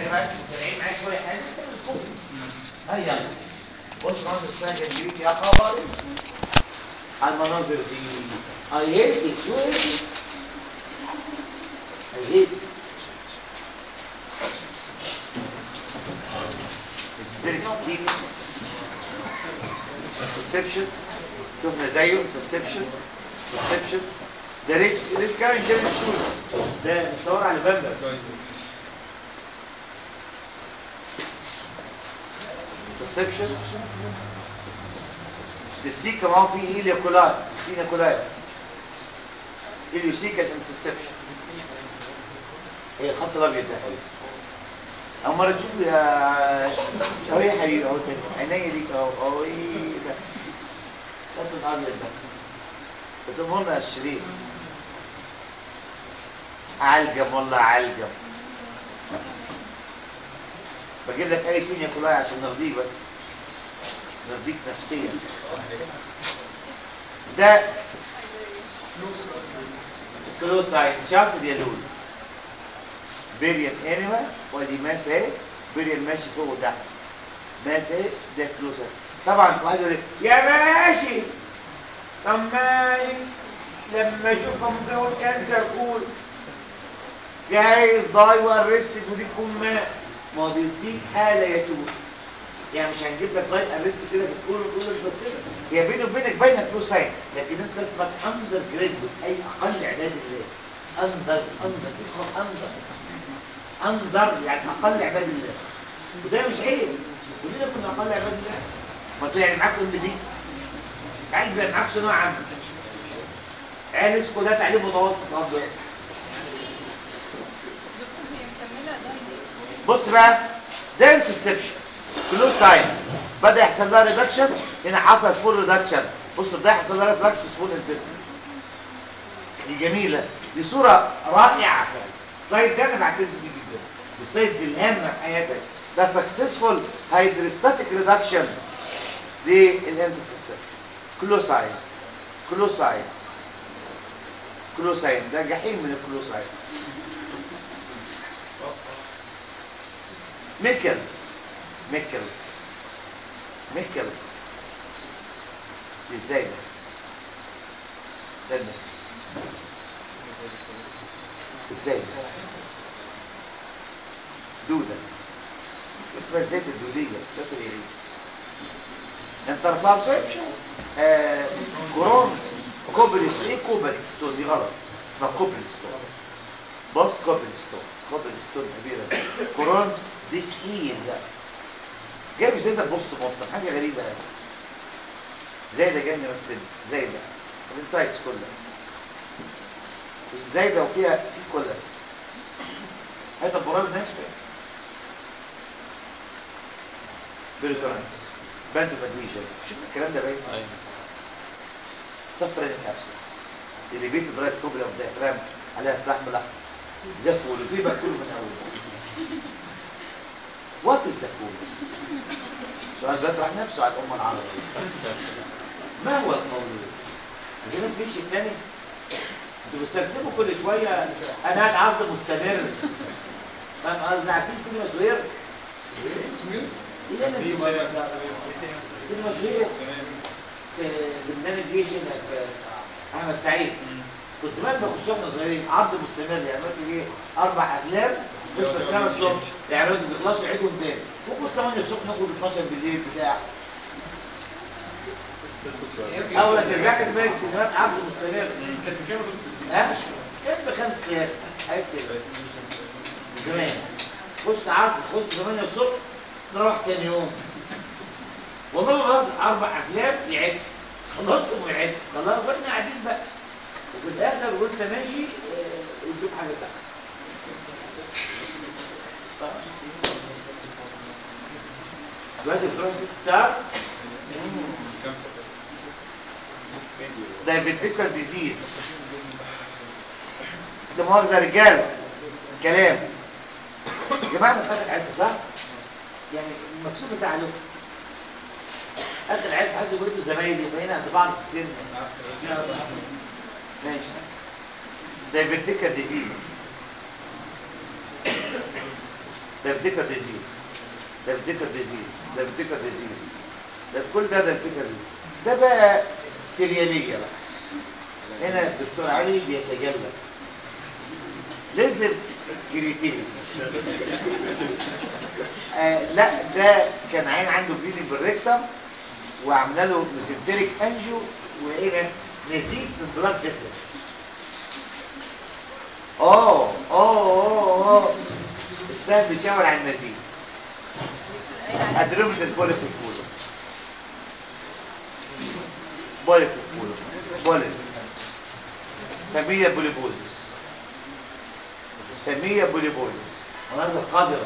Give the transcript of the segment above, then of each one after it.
بقى متابعين معايا شويه حاجه كده الفوق هيا بص منظر اسمها جنبيك يا خبر على المناظر دي I hate it you hate it I hate it It's very scheming Perception شفنا زيه Perception Perception ده ريت ريت كارين جيري سكول ده مصور على بامبر Perception السي كمان فيه إيليا كولاي سينا كولاي إليوسيكال انترسبشن هي الخط الأبيض ده حبيبي أول مرة تشوف يا أهو يا حبيبي أهو تاني عينيا ليك أهو أهو إيه ده الخط الأبيض ده بتمرنا الشريط علجم والله علجم بجيب لك اي كينيا كلها عشان نرضيك بس نرضيك نفسيا ده كلوسايد شافت دي لول بيريان انيما ودي ماس اهي بيريان ماشي فوق وتحت ماس اهي ده كلوسايد طبعا واحد يقول لي يا ماشي طب مالك لما اشوفهم دول كانسر كول جايز ضاي وارستد ودي تكون مات ما هو بيديك حاله يتوب يعني مش هنجيب لك ضاي ارست كده في الكل وكل الفصيله هي بيني وبينك باينه كلوساين لكن انت اسمك اندر جريد اي اقل عباد الله اندر اندر اسمك اندر اندر يعني اقل عباد الله وده مش عيب كلنا كنا اقل عباد الله ما انتوا يعني معاكم ام دي عايز يبقى معاك ثانويه عامه عيال اسكو ده تعليم متوسط برضه بص بقى ده انترسبشن كلو ساين بدا يحصل لها ريدكشن هنا حصل فول ريدكشن بص ده يحصل لها ريفلكس في سمول انتستين دي جميله دي صوره رائعه السلايد ده انا بعتز بيه جدا السلايد دي الهامه في حياتك ده سكسسفول هيدروستاتيك ريدكشن للانترسبشن كلوساين كلوساين كلوساين ده جحيم من الكلوساين ميكلز ميكلز ميكلز ازاي ده ده الميكلز ازاي ده دودة اسمها الزيت الدودية شكل ايه انترسبشن آه كورونز كوبلستون ايه كوبلستون دي غلط اسمها كوبلستون بص كوبلستون كوبلستون كبيرة كورونز ديس ايز جايب زي ده بوست مطلق حاجة غريبة قوي زي ده جنة مستن زي ده الانسايتس كلها زي ده وفيها في كولاس هذا البراز ناشفة بيرتورانس باندو مادويجن شوف الكلام ده باين ايوه سفرين ابسس اللي بيت درايت كوبلا والديافرام عليها السحب الاحمر زكول وفي بكتور من اول وات الزكول سؤال بيطرح نفسه على الامه العربيه ما هو المولود في ناس بيمشي الثاني انتوا بتسرسبوا كل شويه انا قاعد عرض مستمر فاهم قصدي عارفين سينما زوير ايه انا دي سينما زوير في في ميدان الجيش هنا في احمد سعيد كنت زمان بخش واحنا صغيرين عرض مستمر يعني مثلا ايه اربع افلام مش تذكره الصبح يعني ما بيخلصوا يعيدهم تاني ممكن 8 الصبح ناخد 12 بالليل بتاع اول تذاكر اسمها السينمات عرض مستمر ها كان بخمس ساعات حاجات كده زمان خش عرض خش 8 الصبح نروح تاني يوم والله ما بهزر اربع افلام يعد خلصهم ويعد خلاص واحنا قاعدين بقى وفي الاخر وانت ماشي آه، يدوك حاجه ساعه دلوقتي بتروح ست ستارز دايبيتيكال ديزيز ده مؤاخذه يا رجاله كلام يا جماعه انا فاتح عايز صح يعني مكسوفه زعلوك اخر عايز عايز يقول له زمايلي بقينا قد بعض في السن ماشي دايبيتيكال ديزيز ديفديكا ديزيز ديفديكا ديزيز ديفديكا ديزيز ده كل ده ديفديكا ديزيز ده بقى سرياليه بقى هنا الدكتور علي بيتجلى لازم كريتيفيتي آه لا ده كان عين عنده بليدنج بالريكتم وعملنا له ميزنتريك انجيو وهنا نزيف من بلاد فيسل اه اه اه اه السهم بيشاور على النزيف ادريمتس بولي في الكولو بولي في الكولو بولي فاميليا بوليبوزيس فاميليا بوليبوزيس مناظر قذرة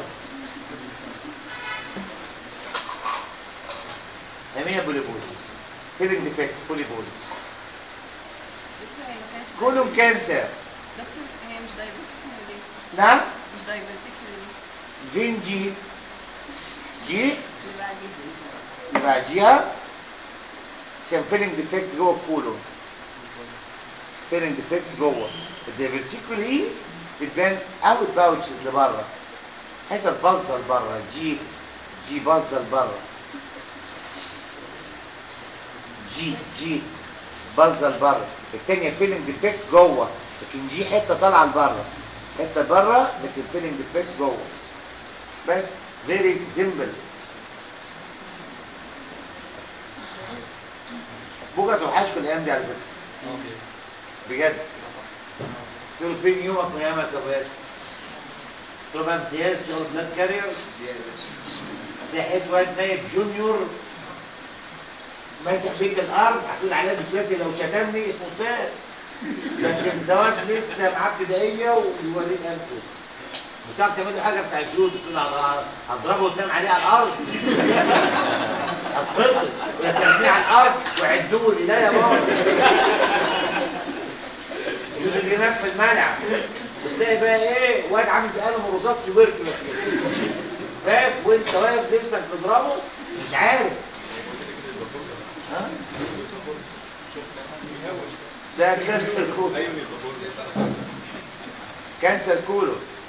فاميليا بوليبوزيس فيلينج ديفكتس بوليبوزيس دكتور هي ما كانش كلهم كانسر دكتور هي مش دايبرتيك ولا ليه؟ نعم مش دايبرتيك ولا ليه؟ فين جي جي اللي بعديها اللي بعديها عشان فيلينج ديفكتس جوه الكولون فيلينج ديفكتس جوه الديفرتيكولي بتبان اوت باوتشز لبره حتت باظه لبره جي جي باظه لبره جي جي باظه لبره الثانيه فيلينج ديفكت جوه لكن جي حته طالعه لبره حته بره لكن فيلينج ديفكت جوه بس فيري سيمبل بكره توحشكوا الايام دي على فكره بجد قلت له فين يومك من ايامك يا ابو ياسر قلت له بقى امتياز شغل بلاد كارير لقيت واد نايب جونيور ماسك بيك الارض هتقول عليه بالكلاسي لو شتمني اسمه استاذ لكن ده واد لسه معاه ابتدائيه ويوريك انفه بتعرف تعمل له حاجه بتاع الجود تقول له هضربه وتنام عليه على الارض هتفصل ولا ترميه على الارض وعدوا لي لا يا بابا جود الامام في الملعب وتلاقي بقى ايه واد عامل زي قلم رصاص تبركلس كده فاهم وانت واقف نفسك تضربه مش عارف ها ده كانسر كولو كانسر كولو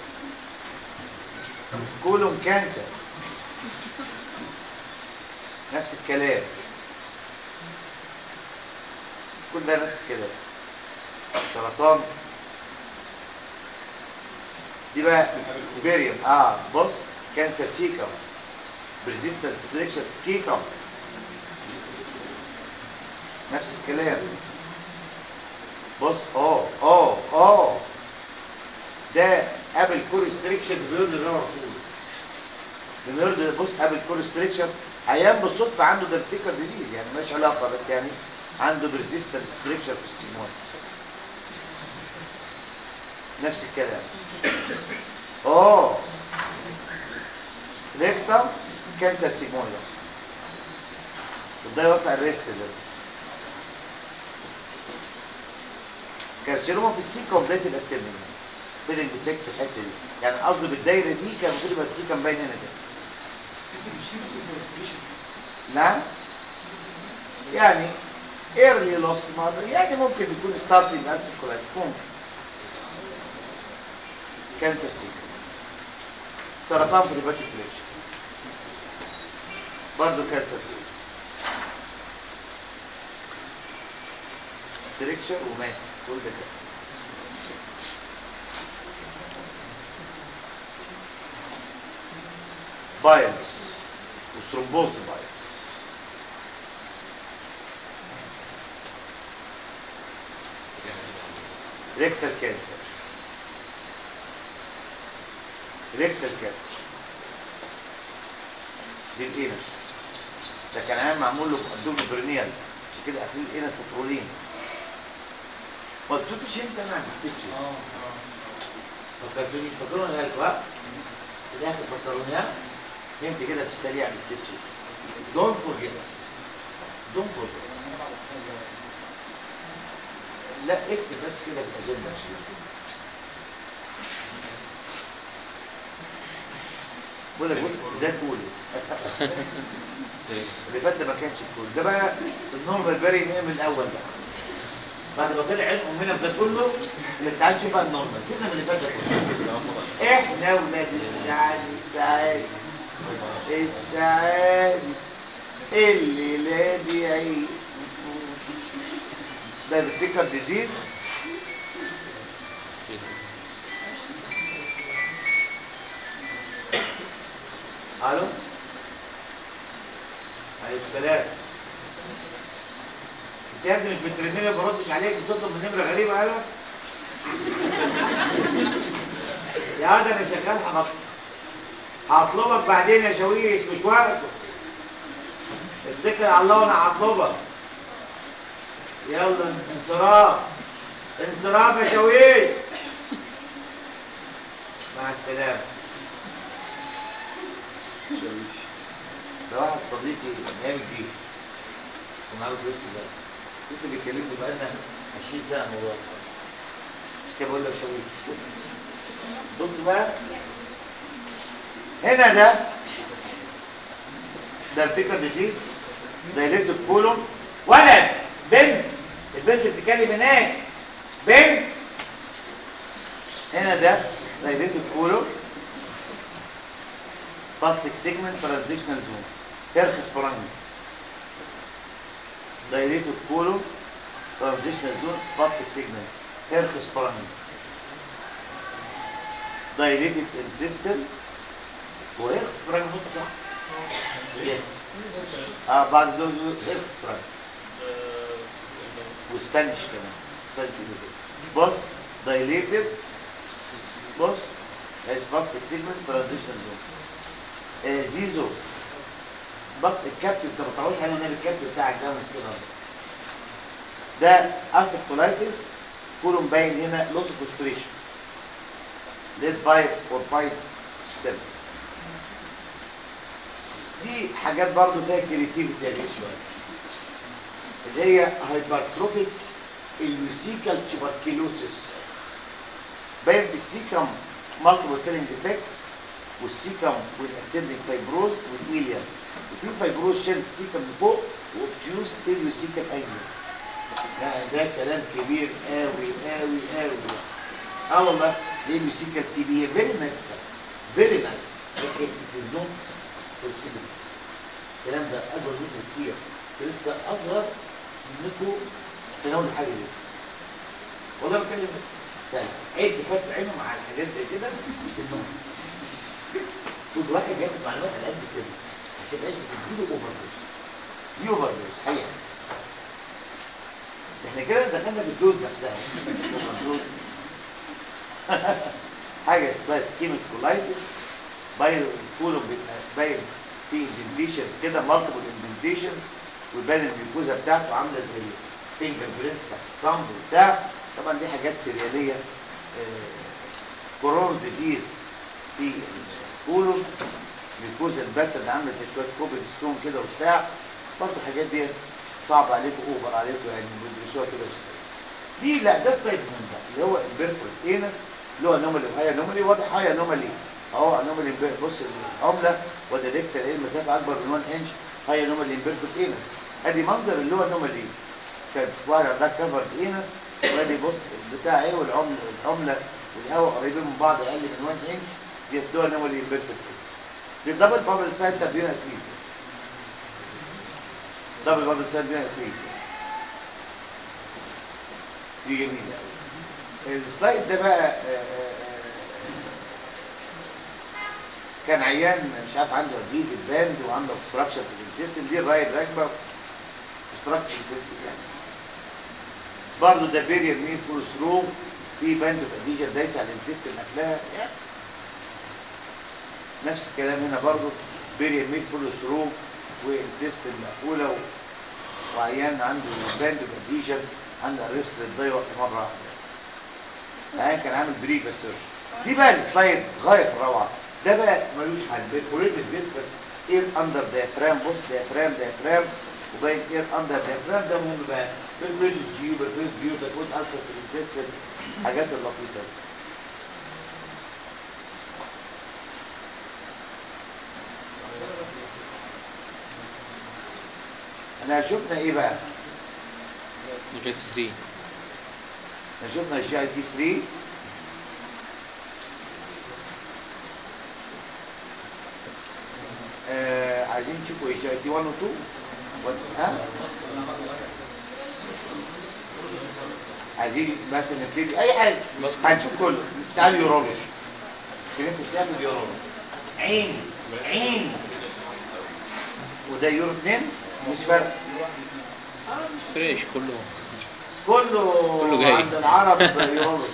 كولون كانسر نفس الكلام كل ده نفس الكلام سرطان دي بقى بيريوم اه بص كانسر سيكم بريزيستنت سليكشن كيكم نفس الكلام بص اه اه اه ده قبل كورستريكشن بيقول لي رابر فول بيقول بص قبل كورستريكشن عيان بالصدفه عنده دايبتيكر ديزيز يعني مالش علاقه بس يعني عنده بريزيستنت ستريكشر في السيمون نفس الكلام اه ريكتم كانسر سيجمويدا وده يوافق الريست ده كارسينوما في السيكا وبدايه الاسيمنج فيلنج ديفكت في الحته دي يعني قصدي بالدايره دي كان المفروض يبقى السيكا باين هنا كده نعم يعني early loss mother يعني ممكن يكون starting anticoagulants ممكن كانسر سيكا سرطان في الهيباتيك فليكشن برضه كانسر ستريكشر وماسك كل ده كده بايلز وسترومبوز بايلز ريكتال كانسر ريكتال كانسر دي الانس ده كان عام معمول له قدوم برينيال عشان كده قافلين الانس بترولين ما قلتلكش انت انا عن ستيتشز فكرتوني فكروني قال لكم ها في الاخر فكروني ها انت كده في السريع عن ستيتشز دونت فورجيت دونت فورجيت لا اكتب بس كده في الاجنده بقول لك بص زي الكول اللي فات ده ما كانش الكول ده بقى النورمال باري نعمل الاول بقى بعد ما طلع عين امنا ده كله اللي تعال تشوف بقى النورمال سيبنا من اللي فات ده كله احنا ولاد السعاد السعاد السعاد اللي لا بيعيش ده البيكر ديزيز الو عليكم السلام انت يا ابني مش بترنني ما بردش عليك بتطلب من نمره غريبه انا يا هذا انا شغال هبط هطلبك بعدين يا شويش مش وقته اتكل على الله وانا هطلبك يلا انصراف انصراف يا شويش مع السلامه شويش ده واحد صديقي من ايام الجيش كان عامل جيش ده لسه بيكلمني بقالنا 20 سنه الموضوع ده. مش كده بقول لك شويش بص بقى هنا ده ده البيكر ديزيز دايليتد كولون ولد بنت البنت اللي بتتكلم هناك بنت هنا ده دايليتد كولون spastic segment transitional zone هيرخ سبرانجي dilated colon transitional zone spastic segment هيرخ سبرانجي dilated intestine هو هيرخ سبرانجي نقطة صح؟ يس اه بعد دول دول هيرخ سبرانجي وسبانش كمان سبانش كده بص dilated بص spastic segment transitional zone آه زيزو بط الكابتن انت ما تعرفش حاجه من الكابتن بتاعك ده من السنه ده اسيبتولايتس كولون باين هنا لوس اوف اوستريشن ليد بايب اور بايب ستيم دي حاجات برضو فيها كريتيفيتي يا جيش شويه اللي هي هايبرتروفيك الويسيكال تشوبركيلوسيس باين في السيكم مالتيبل فيلنج ديفكتس والسيكم والاسندنج فايبروز والايليا وفي فايبروز شال السيكم من فوق وبتيوس اليو سيكم ايليا يعني ده كلام كبير قوي قوي قوي اه والله اليو سيكم تي بي فيري نايس فيري نايس لكن ات از نوت بوسيبلز الكلام ده اكبر منكم كتير لسه اصغر منكم تناولوا حاجه زي كده والله بتكلم فعلا عيب تفتح عينه مع الحاجات زي كده وسنهم كل واحد ياخد معلومات على قد سنه عشان يبقاش بتديله اوفر دوز دي اوفر دوز حقيقه احنا كده دخلنا في الدوز نفسها اوفر دوز حاجه اسمها سكيميك كولايتس باين الكولوم باين في اندنتيشنز كده مالتيبل اندنتيشنز ويبان الميوكوزا بتاعته عامله زي فينجر برينتس بتاعت الصمد وبتاع طبعا دي حاجات سرياليه آه كورون ديزيز في الكولون ميوكوزا الباترن عامله زي شويه كوبل ستون كده وبتاع برضه الحاجات دي صعب عليكم اوفر عليكم يعني بتدرسوها كده في السنه دي لا ده ستايل من ده اللي هو البيرفكت انس اللي هو انومالي وهاي انومالي واضح هاي انومالي اهو انومالي بص العمله وده ريكتر ايه المسافه اكبر من 1 انش هاي انومالي بيرفكت انس ادي منظر اللي هو انومالي كانت واحده ده كفرد انس وادي بص البتاع ايه والعمله العمله والهواء قريبين من بعض اقل من 1 انش دي الدول انومالي بيرفكت انس دي دبل بابل سايد بتاع دينا اتريزيا دبل بابل سايد دينا اتريزيا دي جميله قوي السلايد ده بقى آآ آآ كان عيان مش عارف عنده ادهيزيف باند وعنده obstruction في الانتستين دي الرايد راكبه obstruction الانتستين يعني برضه ده بيرير مين فول ثرو في باند اوف اديجن دايسه على الانتستين قافلاها يعني نفس الكلام هنا برضه بيرير مين فول ثرو والانتستين مقفوله و... وعيان عنده باند اوف اديجن عنده ارست للضيوة مره واحده العيان كان عامل بري بس دي بقى السلايد غايه في الروعه ده بقى ملوش حل بيرفوريتد فيسكس اير اندر ديافرام بص ديافرام ديافرام وباين اير اندر ديافرام ده مهم بقى بيرفوريتد جيو بيرفوريتد جيو ده كود السر في الانتستين حاجات اللطيفه دي احنا شفنا ايه بقى الفيت 3 احنا شفنا الجي اي تي 3 آه عايزين تشوفوا ايه جي اي تي 1 و 2 ولا- ها عايزين مثلا نبتدي اي حاجه هنشوف كله تعالوا يورولوجي في ناس بتاخد يورولوجي عين عين وده يورو 2 مش فرق فريش كله كله كله جاي. عند العرب يورولوجي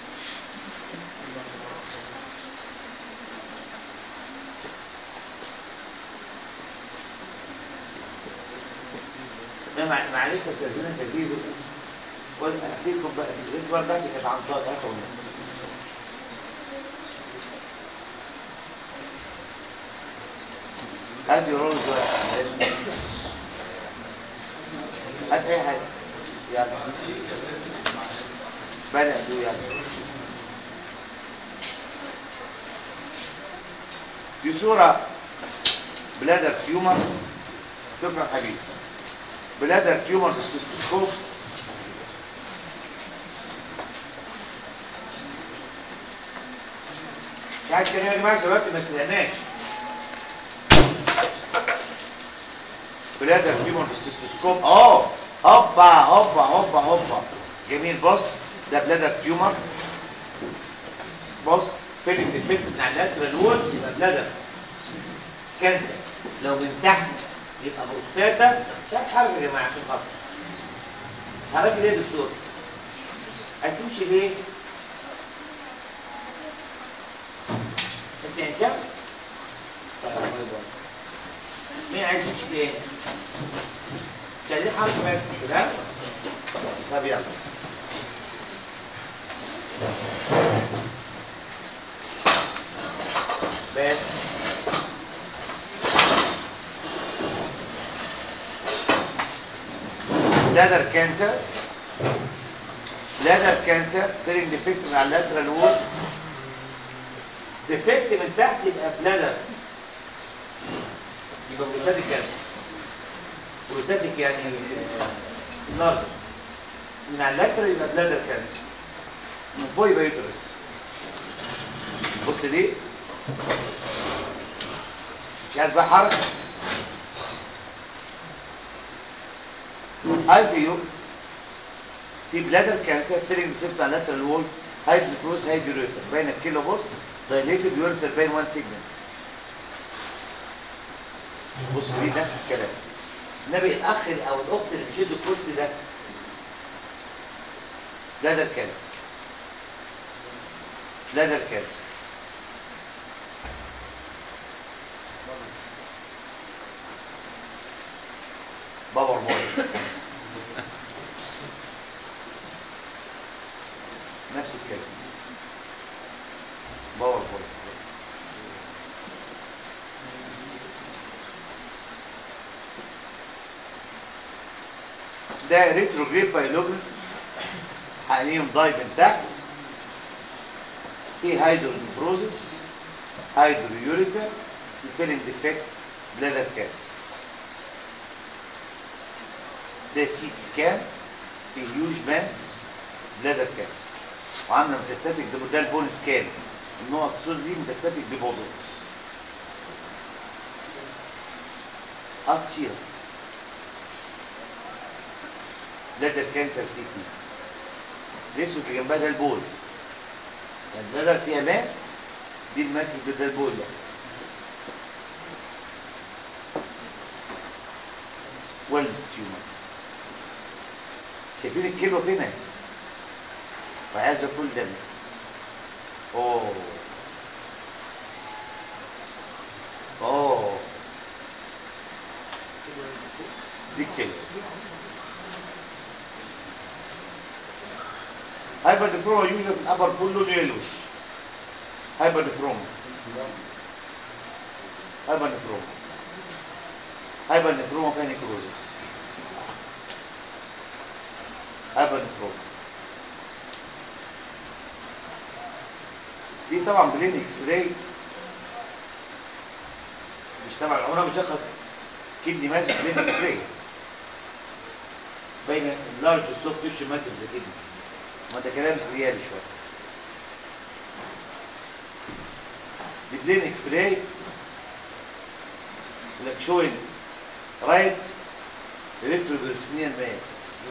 لا مع- معلش استاذنك يا زيزو قول فيكم بقى الزيت بقى بتاعتي كانت عن طاقه هاتوا منها. هات يورولوجي واحد. هات اي حاجه يلا بدأ دو يلا دي صورة بلادر تيومر شكرا حبيبي بلادر تيومر في السيستوسكوب مش عايز كلام يا جماعه دلوقتي ما سمعناش بلادر تيومر في السيستوسكوب اه هوبا هوبا هوبا هوبا جميل بص ده بلادر تيومر بص فين الديفكت بتاع اللاترال وول يبقى بلادر كانسر لو من تحت يبقى بروستاتا مش عايز حركه يا جماعه عشان خاطر حركه ليه يا دكتور هتمشي ليه انت انت طيب باي باي. مين عايز يمشي تاني مش عايزين حركه بقى كده طب يلا بس bladder cancer bladder cancer feeling defect من على اللاترال وول defect من تحت يبقى bladder يبقى بروستاتيك كانسر بروستاتيك يعني لارج من على اللاترال يبقى bladder cancer من فوق يبقى يوترس بص دي مش عايز بقى حركه اي في يو في بلادر كانسر فيلينج ديفكت على لاترال وول هايدروفروز هايدرويتر باين الكيلو بص دايليتد يوريتر باين وان سيجمنت بص دي نفس الكلام النبي الاخ او الاخت اللي بيشد الكرسي ده بلادر كانسر بلادر كانسر باور بوي نفس الكلام باور بوي ده ريتروجريد بايلوجراف حقيقيهم ضايب من تحت في هايدرونيفروزس هايدرويوريتر فيلينج ديفكت بلادر كانسر ده سيت سكان في هيوج ماس بلادر كانسر وعامله ميتاستاتيك ده ده البون سكان النقط السود دي ميتاستاتيك ديبوزيتس اه كتير بلادر كانسر سي تي الاسود اللي جنبها ده البول يعني البلادر فيها ماس دي الماس اللي ده البول ده ويلمس تيومر شايفين الكيلو فين اهي وهذا كل ده ماس اوه اوه دي الكيلو هايبر ديفروما يوجد في الابر كله يلوش هايبر ديفروما هايبر ديفروما هايبر ديفروما فيها نيكروزس هايبر ديفروما دي طبعا بلين اكس راي مش تبع العمره بشخص كدني ماسك بلين اكس راي بين اللارج والسوفت تيشو ماسك زي كده ما ده كلام ريالي شويه دي بلين اكس راي لك شوين رايت ريتروفيرتينيال ماس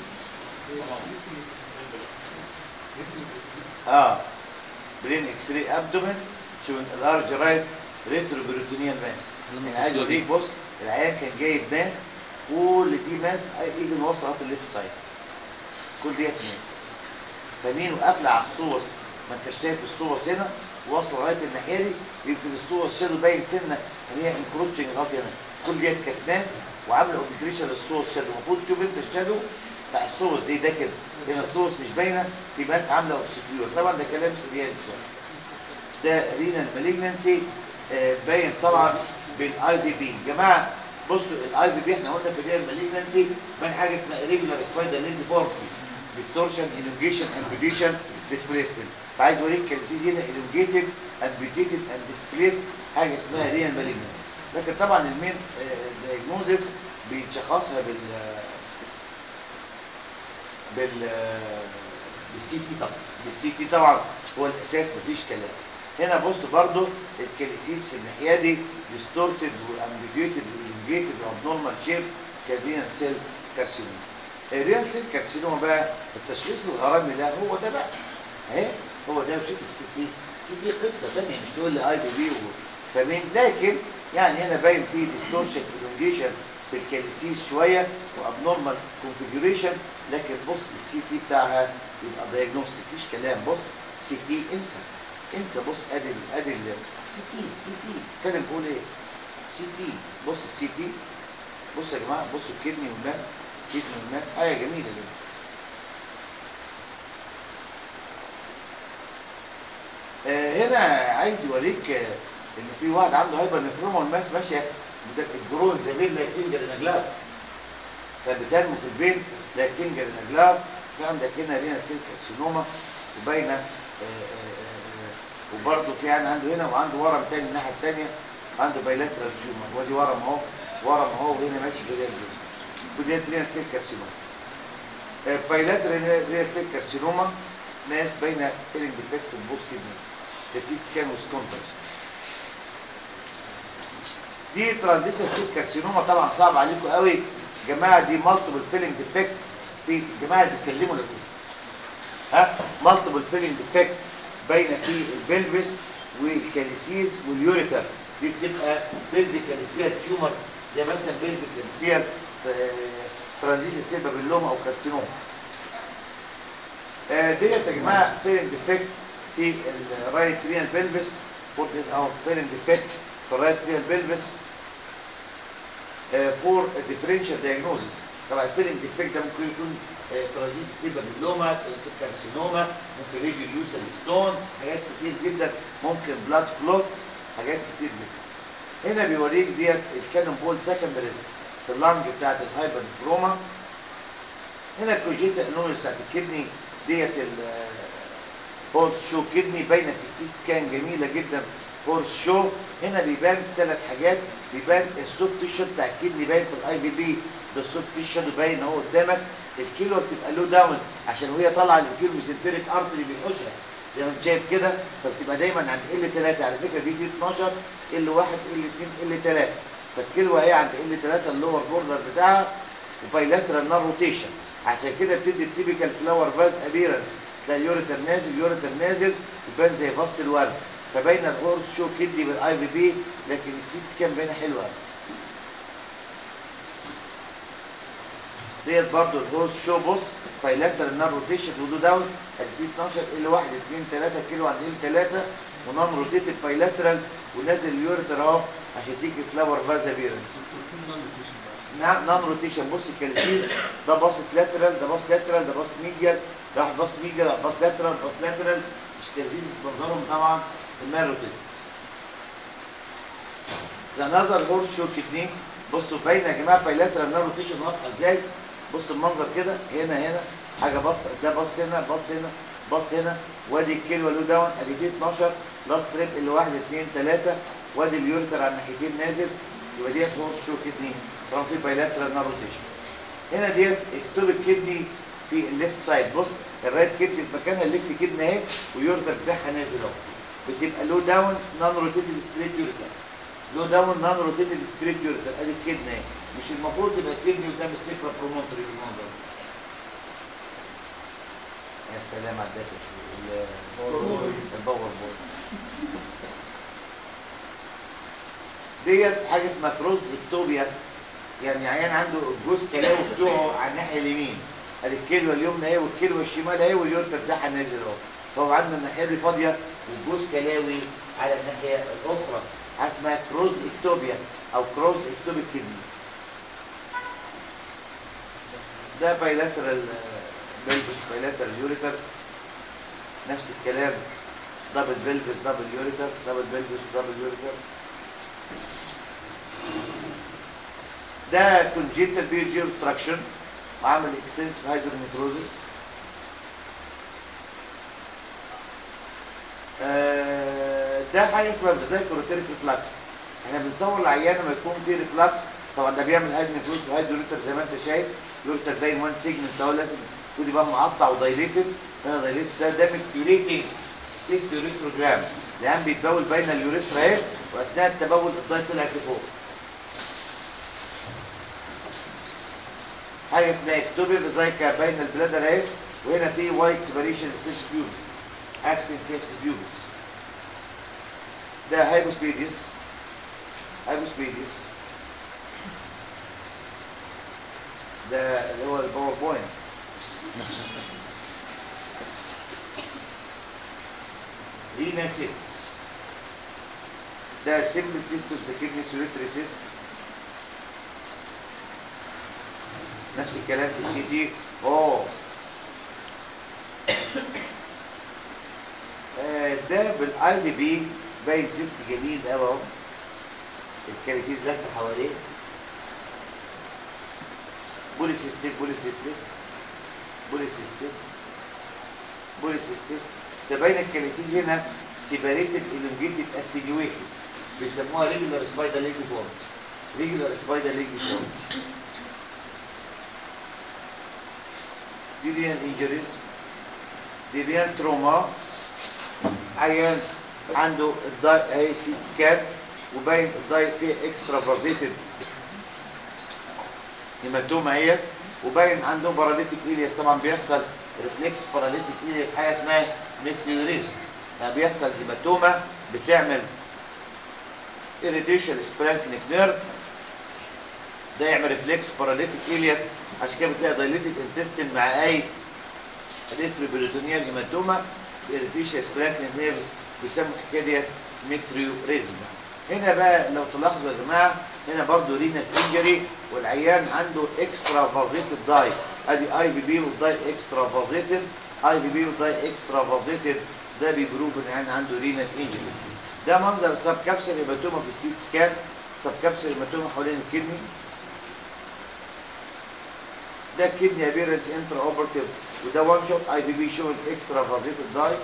اه برين اكس راي ابدومن شوين لارج رايت ريتروفيرتينيال ماس لما يعني عايز التصوير اوريك دي. بص العيان كان جايب ماس كل دي ماس يجي نوصل على الليفت سايد كل ديت ماس فمين وقافله على الصوص ما انتش شايف الصوص هنا واصل لغايه الناحيه دي يمكن الصوص شادو باين سنه ان هي انكروتشنج لغايه هنا كل ديت كانت ماس وعامله اوبتريشن للصوص شادو المفروض تشوف انت الشادو بتاع الصوص زي ده كده هنا الصوص مش باينه في ماس عامله اوبستيور طبعا ده كلام سريان شويه ده رينال مالجنسي باين طبعا بالاي في بي جماعه بصوا الاي في بي احنا قلنا في الرينال مالجنسي باين حاجه اسمها irregular spider limb deformity distortion elongation amputation displacement فعايز اوريك الكالسيس هنا elongated amputated and displaced حاجه اسمها رينال مالجنسي لكن طبعا المين دايجنوزس بيتشخصها بال بال بالسي تي طبعا بالسي تي طبعا هو الاساس مفيش كلام هنا بص برضو الكاليسيس في الناحيه دي ديستورتد وامبيجيتد والانجيتد وابنورمال شيب كرينال سيل كارسينوما الريال سيل كارسينوما بقى التشخيص الغرامي ده هو ده بقى اهي هو ده وشوف السي تي السي تي قصه ثانيه مش تقول لي اي بي بي فمين لكن يعني هنا باين فيه ديستورشن الونجيشن في الكاليسيس شويه وابنورمال كونفيجريشن لكن بص السي تي بتاعها يبقى دايجنوستيك مفيش كلام بص سي تي انسى انسى بص ادي ال- ادي سي تي سي تي اتكلم بقول ايه سي تي بص السي تي بص يا جماعه بصوا الكدني والماس كدني والماس حاجه جميله جدا آه، هنا عايز يوريك آه، ان في واحد عنده هايبر نفروما والماس ماشيه بدا- الجرون زميل لا فينجر نجلاف فبتنمو في البين لا فينجر نجلاف في عندك هنا رينا سيل كارسينوما وباينه آه، آه، آه، وبرضه في يعني عنده هنا وعنده ورم تاني الناحيه الثانيه عنده بايلاترال تيومر ودي ورم اهو ورم اهو وهنا ماشي في ريال ودي رينا سيل كارسينوما بايلاترال رينا سيل كارسينوما ناس باينه فيلنج ديفكت بوست كيدنيز كاسيت كان وسكونترز دي ترانزيشن سيل كارسينوما طبعا صعب عليكم قوي يا جماعه دي مالتيبل فيلنج ديفكتس في الجماعه اللي بيتكلموا الاوتيزم ها مالتيبل فيلنج ديفكتس باينه في البلفس والكاليسيز واليوريتر دي بتبقى بلفيك كاليسيال تيومرز زي مثلا بلفيك كاليسيال ترانزيشن سيل بابيلوما او كارسينوما آه، ديت يا جماعه فيلنج ديفكت في الرايت ريال بلفس او فيلنج ديفكت في الرايت ريال بلفس فور ديفرنشال دايجنوزس طبعا الفيلنج ديفكت ده ممكن يكون ترانزيس سيبا ميلوما كارسينوما ممكن ريجي لوسل ستون حاجات كتير جدا ممكن بلاد كلوت حاجات كتير جدا هنا بيوريك ديت الكانون بول سكندريز في اللانج بتاعت الهايبر نفروما هنا الكوجيتا انوميس بتاعت الكدني ديت الهورس شو كدني باينه في السيت سكان جميله جدا هورس شو هنا بيبان ثلاث حاجات بيبان السوفت تيشو بتاع الكدني باين في الاي في بي ده السوفت تيشو باين اهو قدامك الكيلو بتبقى له داون عشان وهي طالعه الانفير ميزنتريك ارتري بيحوشها زي ما انت شايف كده فبتبقى دايما عند ال 3 على فكره دي دي 12 ال 1 ال 2 ال 3 فالكيلو هي عند ال 3 اللور بوردر بتاعها وبايلاترال نار روتيشن عشان كده بتدي التيبيكال فلاور باز ابيرنس تلاقي اليوريتر نازل اليوريتر نازل يبان زي فصل الورد فباين الهورس شو كدني بالاي في بي لكن السيت سكان باينه حلوه قوي ديت برضو الهورس شو بص بايلاترال نار روتيشن ودو داون ادي 12 ال 1 2 3 كيلو عند ال 3 ونان روتيتد بايلاترال ونازل اليوريتر اهو عشان تيجي فلاور باز ابيرنس نعم نان روتيشن بص الكالسيس ده باصص لاترال ده باص لاترال ده باص ميديال ده واحد باص ميديال واحد باص لاترال باص لاترال مش كالسيس منظرهم طبعا النان روتيشن ذا نظر هورس شو كدني بصوا باينه يا جماعه بايلاترال نان روتيشن واضحه ازاي بص المنظر كده هنا هنا حاجه بص ده بص هنا بص هنا بص هنا وادي الكيلو له داون ادي دي 12 لاست تريب اللي 1 2 3 وادي اليوريتر على الناحيتين نازل يبقى ديت هورس شو كدني طبعا في بايلاترال نان روتيشن هنا ديت اكتب الكدني في الليفت سايد بص الرايت كدني في مكانها الليفت كدني اهي واليورتر بتاعها نازل اهو بتبقى لو داون نون روتيتد ستريت يورتر لو داون نون روتيتد ستريت يورتر ادي الكدني اهي مش المفروض تبقى الكدني قدام السكره برومونتري بالمنظر ده. يا سلام على الداتا الباور بول ديت حاجه اسمها كروز اكتوبيا يعني عيان عنده الجوز كلاوي بتوعه على الناحيه اليمين ادي الكلوه اليمنى اهي والكلوه الشمال اهي واليورتر بتاعها نازل اهو فهو عندنا الناحيه دي فاضيه والجوز كلاوي على الناحيه الاخرى حاجه اسمها كروز اكتوبيا او كروز اكتوبيك كدني ده بايلاترال بلبس بايلاترال يوريتر نفس الكلام دبل بلبس دبل يوريتر دبل بلبس دبل يوريتر ده congenital PG obstruction وعمل extensive hydronephrosis آه، ده حاجه اسمها فيزيكوروتيريك ريفلاكس احنا بنصور العيان لما يكون في ريفلاكس طبعا ده بيعمل هايدروnephrosis وهايدروليتر زي ما انت شايف يوريتر باين وان سيجمنت اهو لازم يكون يبقى مقطع ودايليتد هنا دايليتد ده ده ميكتيوليتنج سيست يوريثروجرام العيان بيتبول بين اليوريثرا اهي واثناء التبول الضاي طلعت لفوق حاجه اسمها اكتوبي فيزايكا بين البلادر اهي وهنا في وايت سيبريشن سيبس بيوبس اكسن سيبس بيوبس ده هايبوسبيديس هايبوسبيديس ده اللي هو الباوربوينت رينال سيست ده سيمبل سيست اوف ذا كيدني سوليتري سيست نفس الكلام في السي تي اوه آه، ده بالاي في بي باين سيست جميل قوي اهو الكاليسيس لفه حواليه بوليسيستيك بوليسيستيك بوليسيستيك بوليسيستيك ده باين الكاليسيس هنا سيباريتد elongated attenuated بيسموها ريجولار سبايدر ليجي فورم ريجولار سبايدر ليجي فورم دي ريال انجريز دي ريال تروما عيان عنده الداي اهي سيت سكان وباين الداي فيه اكسترا فازيتد هيماتوما اهيت وباين عنده باراليتيك إلياس طبعا بيحصل ريفلكس باراليتيك إلياس حاجه اسمها ميثيوريزم يعني بيحصل هيماتوما بتعمل irritation سبلانكنيك نيرف ده يعمل ريفلكس باراليتيك إلياس عشان كده بتلاقي دايليتد انتستين مع اي ريتروبيريتونيال هيماتوما irritation سبلانكنيك نيرفز بيسموا الحكايه ديت ميتريوريزم هنا بقى لو تلاحظوا يا جماعه هنا برضو رينا انجري والعيان عنده اكسترا فازيتد داي ادي اي في بي والداي اكسترا فازيتد اي في بي والداي اكسترا فازيتد ده بيبروف ان العيان عنده رينا انجري ده منظر سب كابسل هيماتوما في السيت سكان سب كابسل هيماتوما حوالين الكدني ده كدني ابيرنس انترا اوبرتيف وده وان شوت اي بي بي شوينج اكسترا فازيتد داي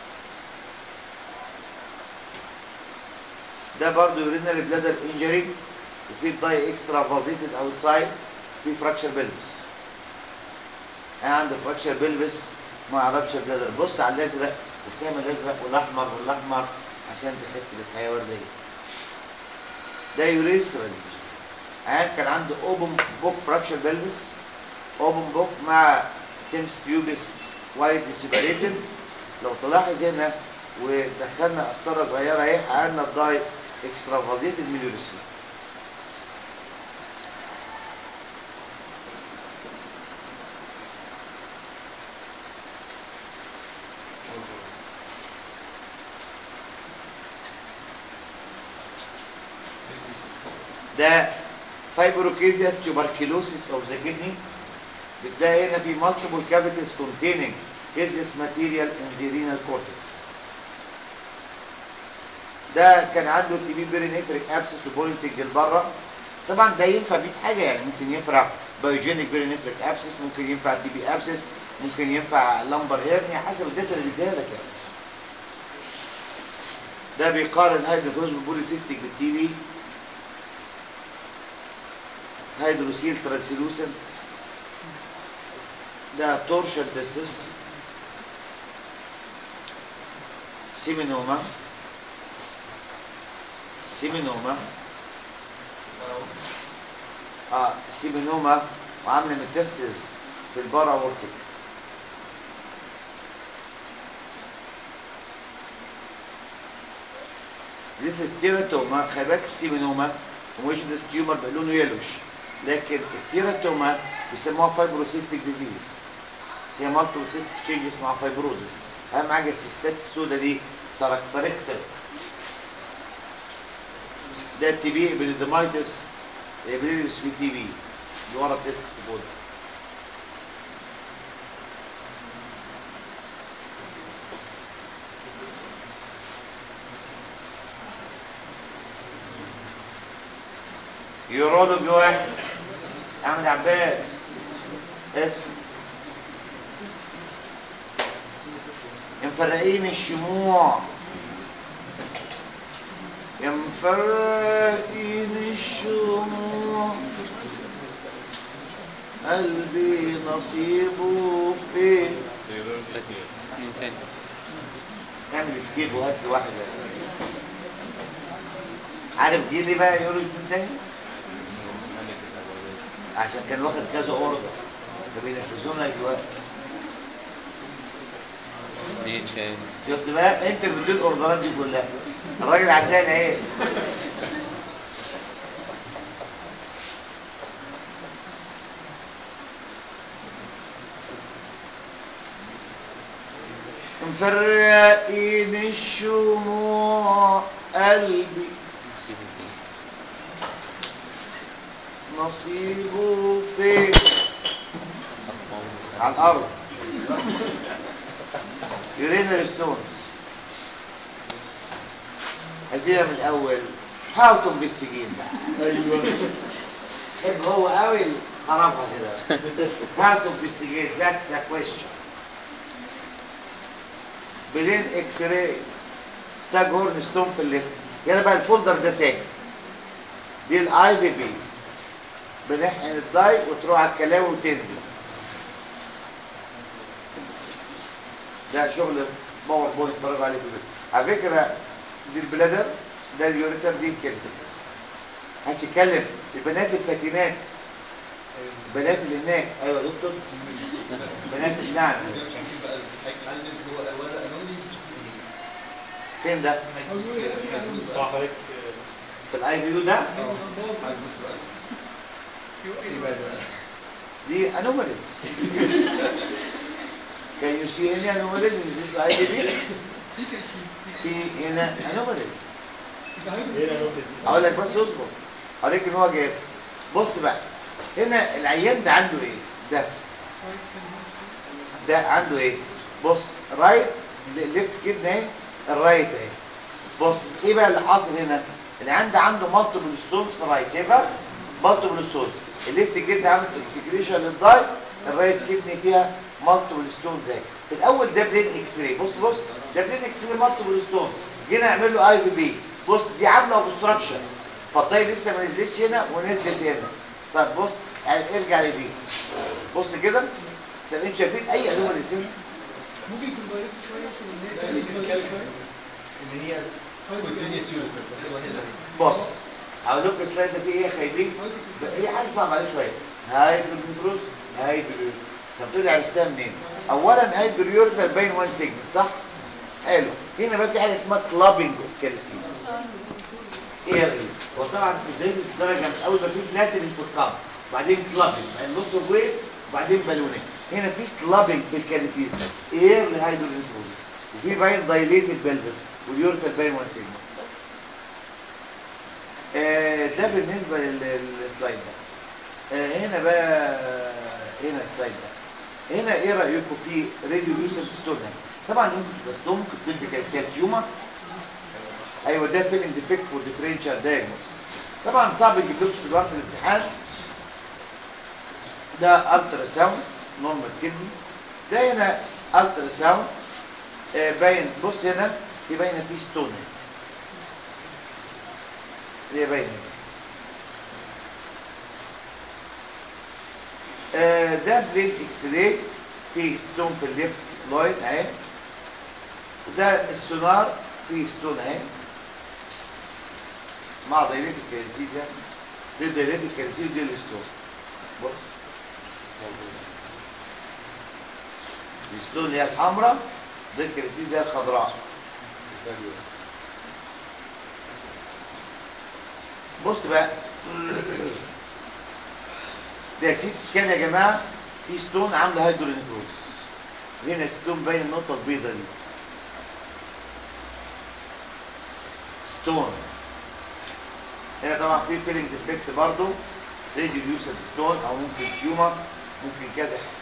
ده برضو يورينري بلادر انجري وفي الداي اكسترا فازيتد اوتسايد في فراكشر بلبس انا عنده فراكشر بلبس ما اعرفش بلادر بص على الازرق وسام الازرق والاحمر والاحمر عشان تحس بالحياه ورديه ده يوريثرال عيان كان عنده اوبن بوك فراكشر بلبس اوبن بوك مع سيمس بيوبس وايد سيبريتد لو تلاحظ هنا ودخلنا قسطره صغيره اهي عملنا الداي اكسترافازيتد ميليوريسي ده فايبروكيزياس tuberculosis of the kidney بتلاقي هنا في multiple cavities containing caseous material in the renal cortex ده كان عنده تي بي بيرينيفريك ابسس وبوليتنج لبره طبعا ده ينفع 100 حاجه يعني ممكن ينفع بايوجينيك بيرينيفريك ابسس ممكن ينفع تي بي ابسس ممكن ينفع لمبر هيرنيا حسب الداتا اللي بيديها لك يعني ده بيقارن هيدروفوز بالبوليسيستيك بالتي بي هيدروسيل ترانسلوسنت ده تورشن تستس سيمينوما سيمينوما اه سيمينوما وعامله ميتاسيس في البارا اورتيك This is teratoma خلي بالك السيمينوما ومش ده تيومر بلونه يلوش لكن التيراتوما بيسموها فايبروسيستيك ديزيز هي مالتيبل سيستيك تشينجز مع فايبروزس اهم حاجه السيستات السوداء دي ساركتريكتر ده التي بي ابيليدمايتس ابيليدمس في تي بي اللي ورا التست فوق يورولوجي واحد احمد عباس اسم مفرقين الشموع يا مفرقين الشموع قلبي نصيبه فين من تاني اعمل سكيب وهات لي واحدة عارف جه ليه بقى يورو اتنين تاني عشان كان واخد كذا اوردر فبينفذونا دلوقتي اتنين تاني شفت بقى انت اللي بتدي الاوردرات دي كلها الراجل عدها العين مفرقين الشموع قلبي نسيب الدين نصيبه فين اللهم صل على الارض يورينال ستونز هديها من الاول هاو تو انفستيجيت ايوه حب هو قوي خربها كده هاو تو انفستيجيت ذاتس ا كويشن بلين اكس راي ستاج هورن ستون في الليفت هنا بقى الفولدر ده ساكن دي الاي في بي بنحقن الداي وتروح على الكلاوي وتنزل ده شغل باور بوينت اتفرجوا عليه في البيت على فكره دي البلادر ده اليوريتر دي الكلسس هتتكلم البنات الفاتنات البنات اللي هناك ايوه يا دكتور بنات نعم مش عارفين بقى هل هو الورق انوني مش عارفين فين ده هيكبس هيكبس بقى في الاي بي يو ده اه هيكبس بقى ايه بقى ده دي anomalies can you see any anomalies in this IDB في هنا anomalies اقول لك بس اصبر اوريك ان هو جايب بص بقى هنا العيان ده عنده ايه ده ده عنده ايه بص رايت ليفت كده اهي الرايت اهي بص ايه بقى اللي حاصل هنا العيان ده عنده مالتيبل ستونز في الرايت شايفها مالتيبل ستونز الليفت كدني عملت اكسكريشن للداي الرايت كدني فيها مالتيبل ستونز اهي في الاول ده بلين اكس راي بص بص ده بلين اكس راي مالتيبل ستونز جينا نعمل له اي في بي بص دي عامله اوبستراكشن فالطاي لسه ما نزلتش هنا ونزلت هنا طب بص ارجع لدي بص كده طب انتوا شايفين اي انومالي هنا ممكن يكون ضعيف شويه عشان ان هي كانت شويه ان هي كونتينيوس يوريتر ده الوحيد اللي بص هقول لكم السلايد ده فيه ايه يا خايبين هي حاجه صعبه عليه شويه هايدروبروس هايدرو طب تقول لي عرفتها منين اولا هايدرويورتر باين وان سيجمنت صح حلو هنا بقى في حاجه اسمها كلابنج اوف كالسيس ايه ايه هو طبعا مش دايما الدرجه مش اول ما في فلاترنج في القلب بعدين كلابنج بعدين نص اوف ويست وبعدين بالونين هنا في كلابنج في الكالسيس اير لهايدروجينوزس وفي باين دايليتد بلبس واليورتر باين وان سيجمنت آه، ده بالنسبة لل- للسلايد ده آه، هنا بقى هنا السلايد ده هنا ايه رأيكم في ريزوليوشن ستون طبعا ممكن بس ده ممكن تدي كالسيات تيومر ايوه ده فيلم ديفكت فور ديفرنشال دايجنوستس طبعا صعب يجيب لكم سؤال في الامتحان ده الترا ساوند نورمال كدني ده هنا الترا ساوند آه، باين بص هنا في باينه في ستون هنا اللي هي باينه آه، ده بلين اكس راي في ستون في الليفت لاين اهي وده السونار فيه ستون اهي مع دايرة الكنسيس يعني دي دايرة الكنسيس دي الستون بص الستون اللي هي الحمراء دي الكنسيس دي الخضراء بص بقى ده سيت سكان يا جماعه في ستون عامله هيدرونيكروز هنا ستون باين النقطه البيضاء دي ستون هنا طبعا في فيلنج ديفكت برضو راديو يوسد ستون او ممكن تيومر ممكن كذا حاجه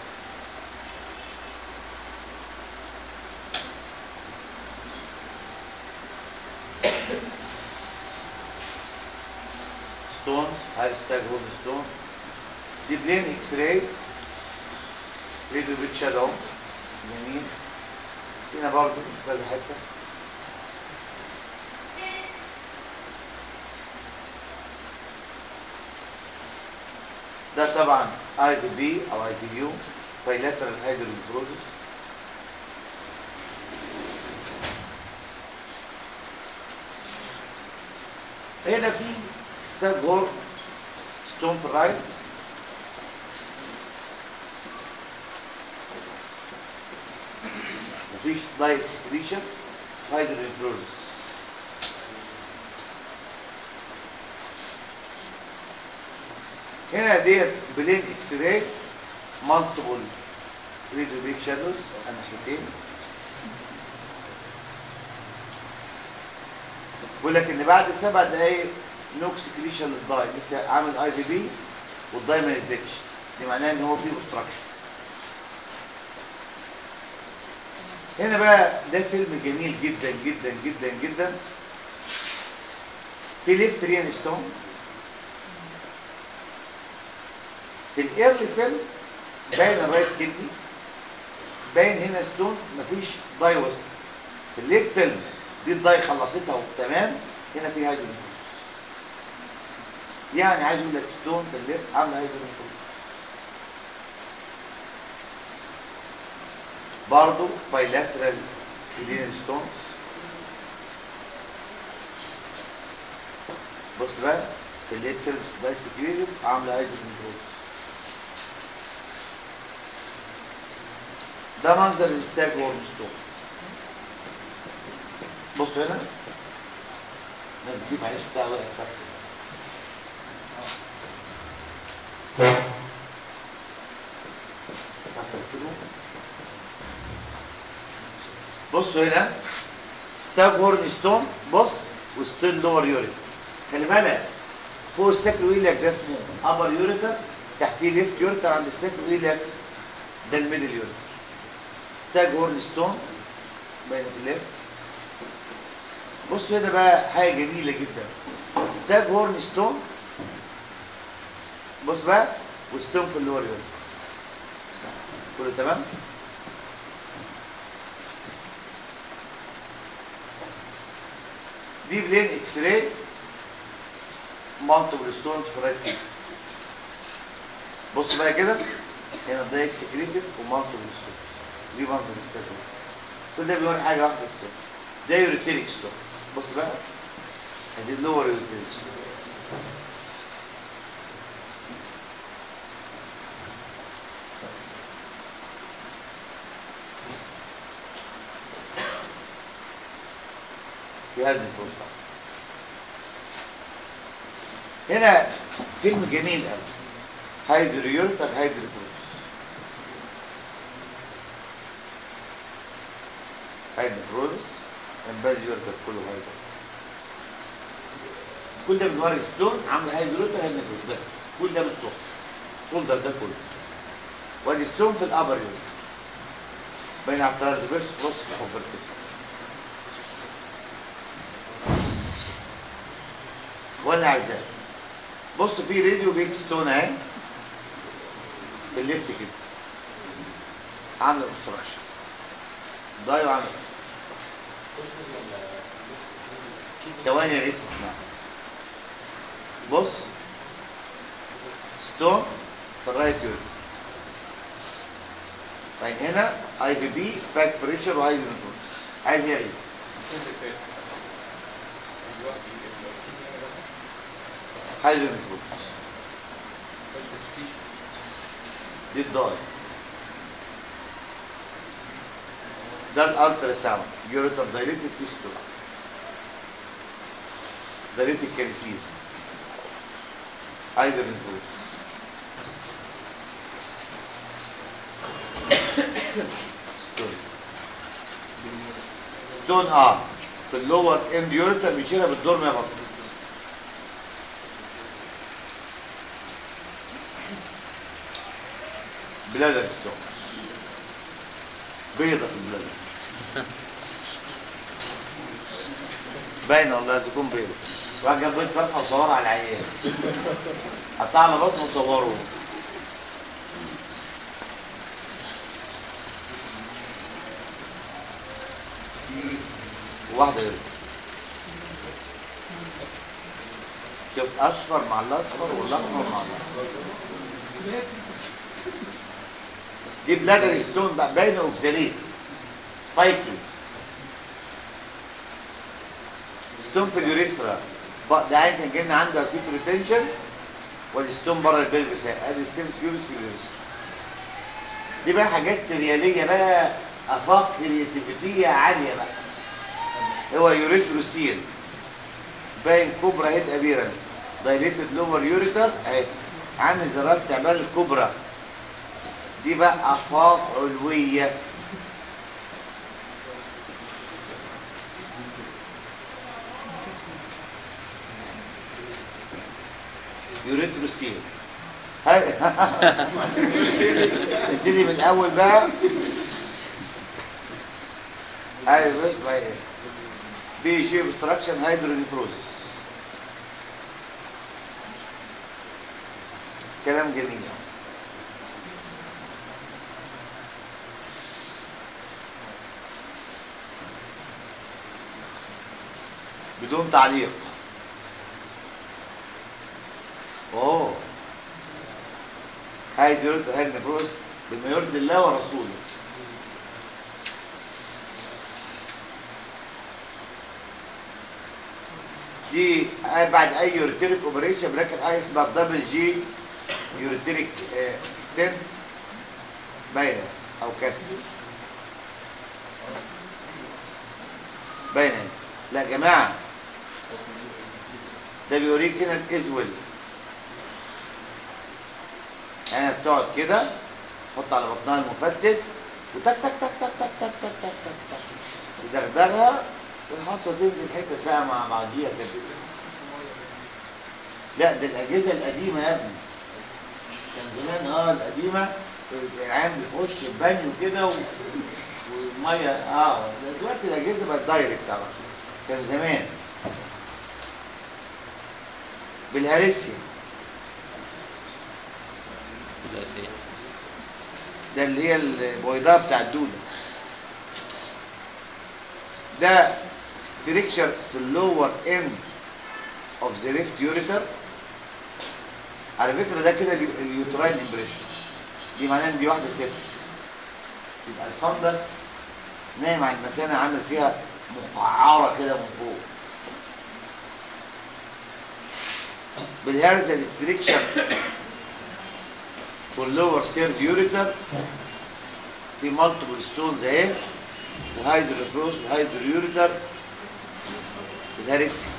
ستون هاي ستاج هول ستون دي بلين اكس راي راديو بيتشال اهو جميل هنا برضو في كذا حته ده طبعا اي بي بي او اي بي يو بايلاترال هيدروفروزس هنا في ستاب هور ستون في الرايت مفيش لايت اكسكريشن هيدروفروزس هنا ديت بلين اكس راي مالتيبل ريديو بيك شادوز على ناحيتين بيقول لك ان بعد سبع دقايق نو اكسكريشن للداي لسه عامل اي في بي والداي ما نزلتش دي معناها ان هو فيه اوبستراكشن هنا بقى ده فيلم جميل جدا جدا جدا جدا في ليفت رين ستون في الايرلي فيلم باين الرايت كدني باين هنا ستون مفيش داي وسط في الليت فيلم دي الداي خلصتها تمام هنا في هيدروجين يعني عايز اقول لك ستون في الليفت عامله هيدروجين برضه بايلاترال كلين ستونز بص بقى في الليت فيلم داي سكريتد عامله هيدروجين ده منظر الستاج وورم ستون بص هنا ده في معلش بتاع واقع تحت بصوا هنا ستاج هورن ستون بص وستون لور يوريتر خلي بالك فوق الساكرو ويلياك ده اسمه ابر يوريتر تحتيه ليفت يوريتر عند الساكرو ويلياك ده الميدل يوريتر ستاج هورن ستون باين في الليفت بصوا هنا بقى حاجه جميله جدا ستاج هورن ستون بص بقى وستون في اللور يوريتر كله تمام دي بلين اكس راي مالتيبل ستونز في رايت كيك بص بقى كده هنا ده اكسكريتد ومالتيبل ستونز دي منظر الستاتو كل ده بيوري حاجه واحده ستون ده يوريتيريك ستون بص بقى ادي اللور يوريتيريك ستون في هذا الفرصة هنا فيلم جميل قوي هايدرو يورتر هايدرو فروس هايدرو فروس امبال يورتر كله هايدرو كل ده بنوري ستون عامل هايدرو يورتر هايدرو فروس بس كل ده بالصوت الفولدر ده كله وادي ستون في الابر يورتر بين على الترانسفيرس كروس كونفرتيشن وانا اعزائي بص في راديو بيك ستون اهي في الليفت كده عامله اوبستراكشن ضايع عامل ثواني يا ريس اسمع بص ستون في الرايت يوري بعدين هنا اي في بي باك بريشر وهاي نفوس عايز يغيظ السنة اللي فاتت دلوقتي هاي نفوس دي الضاي ده الالترا ساوند يوريتر دايليتد فيستول دايليتد كاليسيس ايضا نفوس ستون ستون اه في اللور اند يوريتر بيشيلها بالدور يا بسيط بلادر ستون بيضة في البلادر باين والله لازم يكون بيضة راح جاب بيض فتحة وصورها على العيان حطها على بطنه وصوروه واحدة يوريتر شفت اصفر مع الاصفر والاحمر مع الاحمر دي بلادر ستون بقى باينه اوكزاليت سبايكي ستون في اليوريثرا بقى ده عين كان جالنا عنده اكيوت ريتنشن ودي ستون بره البلفس ادي السيمس بيورس في اليوريثرا دي بقى حاجات سرياليه بقى افاق كرياتيفيتيه عاليه بقى هو يوريتروسيل باين كوبرا هيد ابيرنس دايليتد لور يوريتر اهي عامل زي راس تعبان الكوبرا دي بقى افاق علويه يوريتروسيل هاي نبتدي من الاول بقى ايوه بس بقى ايه بي جي obstruction hydronephrosis كلام جميل بدون تعليق اوه هاي ديورت هاي النفروس بما يرضي الله ورسوله دي بعد اي يورتيريك اوبريشن بنركب حاجه اسمها دبل جي يورتيريك ستنت باينه او كسر باينه لا يا جماعه ده بيوريك هنا الازول هنا بتقعد كده تحط على بطنها المفتت وتك تك تك تك تك تك تك تك تك تك تدغدغها والحصوه تنزل حته تلاقيها مع بعضيها كده لا ده الاجهزه القديمه يا ابني كان زمان اه القديمه العام بيخش بانيو كده و... والميه اه دلوقتي الاجهزه بقت دايركت على طول كان زمان بالهرسيا ده سيء ده اللي هي البويضاء بتاع الدوده ده ستريكشر في اللور اند اوف ذا ليفت يوريتر على فكره ده كده اليو- اليوتراين امبريشن دي معناه ان دي واحده ست يبقى الفندس نايم على المثانه عامل فيها مقعره كده من فوق بالهرزه الستريكشر في اللور سيرد يوريتر في مالتيبل ستونز اهي وهايدروفروس وهايدريوريتر بالهرسي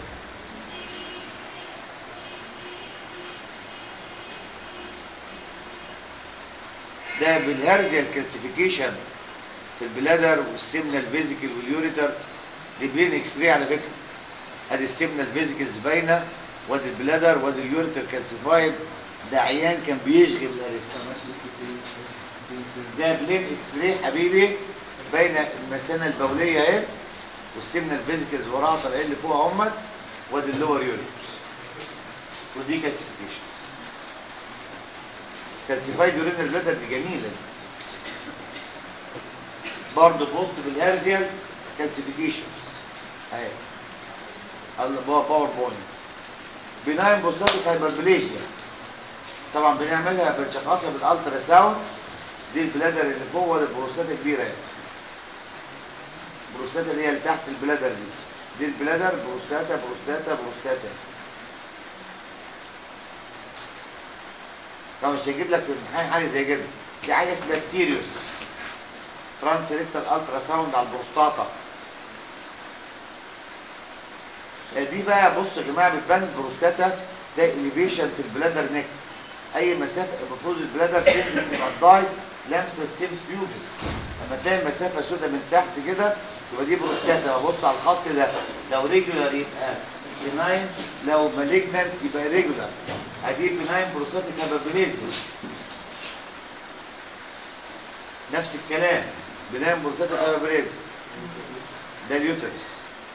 ده بالهرزي الكالسيفيكيشن في البلادر والسيمنال فيزيكال واليوريتر دي بلين اكس راي على فكره ادي السيمنال فيزيكالز باينه وادي البلادر وادي اليوريتر كالسيفايد ده عيان كان بيشغل الهرسي ده بلين اكس راي حبيبي بين المثانه البوليه اهي والسمنه الفيزيكالز وراها طالعين اللي فوق اهمت وادي اللور يوريترز ودي كالسيفيكيشن كالسيفايد يورينال بلادر دي جميله دي. برضه بوست بالهيرزيال كالسيفيكيشنز اهي الله باور بوينت بنايم بوستاتيك هايبربليشيا طبعا بنعملها بنشخصها بالالترا ساوند دي البلادر اللي فوق ولا البروستاتا كبيره يعني البروستاتا اللي هي اللي تحت البلادر دي دي البلادر بروستاتا بروستاتا بروستاتا طبعا مش هيجيب لك في الامتحان حاجه زي كده دي حاجه اسمها تيريوس ترانس ريكتال الترا ساوند على البروستاتا دي بقى بص يا جماعه بتبان البروستاتا ده اليفيشن في البلادر نيك اي مسافه المفروض البلادر تنزل تبقى الضاي لامسه السيمس بيوبس لما تلاقي المسافه سودة من تحت كده يبقى دي بروستاتا ببص على الخط ده لو ريجولار يبقى بناين لو مالجنانت يبقى ريجولار ادي بناين بروستاتيك هابابيليزم نفس الكلام بناين بروستاتيك هابابيليزم ده اليوترس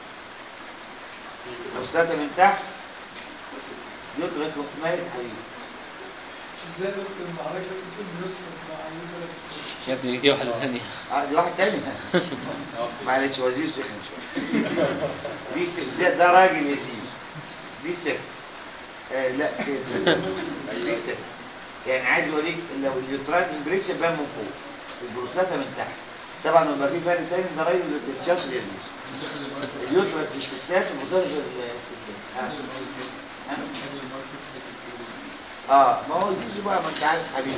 بروستاتا من تحت يوترس مالك حبيبي ازاي دكتور مع حضرتك بس تقول بنسكت مع عيون بس يا ابني دي واحدة ثانية اه دي واحد تاني معلش وزير سخن شويه دي ست ده, ده راجل يا زيزو دي ست آه لا كده دي ست يعني عايز اوريك لو اليوتراين امبريشن بان من فوق البروستاتا من تحت طبعا لما في فرق تاني ده راجل ست شاطر يا زيزو اليوترس في الستات والبروستاتا في الستات آه. آه. اه ما هو زيزو بقى ما انت عارف حبيبي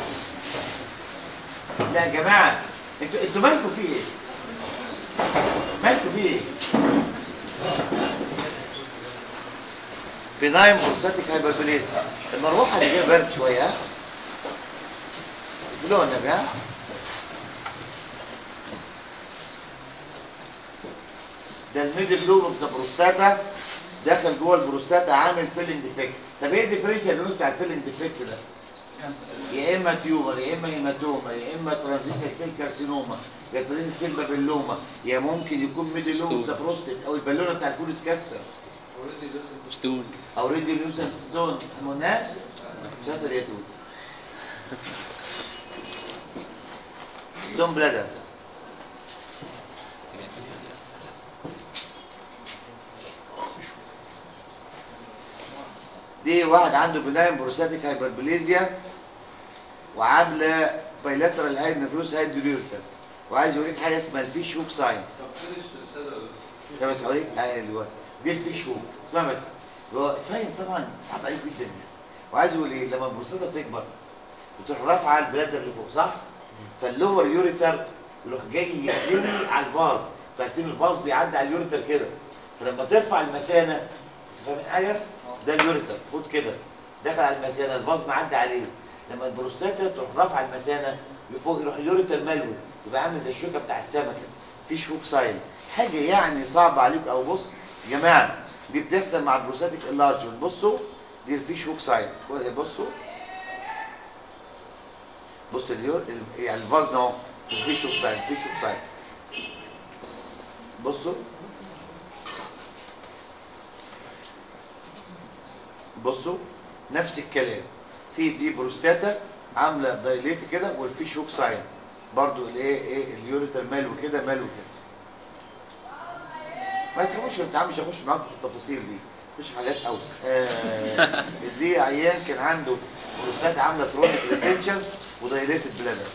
لا يا جماعه انتوا انتوا مالكم في ايه مالكم في ايه بنايم بروستاتيك هايبربليزيا المروحه اللي جايه برد شويه ها قولوا النبي ها ده الميدل لوب اوف ذا بروستاتا داخل جوه البروستاتا عامل فيلنج ديفكت طب ايه الديفرنشال بتاع الفيلنج ديفكت ده يا اما تيومر يا اما هيماتوما يا اما ترانزيشن سيل كارسينوما يا ترانزيشن سيل بابيلوما يا ممكن يكون ميدل لوب اوف ذا بروستات او البالونه بتاع الفوليس كاستر شتون او ريدي لوسنت ستون مناس شاطر يا توت ستون بلادر دي واحد عنده بنايم بروستاتيك هايبربليزيا وعامله بايلاترال هاي نفلوس هاي ديوريتر وعايز يوريك حاجه اسمها الفيش هوك ساين طب بس اوريك ايوه دي الفيش هوك اسمها بس هو ساين طبعا صعب عليك جدا يعني وعايز يقول ايه لما البروستاتا بتكبر بتروح رافعه البلادر اللي فوق صح فاللور يوريتر يروح جاي يتلمي على الفاز انتوا عارفين الفاز بيعدي على اليوريتر كده فلما ترفع المثانه انت فاهمين حاجه ده اليوريتر خد كده دخل على المثانه الفاز معدي عليه لما البروستاتا تروح رافعه المثانه لفوق يروح اليوريتر ملوي يبقى عامل زي الشوكه بتاع السمكه في شوك ساين حاجه يعني صعبه عليك او بص يا جماعه دي بتحصل مع البروستاتيك انلارجمنت بصوا دي الفيش هوك ساين بصوا بص اليور ال- يعني الفازن اهو الفيش هوك ساين الفيش هوك ساين بصوا بصوا نفس الكلام في دي بروستاتا عامله دايليت كده والفيش هوك ساين برضو الايه ايه اليوريتر مالو كده مالو كده ما تخافوش في الامتحان مش هخش معاكم في التفاصيل دي مش حاجات اوسخ آه دي عيان كان عنده بروستات عامله كرونيك ريتنشن ودايليتد بلادر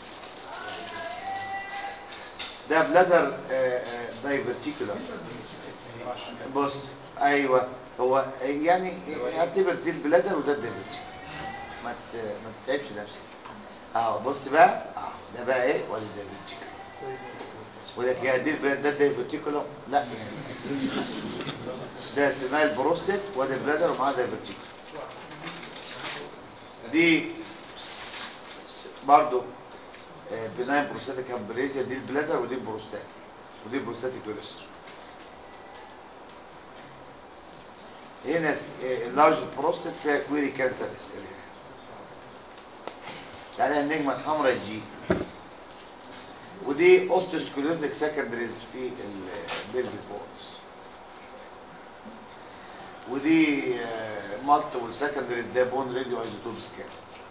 ده بلادر دايفرتيكولار بص ايوه هو يعني اعتبر دي البلادر وده الدايفرتيكولار ما ت- ما تتعبش نفسك اهو بص بقى اهو ده بقى ايه ولا الدايفرتيكولار ولك يا دي البلاد ده دايفرتيكولار لا يعني ده سينايل بروستات وده بلادر ومعاه دايفرتيكولار دي برضو بناين بروستاتيك امبريزيا دي البلادر ودي البروستات ودي البروستاتيك يوريستر هنا اللارج بروستات فيها كويري كانسر يعني النجمه الحمراء جي ودي اوستوسكليروتيك سكندريز في البيلفيك بونز ودي مالتيبل سكندريز ده بون راديو ايزوتوب سكان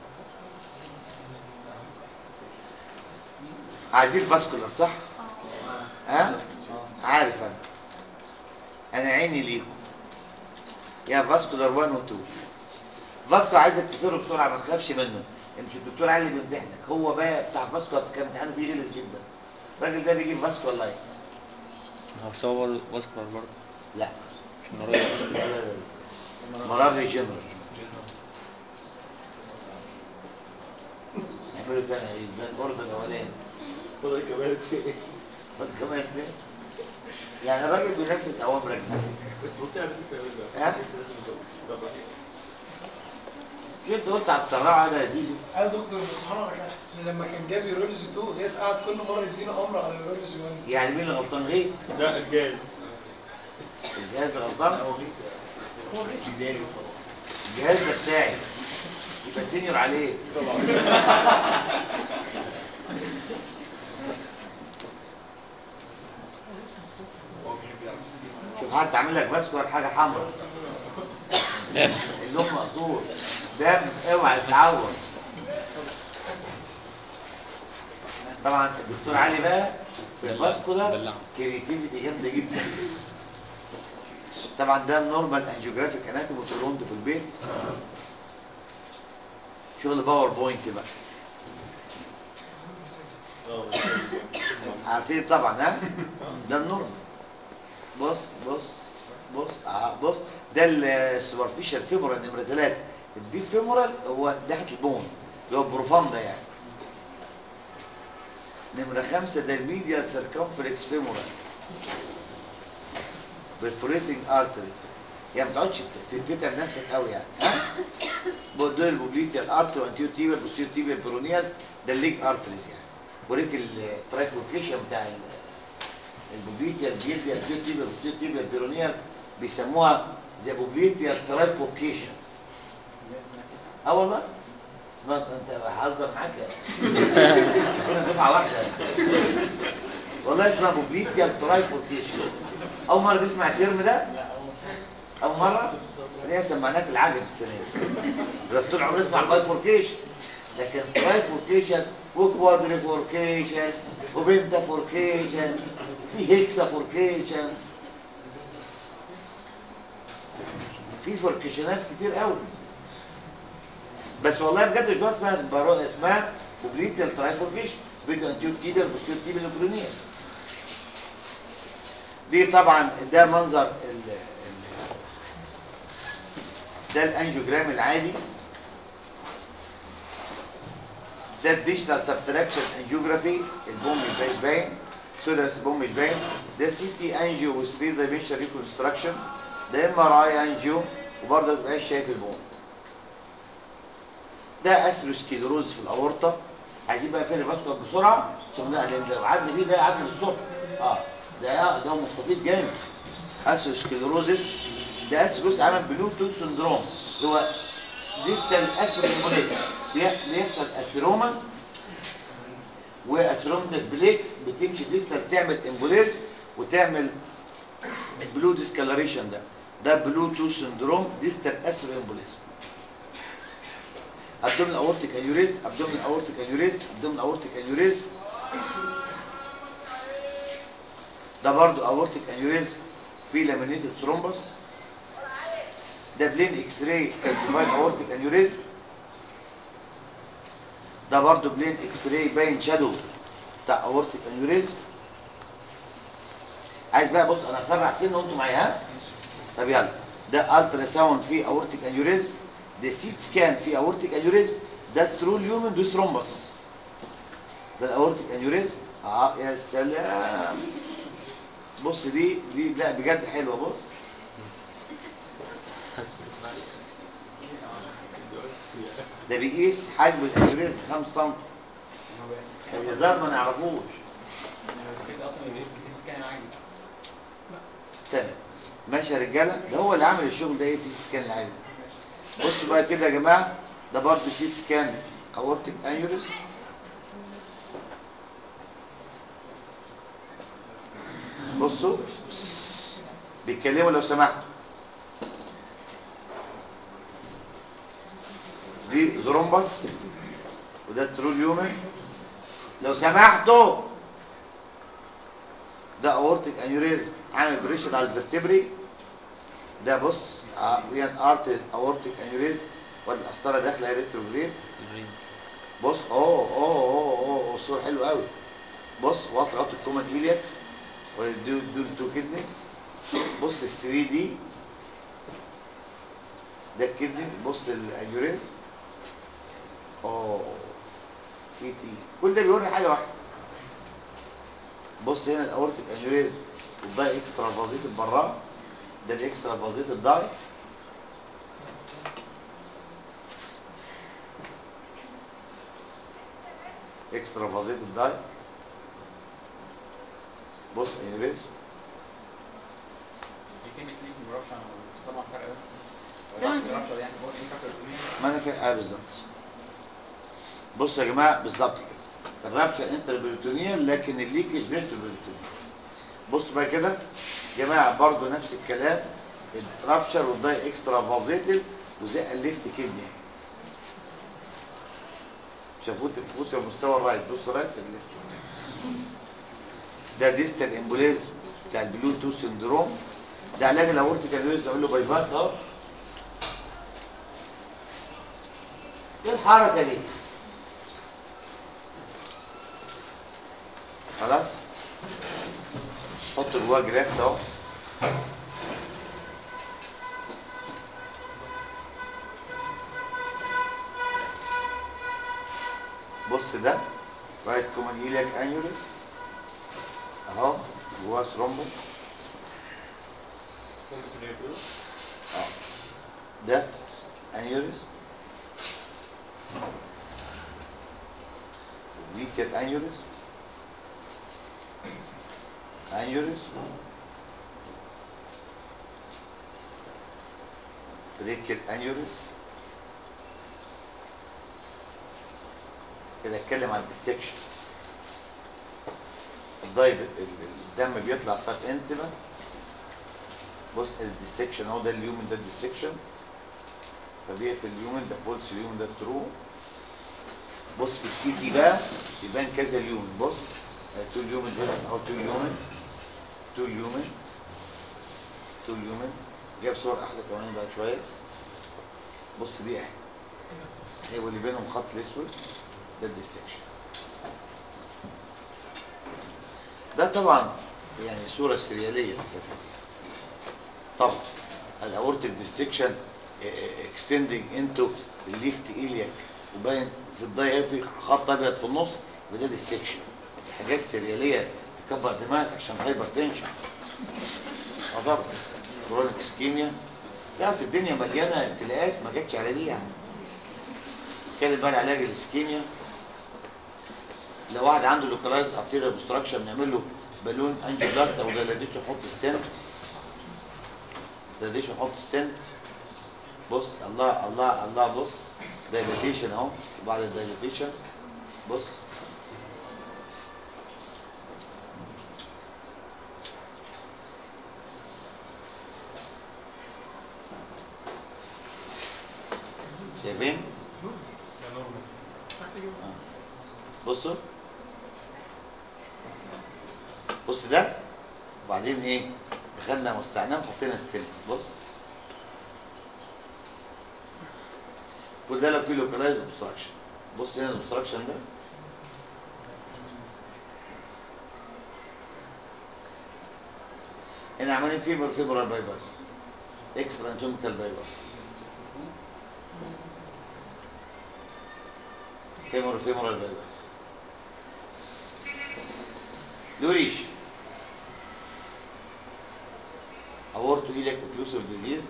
عايزين فاسكولار صح ها عارف انا انا عيني ليكم يا فاسكولار 1 و 2 فاسكو عايزك تفره بسرعه ما تخافش منه مش الدكتور علي اللي بيمتحنك هو بقى بتاع فاسكولار كان امتحانه فيه غلس جدا الراجل ده بيجيب فاسكولار لايت هو بس هو برضه باسكولار برضه لا مش المرة لا باسكولار لا لا مرار جنرال اعملوا تاني ايه ده الاوردر الاولاني خد كمان خد كمان فين يعني الراجل بينفذ اوامرك بس قلت على فكره ها؟ انت لازم تزود طب شو انت قلت هتسرعه ده يا زيزو يا دكتور بس سبحان الله احنا لما كان جاب يورولوجي 2 غيث قعد كل مره يدينا امر على يورولوجي 1 يعني مين اللي غلطان غيث لا الجاز الجهاز اللي غلطان هو غيث هو غيث بداية وخلاص الجهاز ده بتاعي يبقى سينيور عليه طبعا هو بيحب يلعب كتير. شوف حد عامل لك باسكور حاجه حمراء اللون مقصور دم اوعى تتعور طبعا الدكتور علي بقى في الفاسكولار دلعه. كريتيفيتي جامده جدا طبعا ده النورمال انجيوجرافيك اناتومي في الروند في البيت شغل باور بوينت بقى اه عارفين طبعا ها ده النورمال بص بص بص آه بص ده السوبرفيشال فيمورال نمره 3 الديب فيمورال هو تحت البون اللي هو البروفاندا يعني نمره 5 ده الميديال سيركمفلكس فيمورال بالفوريتنج ارتريز يعني ما تقعدش تتعب نفسك قوي يعني ها دول البوبليتيال ارتري وانتيو تيبيال بوستيريو تيبيال بيرونيال ده الليج ارتريز يعني وريك الترايفوركيشن بتاع ال- البوبليتيال بيبيال انتيو تيبيال بوستيريو تيبيال بيرونيال بيسموها زي بوبليتيال ترايفوركيشن اه والله سمعت انت بهزر معاك كنا دفعه واحده والله اسمها بوبليتيال ترايفوركيشن اول مره تسمع الترم ده اول مره ليه سمعناك العجب السنه دي طول عمري اسمع بايفوركيشن لكن ترايفوركيشن وكوادريفوركيشن وبنتافوركيشن في هيكسافوركيشن في فوركيشنات كتير قوي بس والله بجد مش بس اسمها برو اسمها بوبليتيال ترايفوركيشن فيديو انتيو تيبيال بوستيريو تيبيال وكولونيال دي طبعا ده منظر ال ال ده الانجيوجرام العادي ده الديجيتال سبتراكشن انجيوجرافي البوم مش باين باين سودا البوم مش باين ده سي تي انجيو و 3 دايمنشن ريكونستراكشن ده ام ار اي انجيو وبرضه ما تبقاش شايف البوم ده اسلوسكيلروز في الاورطه عايزين بقى فين الباسكت بسرعه عشان ده لان لو قعدنا فيه ده قعدنا للصبح اه ده ده مستفيد جامد اسلوسكيلروزس ده اسلوس عمل بلوتوث سندروم اللي هو ديستال اسلوكيموليزم بيحصل اسيروماس واسيرومتس بليكس بتمشي ديستال تعمل امبوليزم وتعمل البلو ديسكالريشن ده ده بلوتوث سندروم ديستال اسيرو امبوليزم ابدومين اورتيك انيوريزم ابدومين اورتيك انيوريزم ابدومين اورتيك انيوريزم ده برضو اورتيك انيوريزم في لامينيتد ثرومبس ده بلين اكس راي كالسيفايد اورتيك انيوريزم ده برضو بلين اكس راي باين شادو بتاع اورتيك انيوريزم عايز بقى بص انا هسرع سن وانتوا معايا ها طب يلا ده الترا ساوند فيه اورتيك انيوريزم ده سيت سكان فيه اورتيك انيوريزم ده ترو اليومن دو ثرومبس ده الاورتيك انيوريزم اه يا سلام بص دي دي لا بجد حلوه بص ده بيقيس حجم الانيوريزم 5 سم الهزار ما نعرفوش تمام ماشي يا رجاله ده هو اللي عامل الشغل ده ايه في السكان العادي بصوا بقى كده يا جماعه ده برضه سيت سكان اورتيك انيوريزم بصوا بيتكلموا لو سمحتوا دي زرومبس وده الترول يومن لو سمحتوا ده اورتيك انيوريزم عامل بريشر على الفرتبري ده بص ويان ارت اورتيك انيوريزم والقسطره داخله ريتروجريد البرين بص اوه اوه اوه اوه الصورة حلو قوي بص وصغط الكومن ايلياكس ودول دول تو كيدنيز بص ال 3 دي ده الكيدنيز بص الانيوريز اوه سي تي كل ده بيوري حاجه واحده بص هنا الاورتيك انيوريزم والداي اكسترا فازيت براه ده الاكسترا فازيت الداي اكسترا فازيت الداي بص انيوريزم دي كلمة ليك مجربش طبعا فرق يعني. ده مجربش يعني هو ليه فاكر الدنيا ما انا فاهم اه بالظبط بصوا يا جماعه بالظبط كده الرابشر انتربريتونيال لكن الليكج فيرتبريتونيال بص بقى كده يا جماعه برضو نفس الكلام الرابشر والداي اكسترا فازيتل وزي الليفت كدني شافوت فوت المستوى الرايت بصوا رايت الليفت ده ديستال امبوليزم بتاع البلوتوث سندروم ده علاج الاورتيك انيوريزم اقول له باي باس اهو ايه الحركه دي خلاص حط جواه جرافت اهو بص ده رايت كومن ايلياك انيوريس اهو جواه ثرومبس اه ده انيوريس وبليتر انيوريس انيوريس بريكل انيوريس كده اتكلم عن الديسكشن الضيب الدم بيطلع سب انتما بص الديسكشن اهو ده اليومن ده الديسكشن فبيقفل اليومن ده فولس اليومن ده ترو بص في السي تي بقى يبان كذا اليومن بص تو اليومن هنا اهو تو اليومن تو اليومن تو اليومن جاب صور احلى كمان بقى شويه بص دي اهي اهي واللي بينهم خط الاسود ده الديستكشن ده طبعا يعني صوره سرياليه الفكره دي طبعا الاورتيك ديستكشن اكستندنج انتو الليفت ايلياك وباين في الضيق في خط ابيض في النص وده ديستكشن حاجات سرياليه تكبر دماغك عشان هايبر تنشن اه طبعا كرونيك اسكيميا لا اصل الدنيا مليانه ابتلاءات ما جاتش على دي يعني اتكلم بقى عن علاج الاسكيميا لو واحد عنده لوكالايز ارتيريال اوبستراكشن نعمل له بالون انجيوبلاست او دايلاتيشن نحط ستنت دايلاتيشن نحط ستنت بص الله الله الله بص دايلاتيشن اهو وبعد الدايلاتيشن بص شايفين بصوا بص ده وبعدين ايه دخلنا وسعناه وحطينا ستيل بص كل ده لو فيه لوكالايز اوبستراكشن بص هنا الاوبستراكشن ده هنا عمالين فيبر فيبرال باي باس اكسترا انتوميكال باي باس فيمور فيمورال باي باس لوريش aorto iliac occlusive disease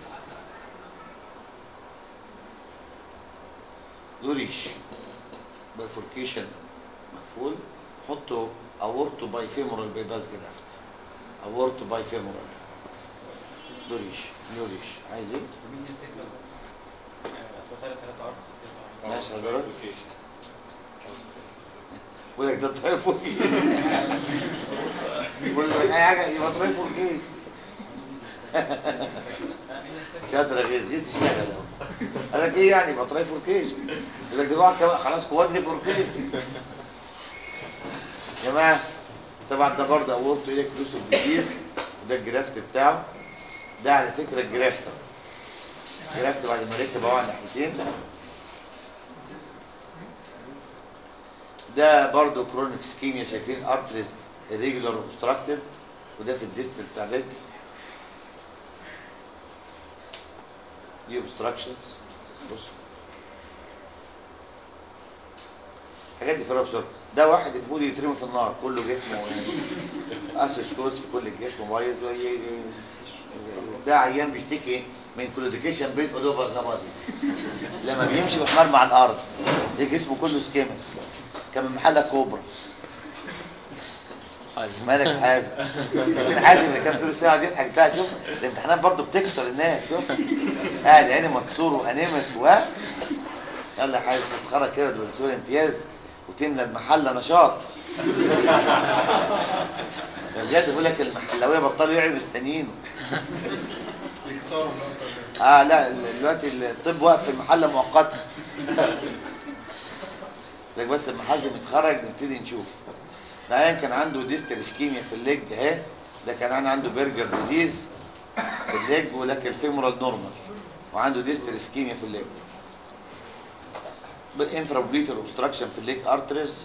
لوريش bifurcation مقفول حطوا aorto bifemoral bypass graft aorto bifemoral لوريش لوريش عايز ايه؟ مين يمسك له اسوأ ثلاث ثلاث ارض ماشي حضرتك بقول لك ده ترايفون بقول لك اي حاجه يبقى ترايفون كيس شاطر يا غيث غيث اشتغل اهو قال لك ايه يعني يبقى ترايفون كيس يقول لك ده واحد كمان خلاص كوادري فوركيس يا جماعه طبعا ده برضه اورتو اليك كلوسيف ديزيز وده الجرافت بتاعه ده على فكره الجرافت الجرافت بعد ما ركب اهو على الناحيتين ده برضو كرونيك سكيميا شايفين ارتريز irregular obstructed وده في الديستل بتاع الرجل دي obstructions بص الحاجات دي فرق بسرعه ده واحد المفروض يترمي في النار كله جسمه يعني اسوسكوز في كل الجسم بايظ وي- ي- ده عيان بيشتكي من كلوديكيشن بين اودوفر زبادي لما بيمشي بيحمر مع الارض ده جسمه كله سكيمك كان من محل كوبرا حازم مالك حازم شايفين حازم اللي كان طول الساعه دي يضحك ده شوف الامتحانات برضو بتكسر الناس شوف قاعد عيني مكسور وانيمك و يلا يا حازم تتخرج كده دكتور امتياز وتملى المحله نشاط ده بجد بيقول لك المحلويه بطلوا يعملوا مستنيينه يكسروا النقطة دي. اه لا دلوقتي الطب واقف في المحله مؤقتا لك بس لما حازم يتخرج نبتدي نشوف العيان كان عنده ديستال اسكيميا في الليج اهي ده كان عنده عنده برجر ديزيز في الليج ولكن الفيمورال نورمال وعنده ديستال اسكيميا في الليج بالانفرابليتر اوبستراكشن في الليج ارتريز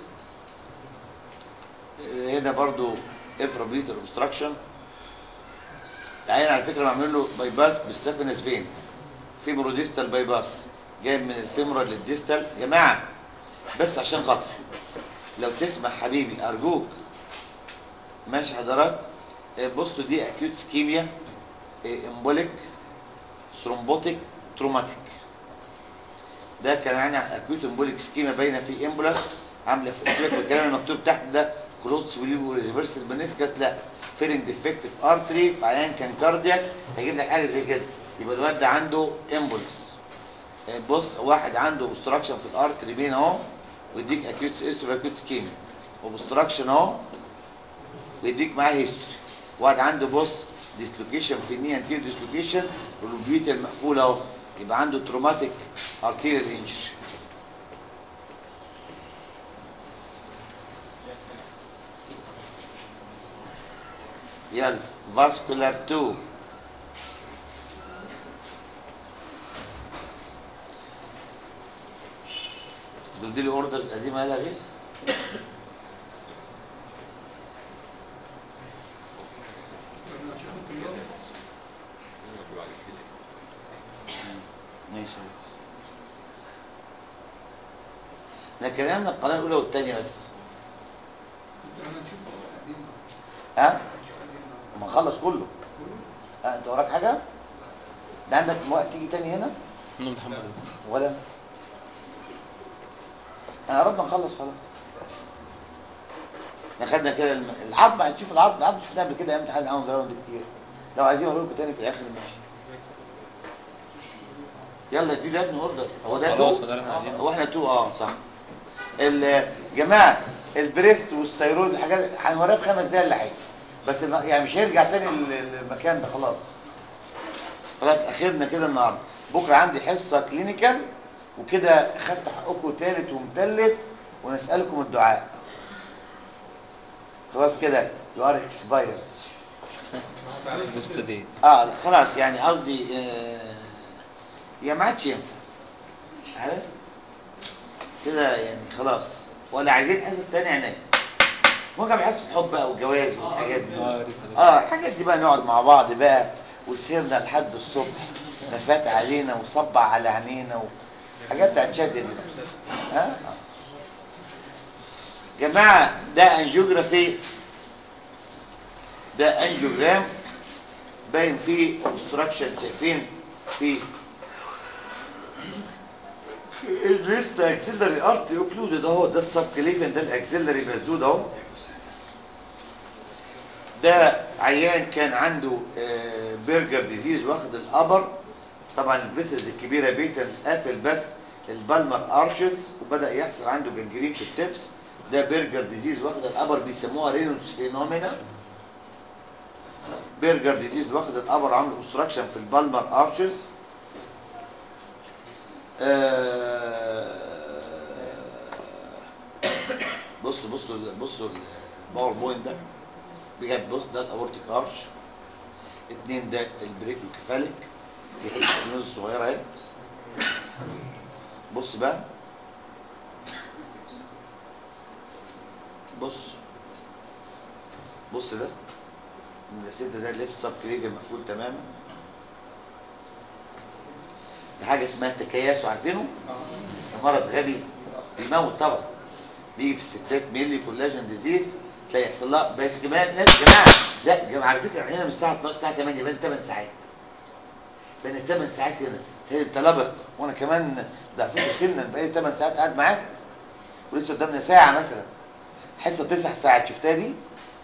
هنا برضو انفرابليتر اوبستراكشن العيان على فكره معمول له بايباس بالسافينس فين فيموروديستال بايباس جايب من الفيمورال للديستال يا جماعه بس عشان خاطر لو تسمع حبيبي ارجوك ماشي حضرات آه، بصوا دي اكيوت سكيميا امبوليك ثرومبوتيك تروماتيك ده كان يعني اكيوت امبوليك سكيميا باينه في امبولاس عامله في سيبك من الكلام المكتوب تحت ده كلوتس وليبو ريفرسال بنسكس لا فيلنج ديفكتيف ارتري في عيان كان كاردياك هيجيب لك حاجه زي كده يبقى الواد ده عنده امبولس بص واحد عنده اوبستراكشن في الارتري بين اهو ويديك اكيوت اسر اكيوت سكيميا اوبستراكشن اهو ويديك معاه هيستوري واحد عنده بص ديسلوكيشن في النيه انتير ديسلوكيشن والروبيت المقفول اهو يبقى عنده تروماتيك ارتيريال انجري يلا فاسكولار 2 دول دي الاوردرز قديمه يلا غيث ماشي يا غيث. احنا كلامنا القناه الاولى والثانيه بس ها ما نخلص كله ها انت وراك حاجه ده عندك وقت تيجي تاني هنا نوم محمد ولا انا قربنا نخلص خلاص احنا خدنا كده الم- العظم هنشوف العظم العظم شفناه قبل كده ايام امتحان الاول جراوند كتير لو عايزين اقول لكم تاني في الاخر ماشي يلا دي يا ابني اوردر هو ده خلاص، تو؟ ده اللي احنا عايزينه. هو احنا تو اه صح ال- جماعه البريست والثيرويد الحاجات هنوريها في خمس دقايق اللي هيجي بس الن- يعني مش هيرجع تاني ال- المكان ده خلاص خلاص اخرنا كده النهارده بكره عندي حصه كلينيكال وكده خدت حقكم تالت ومتلت ونسالكم الدعاء خلاص كده يو ار اكسبايرد بوست دي اه لا، خلاص يعني قصدي آه يا ما عادش ينفع عارف كده يعني خلاص ولا عايزين حصص تاني هناك ممكن بحس في الحب بقى والجواز والحاجات دي اه ريت اه الحاجات دي بقى نقعد مع بعض بقى وسهرنا لحد الصبح ما فات علينا وصبع على عينينا و... حاجات بتاعت شد دي ها آه. جماعه ده انجيوجرافي ده انجيوجرام باين فيه اوبستراكشن شايفين في الليفت اكسلري ارت اوكلودد اهو ده السبكليفن ده الاكسلري مسدود اهو ده عيان كان عنده آه، برجر ديزيز واخد الابر طبعا الفيسلز الكبيره بيتا قافل بس البالمر ارشز وبدا يحصل عنده جنجرين في التبس ده برجر ديزيز واخد الابر بيسموها رينولدز فينومينا برجر ديزيز واخد الابر عامل اوبستراكشن في البالمر ارشز بصوا بصوا بصوا الباوربوينت ده بجد بص ده الاورتيك ارش اتنين ده البريكوكيفاليك في حته النوز الصغيره اهي بص بقى بص بص ده الست ده الليفت سب كليفيا مقفول تماما ده حاجه اسمها التكياس عارفينه مرض غبي بيموت طبعا بيجي في الستات ميلي كولاجين ديزيز تلاقي يحصل لها بس كمان ناس يا جماعه لا يا جماعه على فكره احنا من الساعه 12 الساعه 8 بين 8 ساعات بين 8 ساعات هنا تلاقي انت لبق وانا كمان ضعفته سنا بقالي 8 ساعات قاعد معاك ولسه قدامنا ساعه مثلا حصه 9 ساعات شفتها دي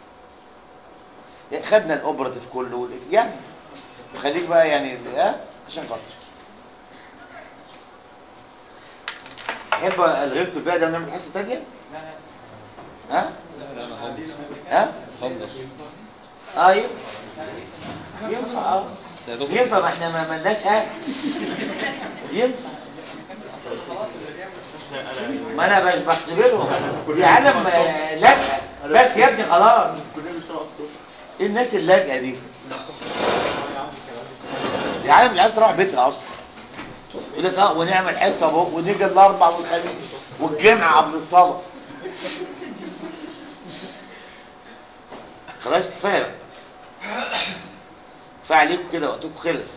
يعني خدنا الاوبراتيف كله والإك- يعني خليك بقى يعني ها عشان خاطر تحب الغي لكم الباقي ده ونعمل حصه ثانيه ها لا لا انا هوملس ها هوملس اه ينفع ينفع اه يا دكتور ينفع ما احنا ما ملناش حاجه ينفع ما انا ب- بختبرهم دي عالم آه، لاجئه بس يا ابني خلاص كلنا بنسمع الصوت ايه الناس اللاجئه دي دي عالم مش عايز تروح بيتها اصلا يقول لك اه ونعمل حصه بكره ونيجي الاربع والخميس والجمعه قبل الصلاه خلاص كفايه بقى. كفايه عليكم كده وقتكم خلص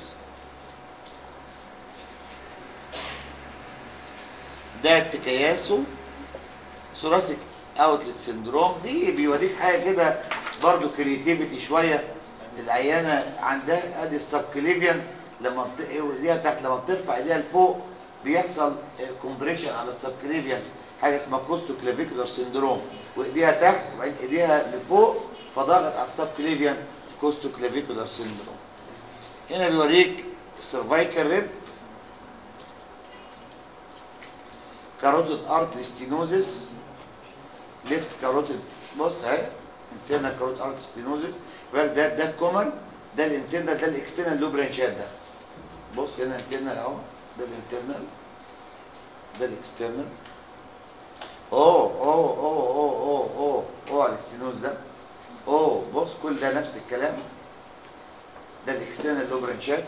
ده التكياسو ثوراسيك اوتلت سندروم دي بيوريك حاجه كده برضو كرياتيفيتي شويه العيانه عندها ادي السبكليفيان لما بت... ايديها تحت لما بترفع ايديها لفوق بيحصل كومبريشن على السبكليفيان حاجه اسمها كوستو كلافيكولار سندروم وايديها تحت وبعدين ايديها لفوق فضغط على السبكليفيان كوستو كلافيكولار سندروم هنا بيوريك السيرفايكال ريب كاروتيد ارتري ستينوزس ليفت كاروتيد بص اهي انترنال كاروتيد ارتري ستينوزس يبقى ده ده الكومن ده الانترنال ده الاكسترنال لو برانشات ده بص هنا انترنال اهو ده الانترنال ده الاكسترنال اوه اوه اوه اوه اوه اوه اوه على الستينوز ده اوه بص كل ده نفس الكلام ده الاكسترنال لو برانشات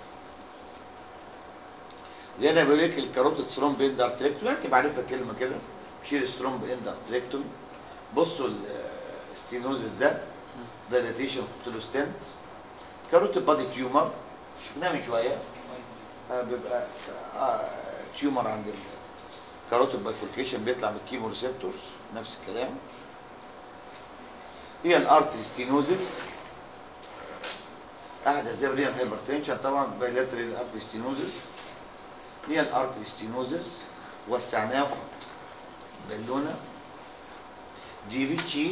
دي انا بقول لك الكاروتيد ثرومب اندارتريكتوم انت بعرفها كلمه كده شيل الثرومب اندارتريكتوم بصوا الستينوزس ده دايليتيشن قلت له ستنت كاروتيد بادي تيومر شفناه من شويه آه بيبقى آه تيومر عند الكاروتيد بايفوركيشن بيطلع من الكيمو ريسبتورز نفس الكلام هي الارتري ستينوزس احد اسباب ريال هايبرتنشن طبعا بايلاترال ارتري ستينوزس هي الارتري ستينوزس وسعناه بالونه دي في تشي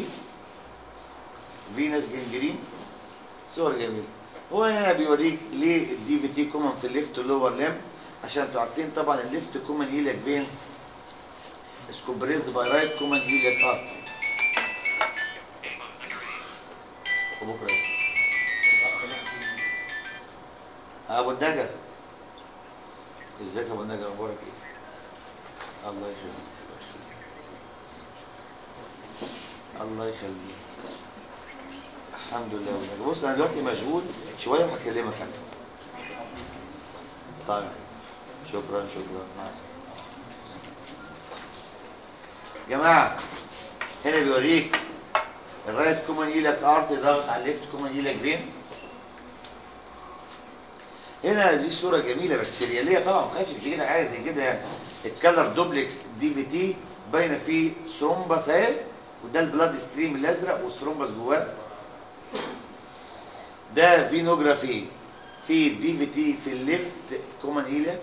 فينس جنجرين صور جميل هو هنا بيوريك ليه الدي في تي كومن في الليفت لور ليم عشان انتوا عارفين طبعا الليفت كومن ايلك بين سكوبريزد باي رايت كومن ايلك ارتري وبكره إيه؟ ابو النجا ازيك يا ابو النجا اخبارك ايه الله يخليك الله يخليك الحمد لله يا ابو النجا بص انا دلوقتي مشغول شويه وهكلمك انا طيب شكرا شكرا مع السلامه جماعه هنا بيوريك الرايت كومن ايلك ارت ضغط على الليفت كومن ايلك فين هنا دي صورة جميلة بس سريالية طبعا ما تخافش مش كده حاجة زي كده يعني الكالر دوبلكس دي في تي باينة فيه ثرومبس اهي وده البلاد ستريم الازرق والثرومبس جواه ده فينوجرافي في دي في تي في الليفت كومن ايلك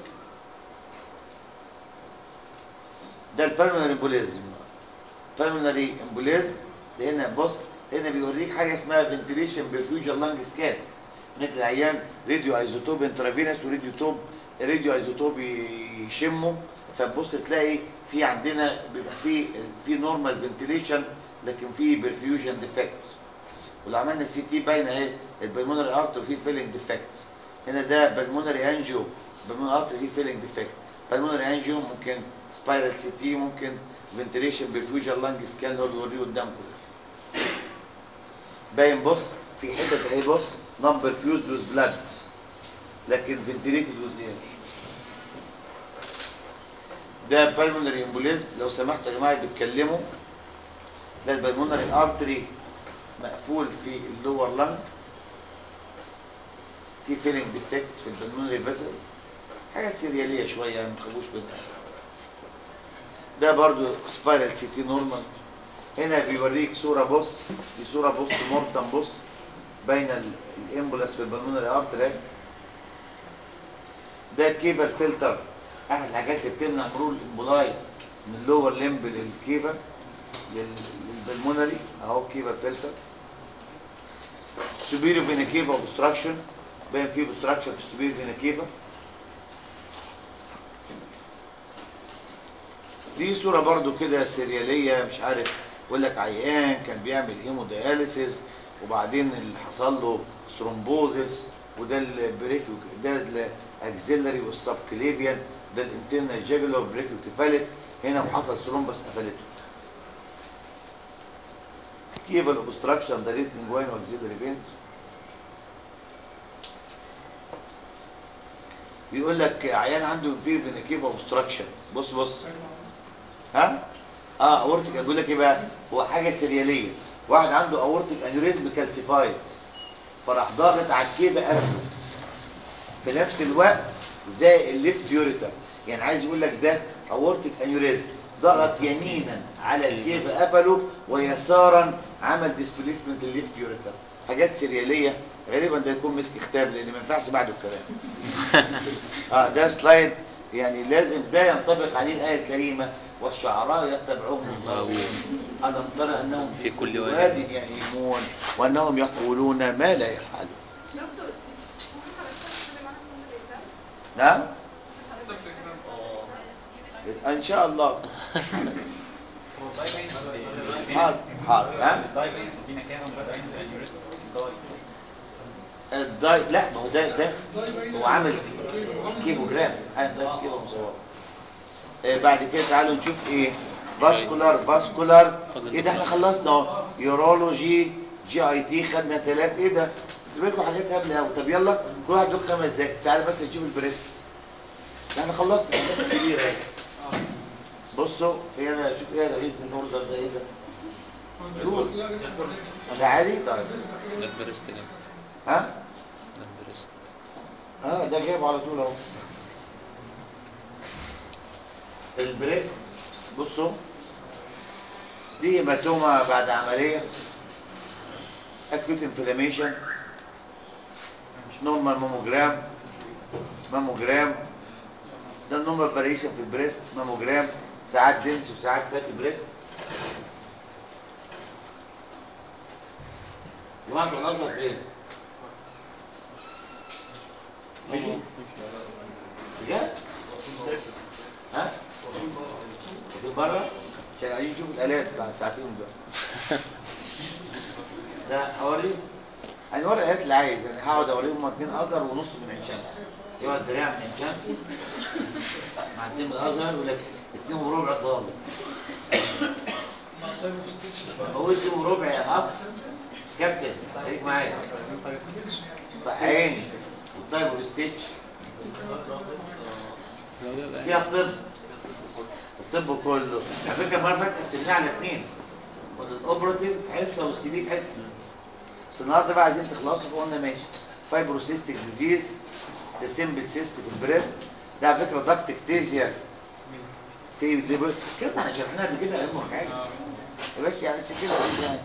ده البالمونري امبوليزم بالمونري امبوليزم هنا بص هنا بيوريك حاجه اسمها فنتيليشن برفيوجن لانج سكان مثل العيان راديو ايزوتوب انترافينس وراديو توب راديو ايزوتوب يشمه فتبص تلاقي في عندنا بيبقى في في نورمال فنتيليشن لكن في برفيوجن ديفكتس ولو عملنا سي تي باينه اهي البلمونري ارت وفي فيلنج ديفكتس هنا ده بلمونري انجيو بالمونري ارت فيه فيلنج ديفكت بالمونري انجيو ممكن سبايرال سي تي ممكن فنتيليشن برفيوجن لانج سكان اللي هو بيوريه قدامكم ده باين بص في حتت اهي بص نون برفيوزد ويز بلاد لكن فنتيليتد ويز اير ده بالمونري امبوليزم لو سمحتوا يا جماعه بيتكلموا تلاقي البلمونري ارتري مقفول في اللور لانج في فيلينج ديفكتس في البلمونري فيسل حاجات سرياليه شويه ما تخافوش منها ده برضو سبايرال سي تي نورمال هنا بيوريك صوره بص دي صوره بوست مورتم بص بين ال- الامبولاس في البلمونري ارتري ده كيفال فلتر احد الحاجات اللي بتمنع مرور الامبولاي من اللور لمب للكيفا لل- للبلمونري اهو كيفا فلتر سوبيريو فينا كيفا اوبستراكشن باين فيه اوبستراكشن في السوبيريو فينا كيفا دي صورة برضو كده سريالية مش عارف يقول لك عيان كان بيعمل هيمودياليسيس وبعدين اللي حصل له ثرومبوزس وده البريكو ده الاكزيلري والسبكليفيان ده الانترنال جاجولار بريكو كيفاليك هنا وحصل ثرومبس قفلته كيفال اوبستراكشن ده ريت انجوين واكزيلري فينز بيقول لك عيان عنده في فينيكيفا اوبستراكشن بص بص ها اه اورتيك بيقول لك ايه بقى هو حاجه سرياليه واحد عنده اورتيك انيوريزم كالسيفايد فراح ضاغط على الكيبه قبله في نفس الوقت زي الليفت يوريتر يعني عايز يقول لك ده اورتيك انيوريزم ضغط يمينا على الكيبه قفله ويسارا عمل ديسبليسمنت الليفت يوريتر حاجات سرياليه غالبا ده يكون مسك ختام لان ما ينفعش بعده الكلام اه ده سلايد يعني لازم ده ينطبق عليه الآية الكريمة والشعراء يتبعهم الغاوون ألم ترى أنهم في كل واد واد يهيمون وأنهم يقولون ما لا يفعلون دكتور ممكن حضرتك تتكلم عن السنة اللي نعم اه إن شاء الله هو الداي باين حاضر حاضر ها الداي باين فينا كام داي انيوريست داي الداي لا ما هو ده ده هو عامل كيلو جرام عامل ده كيلو مصور آه بعد كده تعالوا نشوف ايه فاسكولار فاسكولار ايه ده احنا خلصنا اهو يورولوجي جي اي تي خدنا ثلاث ايه ده بيجوا حاجات هبله قوي طب يلا كل واحد له خمس دقايق تعالى بس نشوف البريست احنا خلصنا حاجات كبيره اهي بصوا ايه انا شوف ايه ده غيظ الاوردر ده ايه ده شوف ده عادي طيب ده البريست جنب ها ده البريست اه ده جايب على طول اهو البريست بصوا دي هيماتوما بعد عمليه اكيوت انفلاميشن نورمال ماموجرام ماموجرام ده النورمال فاريشن في البريست ماموجرام ساعات دنس وساعات فاتي بريست جماعه الازهر فين؟ ماشي بجد ها في بره عشان عايزين نشوف الالات بعد ساعتين بقى ده حوالي هنوري الالات اللي عايز انا هقعد اوريهم اتنين ازهر ونص من عين شمس يقعد دراع من عين شمس مع اتنين من الازهر يقول لك اتنين وربع طالب هو اتنين وربع يا اخ كابتن خليك معايا عيني والطيب والستيتش فيها الطب الطب كله على فكره المره اللي فاتت قسمناه على اثنين الاوبراتيف حصه والسيليك حصه بس النهارده بقى عايزين تخلصوا فقلنا ماشي فايبروسيستيك ديزيز ده سيمبل سيست في البريست ده على فكره داكتكتيزيا في ديبوت كده احنا شرحناها قبل كده اهم حاجه بس يعني كده يعني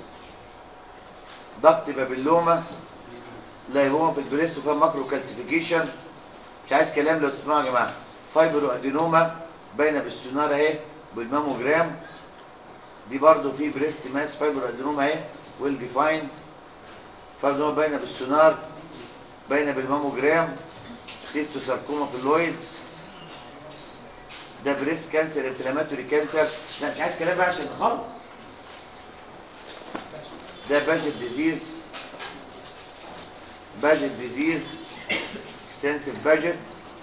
ضغط بابلوما لا هو في البريست وفيها ماكرو كالسيفيكيشن مش عايز كلام لو تسمعوا يا جماعه فايبرو ادينوما باينه بالسونار اهي بالماموجرام دي برضو في بريست ماس فايبرو ادينوما اهي ويل ديفايند فايبرو باينه بالسونار باينه بالماموجرام سيستو ساركوما في اللويدز ده بريست كانسر انفلاماتوري كانسر لا مش عايز كلام بقى عشان نخلص ده باجت ديزيز باجت ديزيز اكستنسيف باجت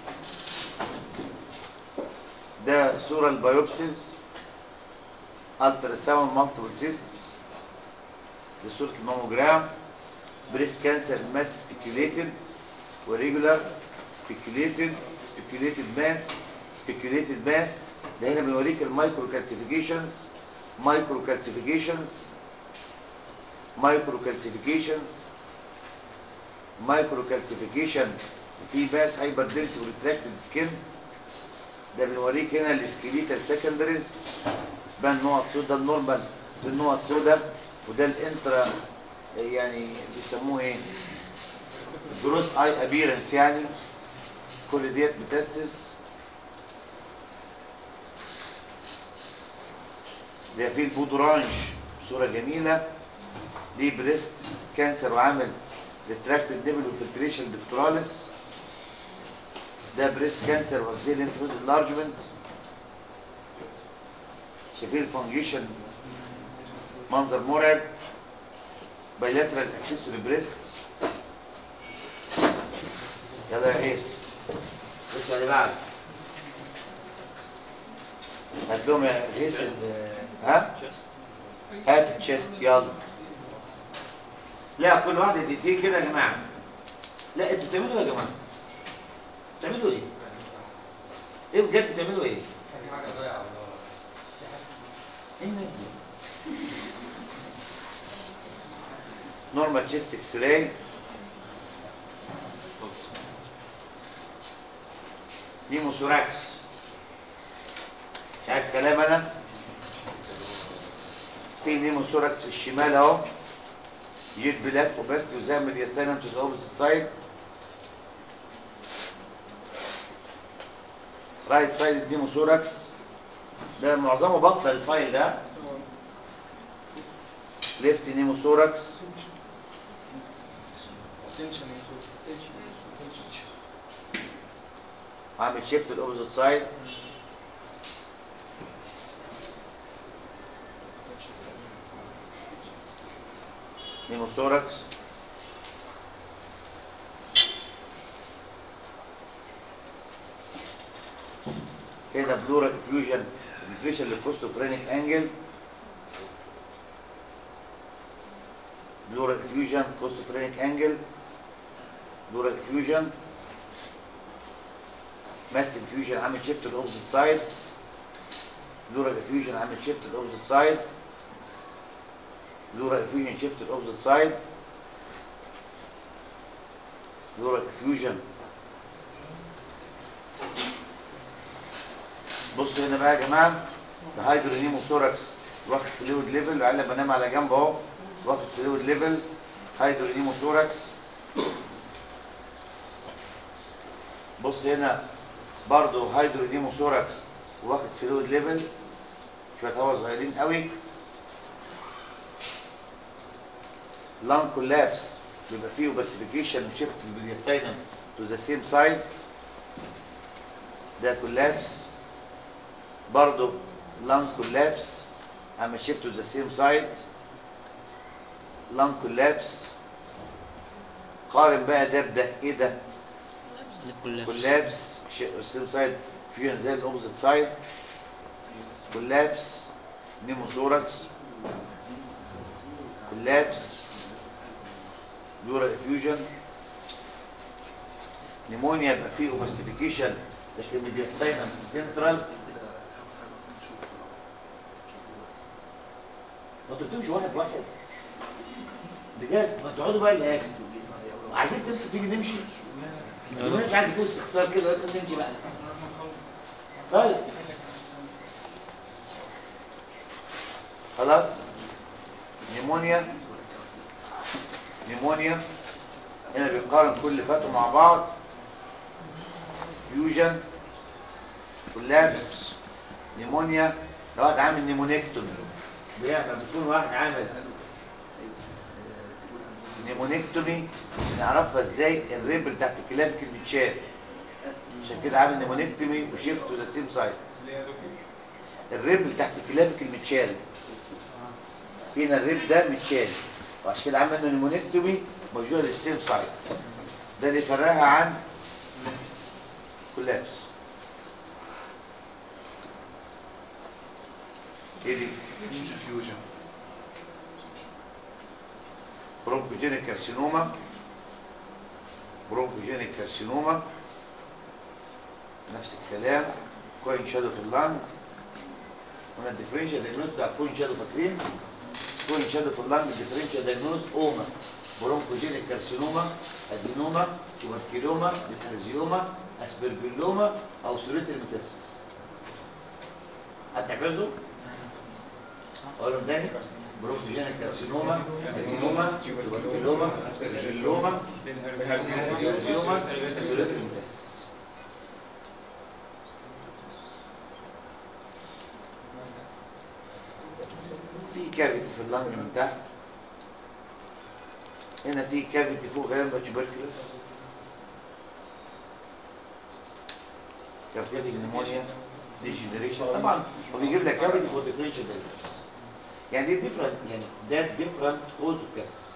ده صورة البيوبسيز الترا ساوند مالتيبل سيستس دي صورة الماموجرام بريست كانسر ماس سبيكيوليتد وريجولار سبيكيوليتد سبيكيوليتد ماس سبيكيوليتد ماس ده هنا بيوريك المايكرو كالسيفيكيشنز مايكرو كالسيفيكيشنز مايكرو كالسيفيكيشنز مايكرو كالسيفيكيشن في باس هايبر دنسي وريتراكتد سكين ده بنوريك هنا السكيليتال سكندريز بان نقط سودا النورمال في النقط سودا وده الانترا يعني بيسموه ايه جروس اي ابيرنس يعني كل ديت بتاسس ده في البودرانج صورة جميلة دي بريست كانسر وعامل ريتراكتد نيبل وفلتريشن بكتوراليس ده بريست كانسر واكزيل ليمفنود انلارجمنت شايفين الفانجيشن منظر مرعب بايلاترال اكسسوري بريست يلا يا عيس خش على بعض هات لهم يا عيس ال- ها هات التشيست يلا لا كل واحد يديه كده يا جماعه لا انتوا بتعملوا ايه يا جماعه بتعملوا ايه ايه بجد بتعملوا ايه ايه الناس دي نورمال تشيست اكس راي نيموثوراكس مش عايز كلام انا في نيموثوراكس في الشمال اهو جيت بلاك وبس وزامل يستنم تو ذا اوبوزيت سايد رايت سايد نيموثوراكس ده معظمه بطل الفايل ده ليفت نيموثوراكس عامل شيفت الاوبوزيت سايد نيموثوركس كده بلورال افيوجن انفليشن للكوستوفرينيك انجل بلورال افيوجن كوستوفرينيك انجل بلورال افيوجن ماس انفيوجن عامل شيفت الاوبوزيت سايد بلورال افيوجن عامل شيفت الاوبوزيت سايد بلورال افيوجن شيفت الاوبوزيت سايد بلورال افيوجن بص هنا بقى يا جماعه ده هيدرونيموثوركس واخد فلويد ليفل وقال بنام على جنب اهو واخد فلويد ليفل هيدرونيموثوركس بص هنا برضو هيدرونيموثوركس واخد فلويد ليفل شويه هوا صغيرين قوي لان كولابس بيبقى فيه اوباسيفيكيشن وشيفت البريستاينم تو ذا سيم سايد ده كولابس برضو لان كولابس عم شيفت تو ذا سيم سايد لان كولابس قارن بقى ده بده ايه ده كولابس السيم سايد فيه زي الاوبوزيت سايد كولابس نيموثوركس كولابس بلورال افيوجن نيمونيا يبقى فيه اوبستيفيكيشن تشكيل ميدياستاينم سنترال ما انتوا بتمشوا واحد واحد بجد ما تقعدوا بقى الاخر عايزين تمشوا تيجي نمشي الناس عايز يبص الصار كده يقول نمشي بقى طيب خلاص نيمونيا نيمونيا هنا بيقارن كل فتره مع بعض فيوجن كولابس نيمونيا لو واحد عامل نيمونيكتومي بيعمل بتكون واحد عامل نيمونيكتومي نعرفها ازاي الريبل بتاعت الكلابيكل بيتشال عشان كده عامل نيمونيكتومي وشيفت تو ذا سيم سايد الريبل بتاعت الكلابيكل متشال فينا الريب ده متشال وعشان كده عملنا نيمونيكتومي موجوده للسيم سايد ده اللي يفرقها عن كولابس ايه دي فيوجن برونكوجينيك كارسينوما برونكوجينيك كارسينوما نفس الكلام كوين شادو في اللنج قلنا الديفرنشال دايجنوز بتاع كوين شادو فاكرين كوين شادو في اللنج الديفرنشال دايجنوز اوما برونكوجينيك كارسينوما ادينوما توبركيلوما بيتارزيوما اسبرجلوما او سوريت الميتاسيس هتحفظوا اقولهم تاني برونكوجينيك كارسينوما ادينوما توبركيلوما اسبرجلوما بيتارزيوما سوريت الميتاسيس في كافيتي في اللنج من تحت هنا في كافيتي فوق غالبا تيوبركلوس كافيتي نيمونيا ديجنريشن طبعا هو بيجيب لك كافيتي فور ديفرنشال يعني دي ديفرنت يعني ده ديفرنت كوز اوف كافيتي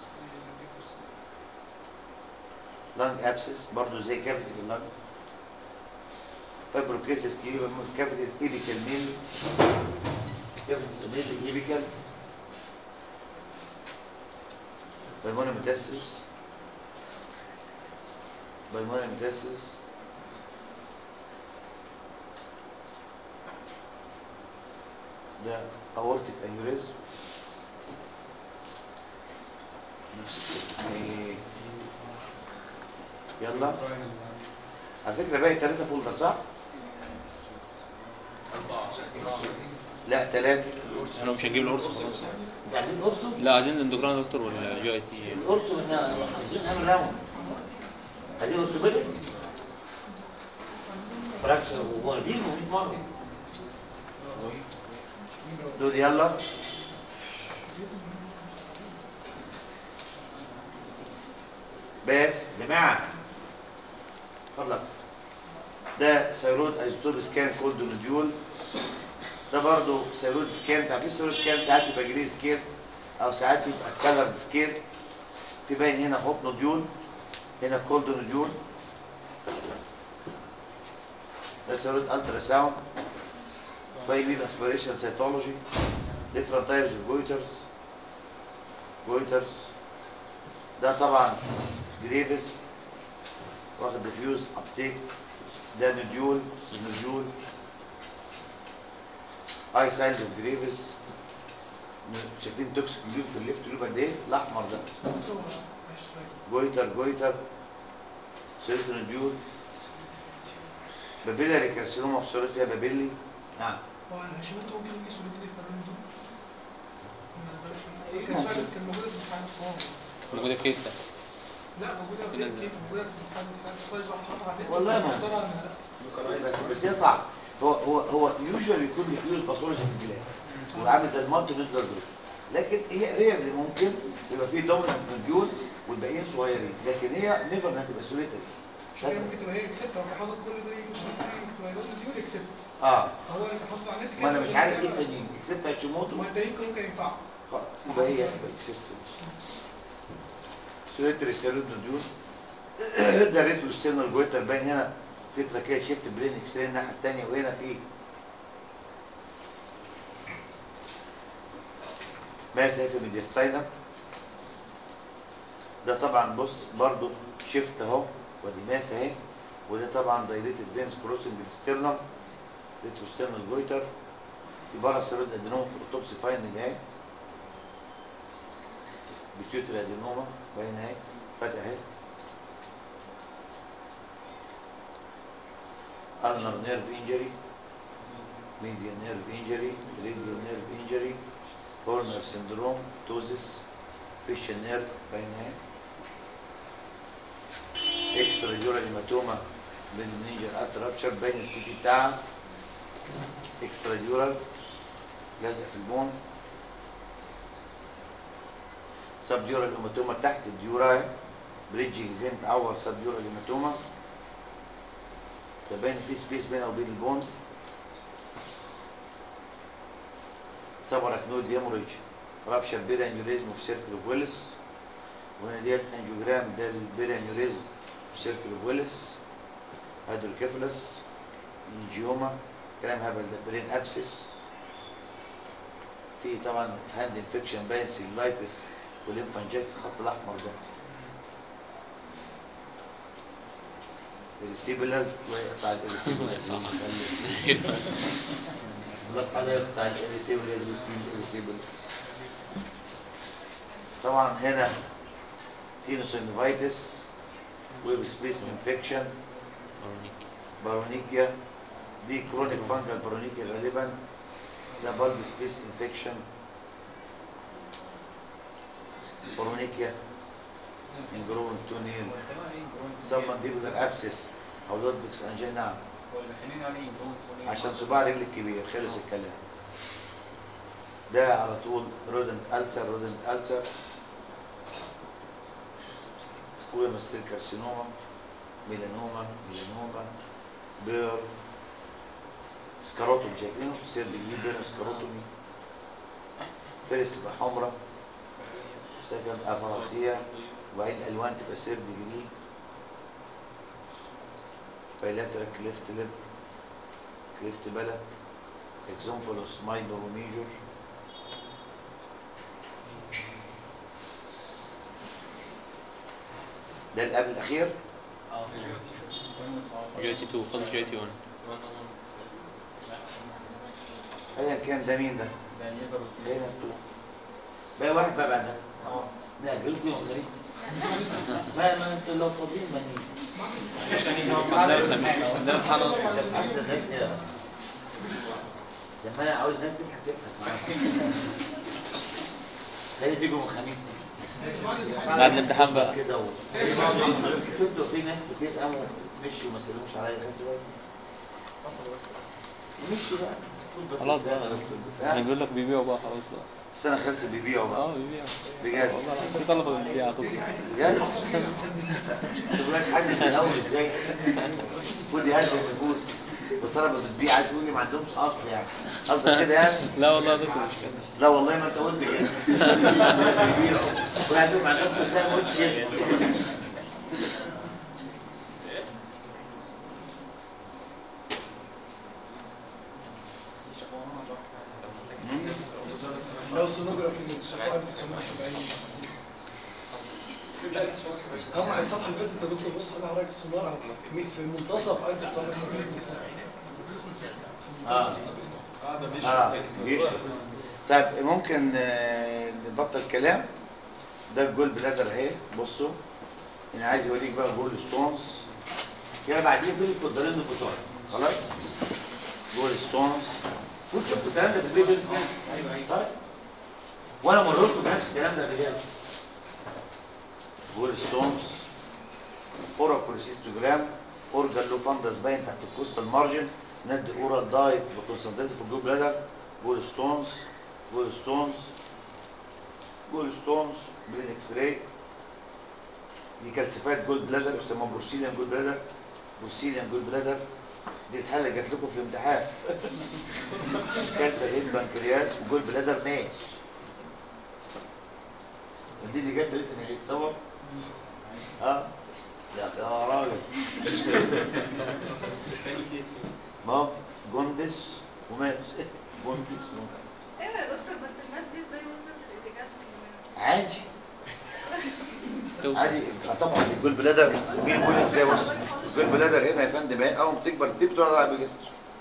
لانج ابسس برضه زي كافيتي في اللنج فايبروكيسس تيوب كافيتيز ايبيكال ميل كافيتيز ميل ايبيكال بايموني متاسس بايموني متاسس ده اورتيك انيوريزم نفس يعني يلا على فكرة باقي ثلاثة فولدر صح؟ لا ثلاثة احنا مش هنجيب القرص خلاص انت عايزين قرصه؟ لا عايزين الاندوكرين دكتور ولا جي اي تي القرص احنا عايزين نعمل راوند عايزين قرص فراكشر وواخدين 100 مرة دول يلا بس يا جماعة اتفضل ده سيرود ايزوتوب سكان كولد نوديول ده برضو سيرود سكان تعرفين سيرود سكان ساعات يبقى جري سكيل او ساعات يبقى كلر سكيل في باين هنا هوب نوديول هنا كولد نوديول ده سيرود الترا ساوند باين اسبيريشن سيتولوجي different types of goiters goiters ده طبعا جريفز واخد ديفيوز ابتيك ده نوديول نوديول اي ساينز اوف جريفز شايفين توكسيك لوب في الليفت لوب قد ايه الاحمر ده جويتر جويتر سيرت نوديول بابيلاري كارسينوما في صورة فيها بابيلي نعم هو الهشيمات ممكن يجي سوليتري فالون دول كان سؤال كان موجودة في امتحان الصوم موجودة في كيسة لا موجودة في الكيس موجودة في امتحان امتحان كويس واحد حاطط عليه والله ما- مختار عن بس بس هي صعب هو هو هو يوجوال يكون ديفيوز باثولوجي في البلاد وعامل زي المالتي نودلر جروب لكن هي ريرلي ممكن يبقى فيه دومينانت نوديول والباقيين صغيرين لكن هي نيفر انها تبقى سوليتري عشان كده ممكن تبقى هي اكسبت هو كان حاطط كل ده يجي سوليتري فالون دول اكسبت اه هو اللي كان حاطط على النت ما انا كده مش عارف ايه كده. التانيين اكسبت هاتشيموتو ما التانيين كانوا ممكن ينفعوا خلاص يبقى هي يبقى اكسبت سوليتري سيرود نوديول ده ريتو ستيرنال جويتر باين هنا في تراكيه شيفت برين اكس راي الناحيه الثانيه وهنا في ماذا في ميديستاينم ده طبعا بص برضو شيفت اهو ودي ماس اهي وده طبعا دايليتد فينس كروسنج الستيرنم ريتو ستيرنال جويتر دي بره السيرود ادينوما في الاوتوبسي فايندنج اهي بيتيوتري ادينوما باين اهي فاتح اهي ulnar nerve injury median nerve injury radial nerve injury Horner syndrome ptosis facial nerve باين اهي extra dural hematoma بين النينجر ات رابشر باين السي تي بتاعها extra dural لازق في البون سبديورال هيماتوما تحت الديوراي بريدجنج فين تعور سبديورال هيماتوما تبين في سبيس بينها وبين البون سبراكنود هيموريج رابشر بيرا انيوريزم في سيركل اوف ويلس وهنا ديت انجيوجرام ده البيرا انيوريزم في سيركل اوف ويلس هيدروكيفالس انجيوما كلام هبل ده برين ابسس في طبعا هاند انفكشن باين سيلايتس والليمفانجيتس الخط الاحمر ده الريسيبلز ويقطع الريسيبلز البلاد حاجه يقطع الريسيبل الريسيبل طبعا هنا تينوسينوفايتس ويب سبيس انفكشن بارونيكيا دي كرونيك فانجل بارونيكيا غالبا ده بالب سبيس انفكشن بارونيكيا انجرون تونيل سمن دي بدر ابسس او لودفكس انجينا هو اللي خليني عليه يدرون عشان صباع رجل الكبير خلص الكلام ده على طول رودنت ألسر رودنت ألسر سكويموس سيل كارسينوما ميلانوما ميلانوما بير سكاروتومي شايفينه سير بيجيب بير سكاروتومي فيرست تبقى حمراء سكند افراخيه وبعدين الالوان تبقى سير ديجري بايلاترال كليفت ليب كليفت بلد اكزومفولوس ماينور وميجور ده القبل الاخير اه جي تي 2 فاضل جي تي 1 ايا كان ده مين ده ده الليفر ايه نفسه بقى واحد بقى بعد ده لا جالكوا يوم خميس ما ما انت لو فاضيين ما نيجي عندنا الخميس عندنا امتحان اصلا انت بتحسن الناس يا لما انا عاوز ناس تضحك تضحك خلي تيجوا من الخميس بعد الامتحان بقى كده و... شفتوا في ناس كتير قاموا مشوا وما سلموش عليا خدتوا بالك مشوا بقى المفروض بس خلاص بقى تسأل. انا ها؟ بيقول لك بيبيعوا بقى خلاص بقى السنه خلصت بيبيعوا بقى اه بيبيعوا بجد والله العظيم في طلبه بتبيع طب بجد طب بالك حد من الاول ازاي خد يهدي النفوس والطلبه بتبيع عايز تقول لي ما عندهمش اصل يعني قصدك كده يعني لا والله يا دكتور مش كده لا والله ما انت قلت كده بيبيعوا وبعدين ما عندهمش لا ما قلتش كده لو سونوجرافي اللي بتشوفوها 1970 هم الصفحه اللي فاتت يا دكتور بص خلي حضرتك السونار اهو في منتصف 1970 اه اه يكشف طيب ممكن آه، نبطل كلام ده الجول بلادر اهي بصوا انا عايز اوريك بقى جول ستونز كده بعدين فين الفضلين البطاقه خلاص جول ستونز فوت شفت الكلام ده في البيت ايوه ايوه طيب وانا مررت بنفس الكلام ده قبل كده جول ستونز اورا كوليسيستوجرام اورجان لو فاندس باين تحت الكوستال مارجن ند اورال دايت وكونسنتريت في الجول بلادر جول ستونز جول ستونز جول ستونز برين اكس راي دي كالسيفات جول بلادر بيسموها بورسيليان جول بلادر بورسيليان جول بلادر دي الحاله اللي جات لكم في الامتحان كانسر هيد بنكرياس وجول بلادر ماش دي اللي جت قالت ان هيتصور اه يا يا راجل ما هو جندس ومات جندس ومات ايوه يا دكتور بس الناس دي ازاي وصلت للاتجاه عادي توصل عادي آه طبعا الجول بلادر مين بيقول ازاي وصل الجول بلادر هنا يا فندم اهي اول ما تكبر دي بتقعد على بيجسر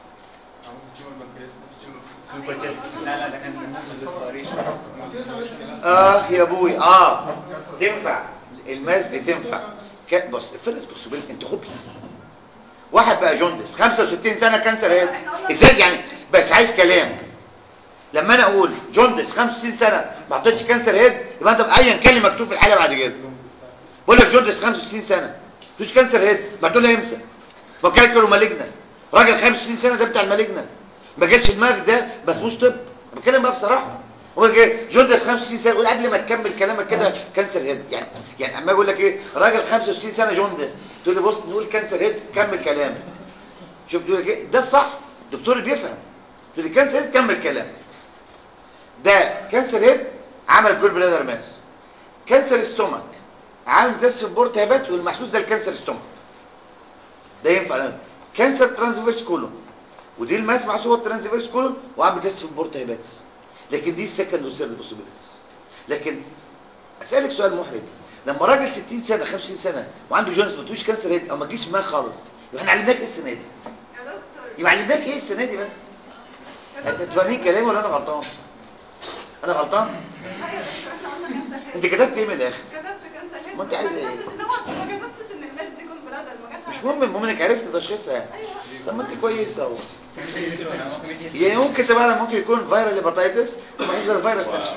لا لا ده كان نموذج صغيرين اه يا ابوي اه تنفع الماس دي تنفع ك- بص الفرس بوسيبيلتي انت خبي واحد بقى جوندس 65 سنه كانسر هيد ازاي يعني بس عايز كلام لما انا اقول جوندس 65 سنه ما حطيتش كانسر هيد يبقى انت بايا كان اللي مكتوب في الحاله بعد كده بقول لك جوندس 65 سنه مفيش كانسر هيد ما تقول لي امسك وكالكولو مالجنا راجل 65 سنه ده بتاع المالجنا ما جاتش دماغك ده ما اسموش طب أنا بتكلم بقى بصراحه هو ايه جوندس 65 سنه قول قبل ما تكمل كلامك كده كانسر هيد يعني يعني اما اقول لك ايه راجل 65 سنه جوندس تقول لي بص نقول كانسر هيد كمل كلامك شوف تقول لك ايه ده الصح الدكتور اللي بيفهم تقول لي كانسر هيد كمل كلام ده كانسر هيد عمل جول بلادر ماس كانسر ستومك عامل بس بورت هبات والمحسوس ده الكانسر ستومك ده ينفع لنا كانسر ترانسفيرس كولون ودي الماس محسوبه الترانسفيرس كولون وعامل تيست في البورت هباتس لكن دي السكند وثيرد بوسيبيليتيز لكن اسالك سؤال محرج لما راجل 60 سنه 50 سنه وعنده جونز ما تقولش كانسر هيد او ما تجيش في دماغك خالص يبقى احنا علمناك ايه السنه دي يا دكتور يبقى علمناك ايه السنه دي بس انتوا فاهمين كلامي ولا انا غلطان انا غلطان ايوه يا دكتور احنا قلنا كانسر انت كتبت ايه من الاخر كتبت كانسر هيد ما انت عايزة ايه؟ ما كتبتش طبعا ما كتبتش ان الماس دي كون بلادر ما جاتش مش على مهم المهم انك عرفت تشخيصها يعني ايوه طب ما انت كويسه اهو ممكن يجي يعني ممكن تبقى ممكن يكون فيرال هيباتيتس وما هيش ده الفيروس نفسه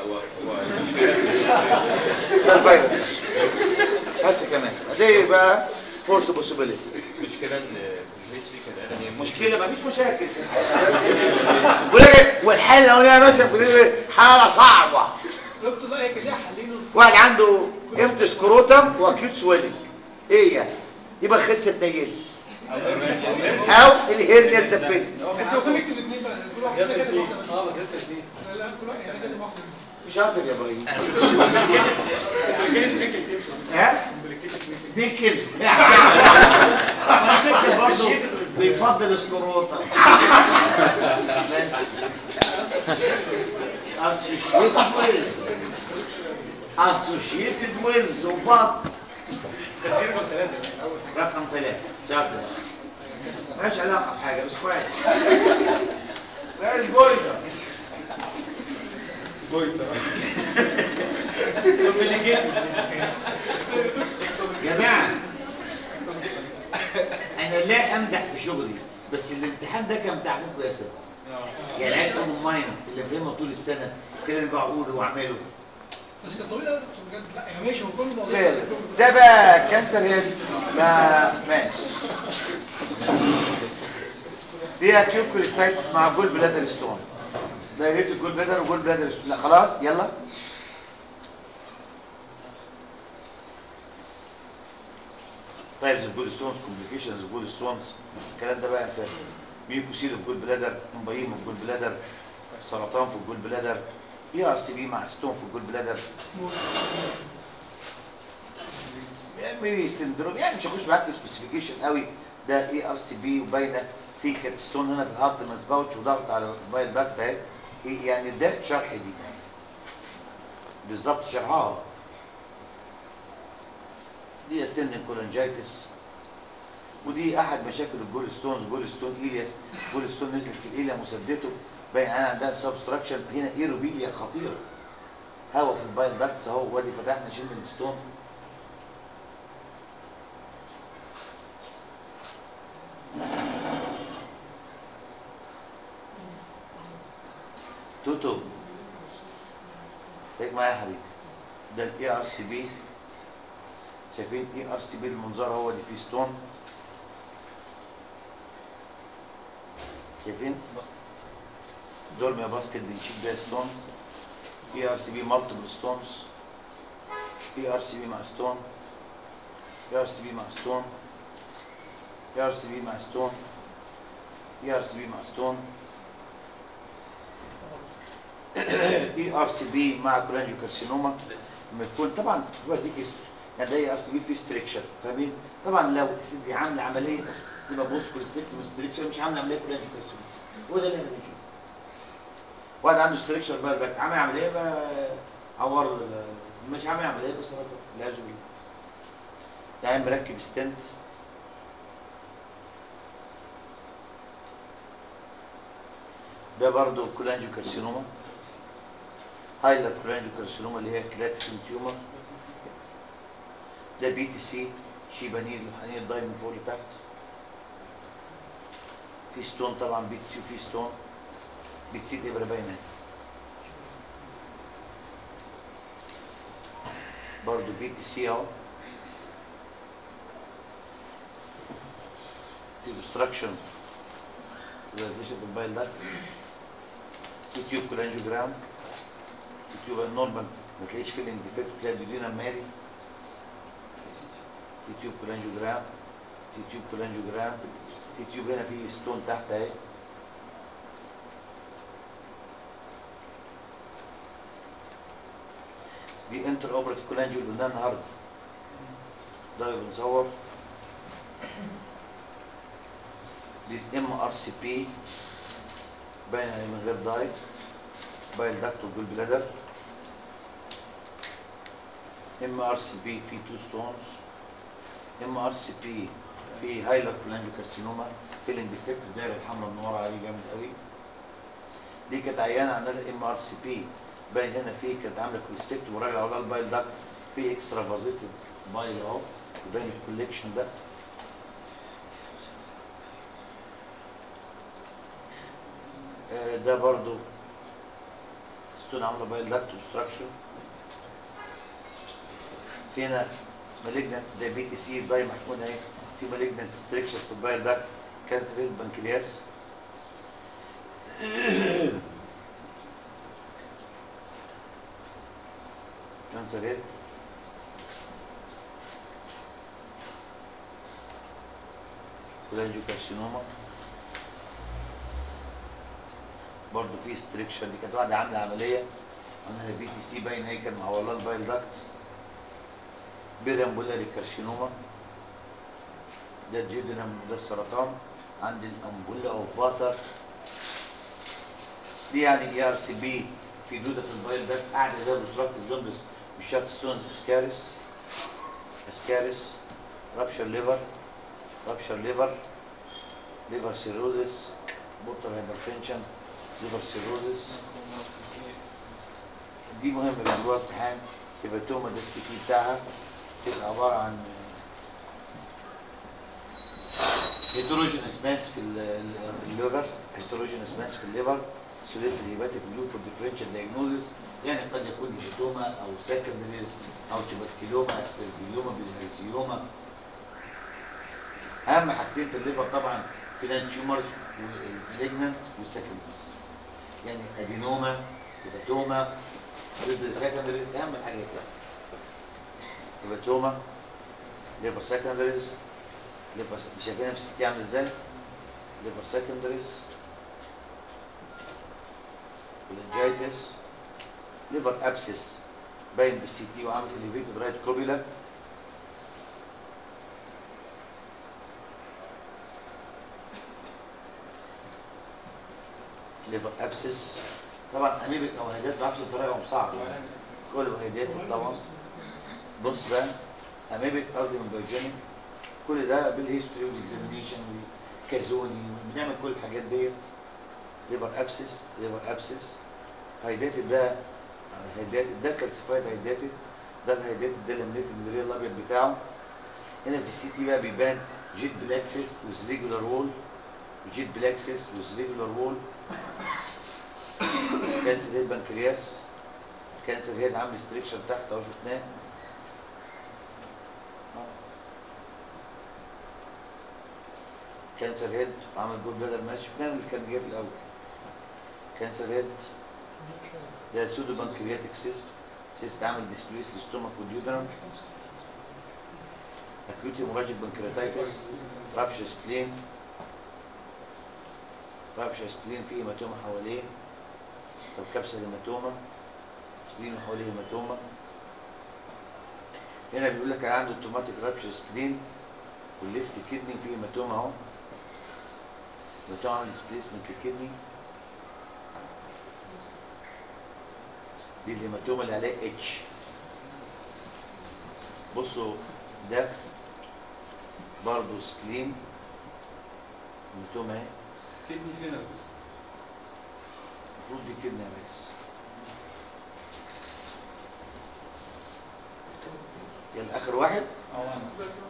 ده الفيروس نفسه. بس كمان دي بقى فورس بوسيبيليتي المشكلة ان الهيستوري كان قال ان هي مشكله مفيش مشاكل في الحياه بس بيقول لك والحاله الاولانيه مثلا بيقول لك حاله صعبه دكتور لا هي كان ليها حلين واحد عنده امتى سكروتم واكيوت سويلنج ايه يعني يبقى خسه نيل او الهيرنيا اتثبتت هو كان المفروض نكتب الاثنين بقى كل واحد فينا كاتب واحده بس اه ما كتبتش اثنين لا لا كل واحد كان كاتب واحده مش شاطر يا ابراهيم ها نيكل نيكل برضه بيفضل السكروتم اسوشيتد ويز اسوشيتد ويز وبط رقم ثلاثة شاطر مالهاش علاقة بحاجة بس كويس كويس بويضة يا جماعة أنا لا أمدح في شغلي بس الامتحان ده كان بتاع أخوكم يا سيدي يعني عيال أم ماين اللي فهمه طول السنة كده اللي بقوله وأعمله بس كانت طويله قوي دكتور بجد لا يا ماشي هو كل موضوع غير ده بقى كانسر هيد ما ماشي دي اكيوت كوليستايتس مع جول بلادر ستون ده ريت الجول بلادر وجول بلادر ستون لا خلاص يلا طيب الجول ستونز كومبليكيشنز الجول ستونز الكلام ده بقى في ميوكوسيل في جول بلادر امبايم في جول بلادر سرطان في الجول بلادر اي ار سي بي مع ستون في الجول بلادر يعني سندروم يعني مش هخش معاك في سبيسيفيكيشن قوي ده اي ار سي بي وباينه في كانت ستون هنا في الهارت مسبوتش وضغط على البايل باكت اهي إيه يعني ده شرح دي بالظبط شرحها دي اسند كولانجايتس ودي احد مشاكل الجول ستونز جول ستون ايلياس جول ستون نزلت في الايليا مسدته باين انا عندها سبستراكشن هنا ايروبيليا خطيره هوا في البايل باكتس اهو وادي فتحنا شلنا الستون توتو خليك معايا يا حبيبي ده الاي ار سي بي شايفين اي ار سي بي المنظار هو اللي فيه ستون شايفين دورميا باسكت بنشيل بيها ستون اي ار سي بي مالتيبل ستونز اي ار سي بي مع ستون اي ار سي بي مع ستون اي ار سي بي مع ستون اي ار سي بي مع ستون اي ار سي بي مع كولانجيوكارسينوما لما يكون طبعا هو دي اسم يعني ده اي ار سي بي فيه ستريكشر فاهمين طبعا لو الست دي عامله عمليه تبقى بوست كوليستيكتوم ستريكشر مش عامله عمليه كولانجيوكارسينوما هو ده اللي احنا بنشوفه واحد عنده ستريكشر بقى الباك عامل عمليه بقى عور ال- مش عامل عمليه بس لازم يعني مركب ستنت ده برضه كولانجيو كارسينوما هايلر كولانجيو كارسينوما اللي هي كلاتسين تيومر ده بي تي سي شيبانيل الحنين الضاي من فوق لتحت في ستون طبعا بي تي سي وفي ستون بي تي سي الابره باينه اهي. برضه بي تي سي اهو في obstruction سيرفيشن في البايل داكتس في تيوب كولانجيوجرام في تيوب النورمال ما تلاقيش فيه الانديفكت تلاقي الديولينا مالي في تيوب كولانجيوجرام في تيوب كولانجيوجرام في تيوب هنا في ستون تحت اهي دي انتر اوبرتيف كولانجيو اللي قلناها النهارده ده اللي بنصور دي ام ار سي بي باين عليه من غير داي باين داكت وجول بلادر ام ار سي بي في تو ستونز ام ار سي بي في هايلر كولانجيو كارسينوما فيلنج ديفكت الدايره الحمراء من ورا عليه جامد قوي دي كانت عيانه عندها ام ار سي بي باين هنا في كانت عامله كوليستيك وراجع وراها البايل داكت في اكسترا فازيتيف بايل اهو يبان الكوليكشن ده آه، ده برضو ستون عامله بايل داكت اوبستراكشن فينا مالجنت دايابيتي سي باي محمود اهي في مالجنت ستريكشر في البايل داكت كانسر البنكرياس كانسر هيد كارسينوما برضه في ستريكشر دي كانت واحده عامله عمليه عملها بي تي سي باين هي كان معوله البايل داكت بيرامبولاري كارسينوما ده الجدرم وده السرطان عند الامبولا او فاتر دي يعني اي ار سي بي في دوده في البايل داكت قاعده زي بوستراكتيف جوندس بالشات ستونز اسكاريس اسكاريس رابشر ليفر رابشر ليفر ليفر سيروزس بوتر هايبرتنشن ليفر سيروزس دي مهمه بيعملوها امتحان هيباتوما ده السي تي بتاعها تبقى عباره عن هيتروجينس ماس في ال- ال- الليفر هيتروجينس ماس في الليفر سوليت الهيباتيك لوب فور ديفرنشال دايجنوزس يعني قد يكون هيباتوما او سكندريز او تبكيلوما اسبرجيلوما بالهرسيوما اهم حاجتين في الليفر طبعا فينان تيومرز والمالجنانت والسكندريز يعني ادينوما هيباتوما ضد سكندريز اهم الحاجات يعني هيباتوما ليفر سكندريز ليفر مش شايفينها في الستي عامل ازاي ليفر سكندريز والانجايتس ليفر ابسس باين بالسي تي وعامل اليفيتد رايت كوبيلا ليفر ابسس طبعا اميبك او هيدات بعرفش طريقهم صعب يعني كل وهيدات طبعا بص بقى اميبك قصدي من بيوجينيك كل ده بالهيستوري والاكزامينيشن والكازوني بنعمل كل الحاجات ديت ليفر ابسس ليفر ابسس هيداتد ده هيداتد ده كالسيفايد هيداتد ده الهيداتد ده لمنيت المرير الابيض بتاعه هنا في السي تي بقى بيبان جيت بلاكسس ويز ريجولار وول جيت بلاكسس ويز ريجولار وول كانسر هيد بنكرياس كانسر هيد عامل ستريكشر تحت اهو شفناه كانسر هيد عامل جول بلادر ماشي شفناه اللي كان جاي في الاول كانسر هيد ده سودو بنكرياتيك سيست سيست عامل ديسبليس للستومك والديودرم اكيوت هيموراجيك بنكرياتايتس رابش سبلين رابش سبلين فيه هيماتوما حواليه سب كابسل هيماتوما سبلين حواليه هيماتوما هنا بيقول لك عنده اوتوماتيك رابش سبلين والليفت كدني فيه هيماتوما اهو هيماتوما عامل ديسبليسمنت الكدني دي الهيماتوما اللي عليها اتش بصوا ده برضه سكلين هيماتوما اهي كدني فين يا المفروض دي كدني يا ريس يلا اخر واحد اه انا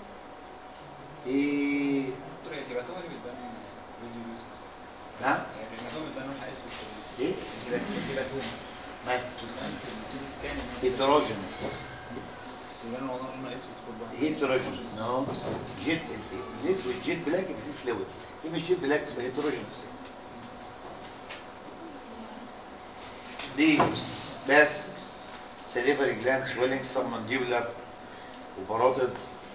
ايه دكتور هي الهيباتوما اللي بتبان ريديوس نعم يعني الهيباتوما بتبان لونها اسود في ايه الهيباتوما الهيباتوما ما بتبان في السي تي سكان هيتروجينس سودان والله لونها اسود كلها هيتروجينس نو جيت الاسود جيت بلاك يبقى فيه فلويد ايه مش جيت بلاك يبقى هيتروجينس دي بس سليفري جلاند سويلنج سبمنديبولار وباروتد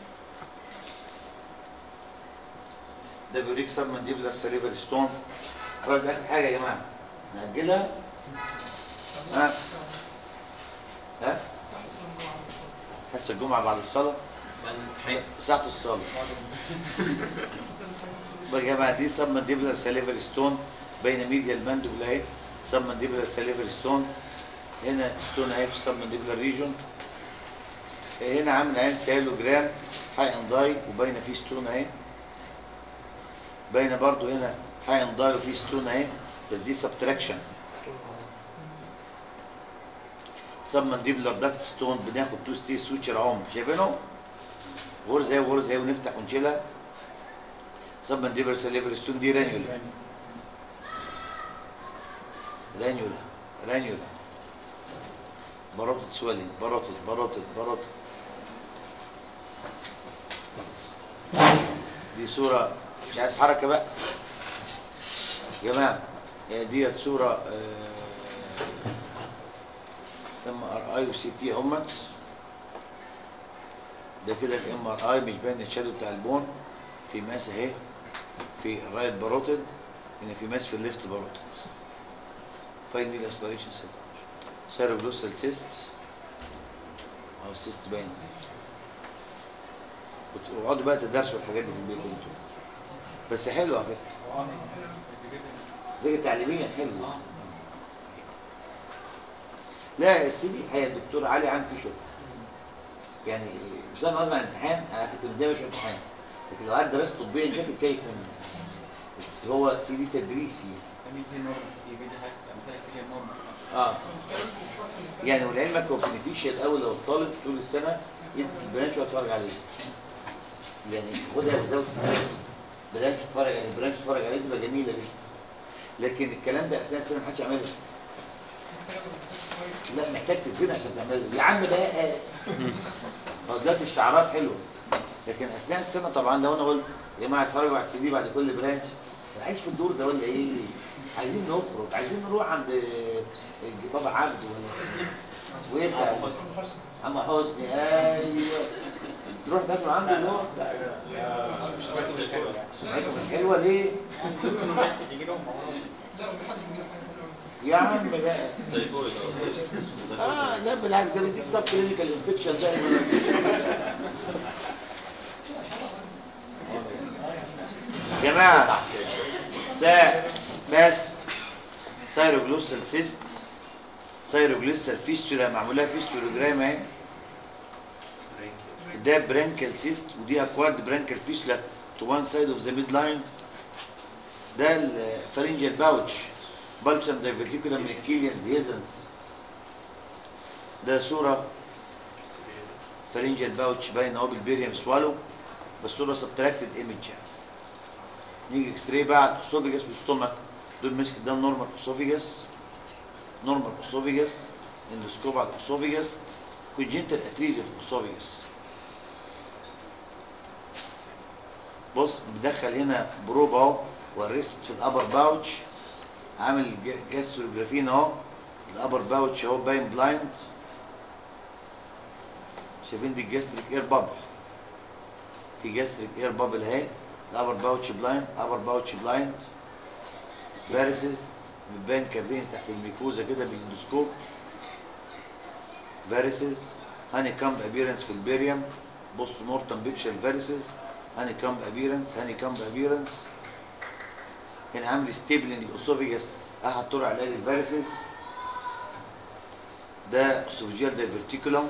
ده بيوريك سبمنديبولار سليفري ستون خلاص ده اخر حاجه يا جماعه نأجلها ها ها حصه الجمعه بعد الصلاه ساعه الصلاه بقى يا جماعه دي سبمنديبولار سليفري ستون بين ميديا الماندبل اهي سبمنديبولار سليفري ستون هنا ستون اهي في السبمنديبولار ريجون هنا عامل عين سيالوجرام حي انداي وباينه فيه ستون اهي باينه برضو هنا حي انداي وفيه ستون اهي بس دي سبتراكشن سب مانديبولار داكت ستون بناخد تو ستي سوتشر اهم شايفينهم غرزه وغرزه ونفتح ونشيلها سب مانديبولار سليفر ستون دي رانيولا رانيولا رانيولا باروتد سويلنج باروتد باروتد باروتد دي صورة مش عايز حركة بقى يا جماعة هي ديت صورة ام ار اي وسي تي همت ده كده الام ار اي مش باين الشادو بتاع البون في ماس اهي في الرايت باروتد هنا في ماس في الليفت باروتد فاين ميل اسبريشن سيل سيروجلوسال سيست او السيست باين وت- واقعدوا بقى تدرسوا الحاجات دي في البيت انتوا بس حلوه على فكره فكره تعليميه حلوه لا السي دي هي الدكتور علي عام فيه شغل يعني بصرف النظر عن الامتحان انا كنت قدامي شويه امتحان لكن لو قعدت درست طبيا انت تتكيف منه بس هو سي دي تدريسي مين دي نورمال دي بيجي حاجه مثلا في نورمال اه يعني ولعلمك هو بنفيشال قوي لو الطالب طول السنه يدي البرانش ويتفرج عليه يعني خدها بزاويه ستريس برانش تتفرج عليه برانش تتفرج عليه تبقى جميله دي لكن الكلام ده اثناء السنه محدش يعمله لا محتاج تزين عشان تعمله يا عم بقى هو دلوقتي الشعارات حلوه لكن اثناء السنه طبعا لو انا قلت يا جماعه اتفرجوا على السي دي بعد كل برانش أنا عايش في الدور ده ولا ايه عايزين نخرج عايزين نروح عند بابا عبده ولا اسمه ايه بتاع عم حسني ايوه تروح تاكل عنده اللي هو بتاع سمعته مش حلوه ليه يجي لهم مرض يا عم بقى تايفويد اه لا بالعكس ده بيديك سب كلينيكال انفكشن ده جماعه ده بس سايروجلوسال سيست سايروجلوسال فيستولا معمولها فيستولوجرام اهي ده برانكل سيست ودي اكوارد برانكل فيستولا تو وان سايد اوف ذا ميد لاين ده الفارنجال باوتش بالسم دايفرتيكولم من الكيليان ديزنس ده صورة فارنجال باوتش باين اهو بالبيريم سوالو بس صورة سبتراكتد ايمج يعني نيجي اكس راي بعد اسوفيجاس وستومك دول مسك ده نورمال اسوفيجاس نورمال اسوفيجاس اندوسكوب على الاسوفيجاس كونجنتال اتريزيا في الاسوفيجاس بص مدخل هنا بروب اهو والريست في الابر باوتش عامل جاستروجرافين اهو الابر باوتش اهو باين بلايند شايفين دي الجاستريك اير بابل في جاستريك اير بابل اهي الابر باوتش بلايند ابر باوتش بلايند فارسز بتبان كافينز تحت الميكوزا كده بالاندوسكوب فارسز هاني كامب ابيرنس في البيريم بوست مورتم بيكشر فارسز هاني كامب ابيرنس هاني كامب ابيرنس هنا عامل ستيبلنج الاسوفيجاس احد طرق علاج الفارسز ده اسوفيجيال دايفرتيكولم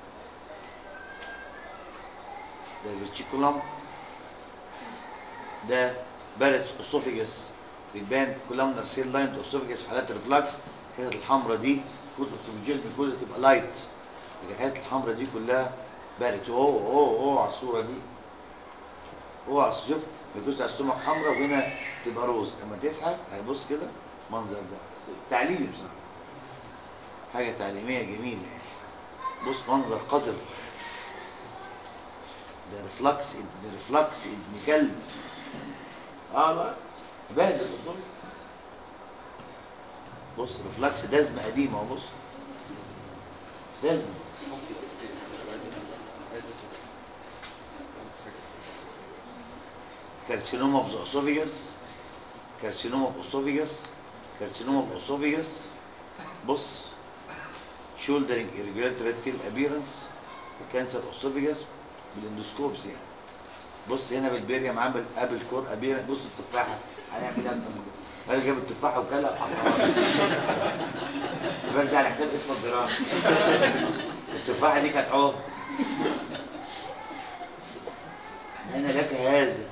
دايفرتيكولم ده بارت اسوفيجاس بيبان كولامنر سيل لاين اسوفيجاس في حالات الريفلاكس الحتت الحمراء دي كود اسوفيجيال ميكوزا تبقى لايت لكن الحتت الحمراء دي كلها بارت اوه اوه اوه على الصوره دي اوعى شوف ميكوزا على السمك حمراء وهنا تبقى روز اما تزحف هيبص كده منظر ده تعليمي بصراحه حاجه تعليميه جميله يعني بص منظر قذر ده ريفلكس ده ريفلكس ابن كلب اه لا بهدل الاصول بص ريفلكس دزمه قديمه اهو بص دزمه كارسينوما اوف ذا اسوفيجاس كارسينوما اوف اسوفيجاس كارسينوما اوف اسوفيجاس بص شولدرنج irregular ريتيل ابيرنس كانسر اسوفيجاس بالاندوسكوبز يعني بص هنا بالبيريم عامل ابل كور ابيرنس بص التفاحه هنعمل اكتر من كده قال جاب التفاحه وكلها وحطها يبقى ده على حساب اسم الجراح التفاحه دي كانت عوض أنا لك هذا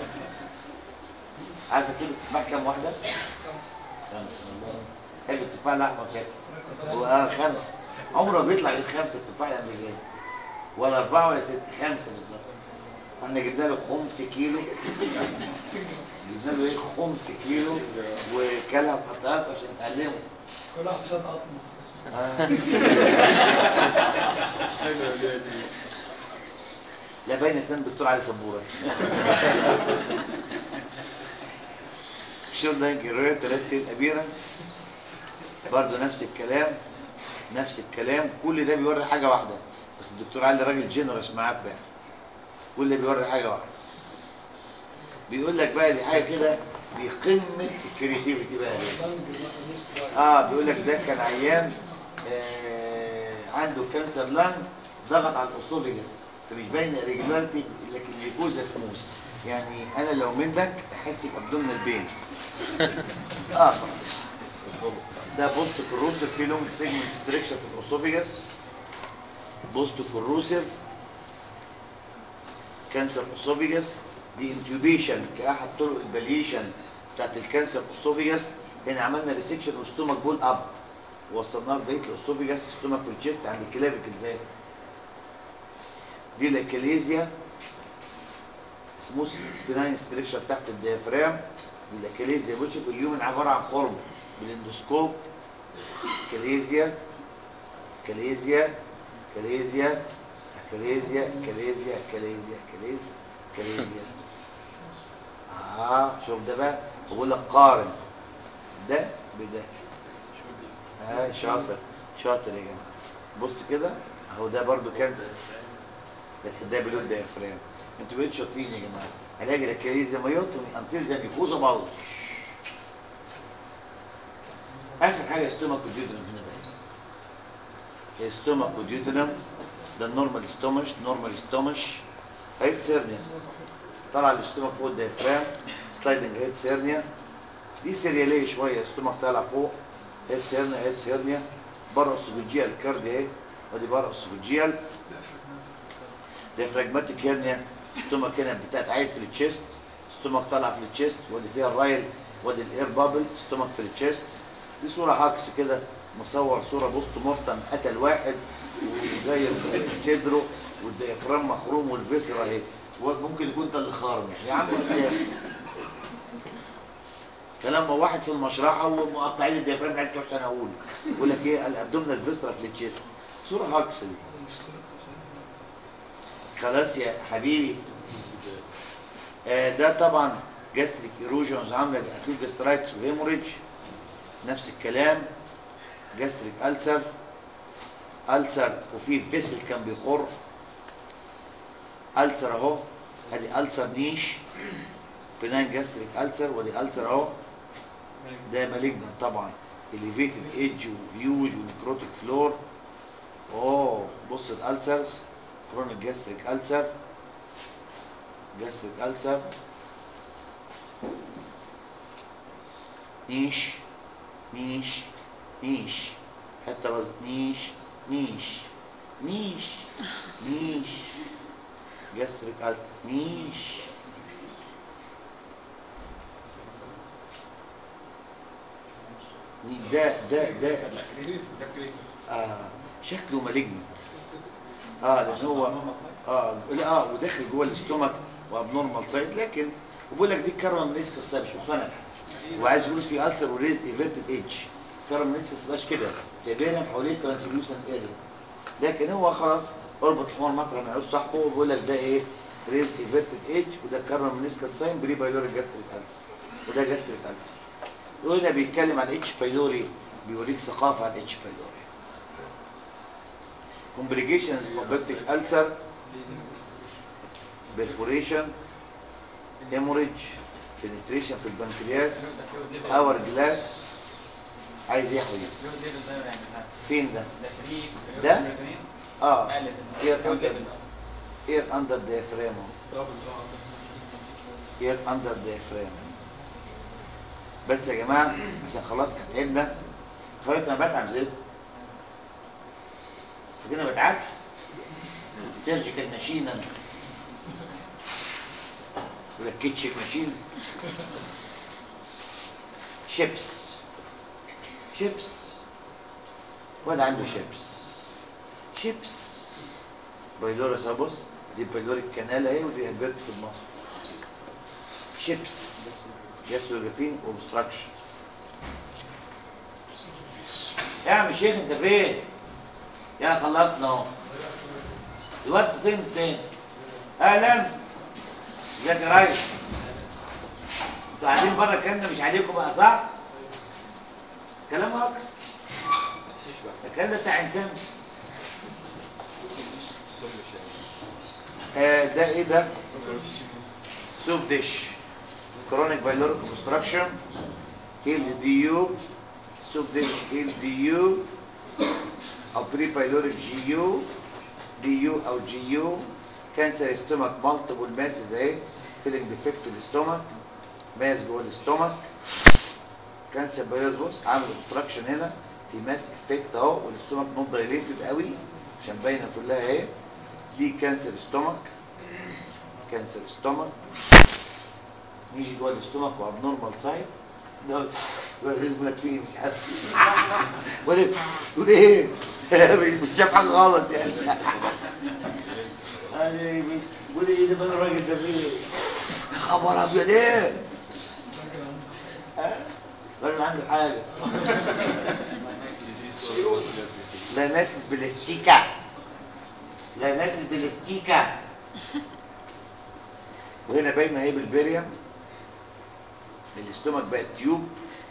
عارفة كده التفاح كام واحدة؟ خمسة خمسة حلو التفاح الأحمر شكله هو آه خمسة عمره ما بيطلع غير خمسه التفاح الامريكاني ولا اربعه ولا ست خمسه بالظبط احنا جبنا له خمس كيلو جبنا له ايه خمس كيلو وكلها بحطها له عشان تعلمه كل واحد خد قطمه آه. حلوه دي دي لا باين اسنان الدكتور علي سبوره شو ده جريت ترتب ابيرنس برضه نفس الكلام نفس الكلام كل ده بيوري حاجه واحده بس الدكتور علي راجل جنرس معاك بقى كل ده بيوري حاجه واحده بيقول لك بقى دي حاجه كده دي قمه الكريتيفيتي بقى دي. بنج بقى نص واحد. اه بيقول لك ده كان عيان آه عنده كانسر لانج ضغط على الاسوفيجاس فمش باين ريجولاريتي لكن الجلوكوزا سموث يعني انا لو منك احس بابدومينال بين اه ده بوست كروسيف في لونج سيجمنت ستريكشر في الاسوفيجاس بوست كروسيف كانسر اسوفيجاس دي انتوبيشن كاحد طرق البليشن بتاعت الكانسر اسوفيجاس هنا عملنا ريسكشن وستومك بول اب وصلناه لبقيه الاسوفيجاس ستومك في الشيست عند الكلافيكل زي دي الاكاليزيا سموث بناين ستريكشر تحت الديافرام دي الاكاليزيا بص في اليومن عباره عن خرم بالاندوسكوب كاليزيا كاليزيا كاليزيا كاليزيا كاليزيا كاليزيا كاليزيا كاليزيا اه شوف ده بقى بقول لك قارن ده بده اه شاطر شاطر يا جماعه بص كده اهو ده برضو كانسر ده بلود ديافرام انتوا بقيتوا شاطرين يا جماعه علاج الكاليزيا مايوتومي انتل زي ميكوزا بالج اخر حاجه ستومك وديودنم هنا بقى ستومك وديودنم ده النورمال ستومش نورمال ستومش هيد سيرنيا طلع الاستومك فوق الديافرام سلايدنج هيد سيرنيا دي سيرياليه شويه ستومك طالع فوق هيد سيرنيا هيد سيرنيا بره السوفيجيال كاردي اهي ودي بره السوفيجيال ديافراجماتيك هيرنيا ستومك هنا بتاعت عيل في التشيست ستومك طالع في التشيست ودي فيها الرايل ودي الاير بابل ستومك في التشيست دي صورة عكس كده مصور صورة بوست مورتم قتل واحد وجاي صدره والديافرام مخروم والفيسرا اهي ممكن يكون ده اللي خارم يعني يا عم يا كلام واحد في المشرحة ومقطعين الديافرام بتاعت بتوع سنة أولى يقول لك ايه الابدومينال فيسرا في التشيست صورة هاكس دي خلاص يا حبيبي آه ده طبعا جاستريك ايروجنز عامله اكيد جاسترايتس وهيموريدج نفس الكلام جاستريك ألسر ألسر وفي فيسل كان بيخر ألسر اهو ادي ألسر نيش بناين جاستريك ألسر ودي ألسر اهو ده مالجنان طبعا elevated ايدج وهيوج ونكروتيك فلور اوه بص الألسرز كرونيك جاستريك ألسر جاستريك ألسر نيش نيش نيش حتى بز نيش نيش نيش نيش جاستريك ألسر نيش ني- ده ده ده آه شكله مالجنت اه لان هو اه لا اه وداخل جوه الاستومك وابنورمال سايت لكن وبقول لك دي كارون ريسك مش مقتنع وعايز يقول في ألسر وريز ايفيرتد ايدج كارون ريسك مش كده تبين حواليه ترانسليوسنت اريا لكن هو خلاص اربط الحمار مطرح ما يعوز صاحبه وبيقول لك ده ايه ريز ايفيرتد ايدج وده كارون منسكس ساين بري بايلوري جاستريك ألسر وده جاستريك ألسر وهنا بيتكلم عن اتش بايلوري بيوريك ثقافه عن اتش بايلوري complications of peptic ulcer perforation hemorrhage penetration في البنكرياس اور جلاس عايز ايه يا حبيبي فين ده ده؟ اه اير اندر اير اندر diaphragm اير اندر diaphragm بس يا جماعه عشان خلاص تعبنا خلاص انا بتعب زي فكده ما بتعبش سيرجيكال ماشين انا ولا كيتشن ماشين شيبس شيبس واد عنده شيبس شيبس بايلورس اهو بص دي بايلوريك كانال اهي ودي هيبرت في النص شيبس جاسولوفين اوبستراكشن يا عم شيخ انت فين يا خلصنا اهو الوقت فين فين اهلا ازيك يا ريس انتوا قاعدين بره الكلام ده مش عليكم بقى صح كلام عكس الكلام ده بتاع انسان آه ده ايه ده سوف ديش كرونيك بايلوريك اوبستراكشن هيل دي يو سوف ديش هيل دي يو او بري بايلوريك جي يو دي يو او جي يو كانسر ستومك مالتيبل ماسز اهي فيلينج ديفكت في الاستومك ماس جوه الاستومك كانسر بايلوريك بص عامل اوبستراكشن هنا في ماس افكت اهو والاستومك نوت دايليتد قوي عشان باينه كلها اهي دي كانسر ستومك كانسر ستومك نيجي جوه الاستومك وابنورمال سايت ده ولا بيقول لك فيه مش عارف ولا تقول ايه مش شايف حاجه غلط يعني بيقول ايه ده بقى الراجل ده فيه يا خبر ابيض ايه ها؟ الراجل عنده حاجه لا ناتس بلاستيكا لا ناتس بلاستيكا وهنا باينه اهي بالبريم الاستومك بقت تيوب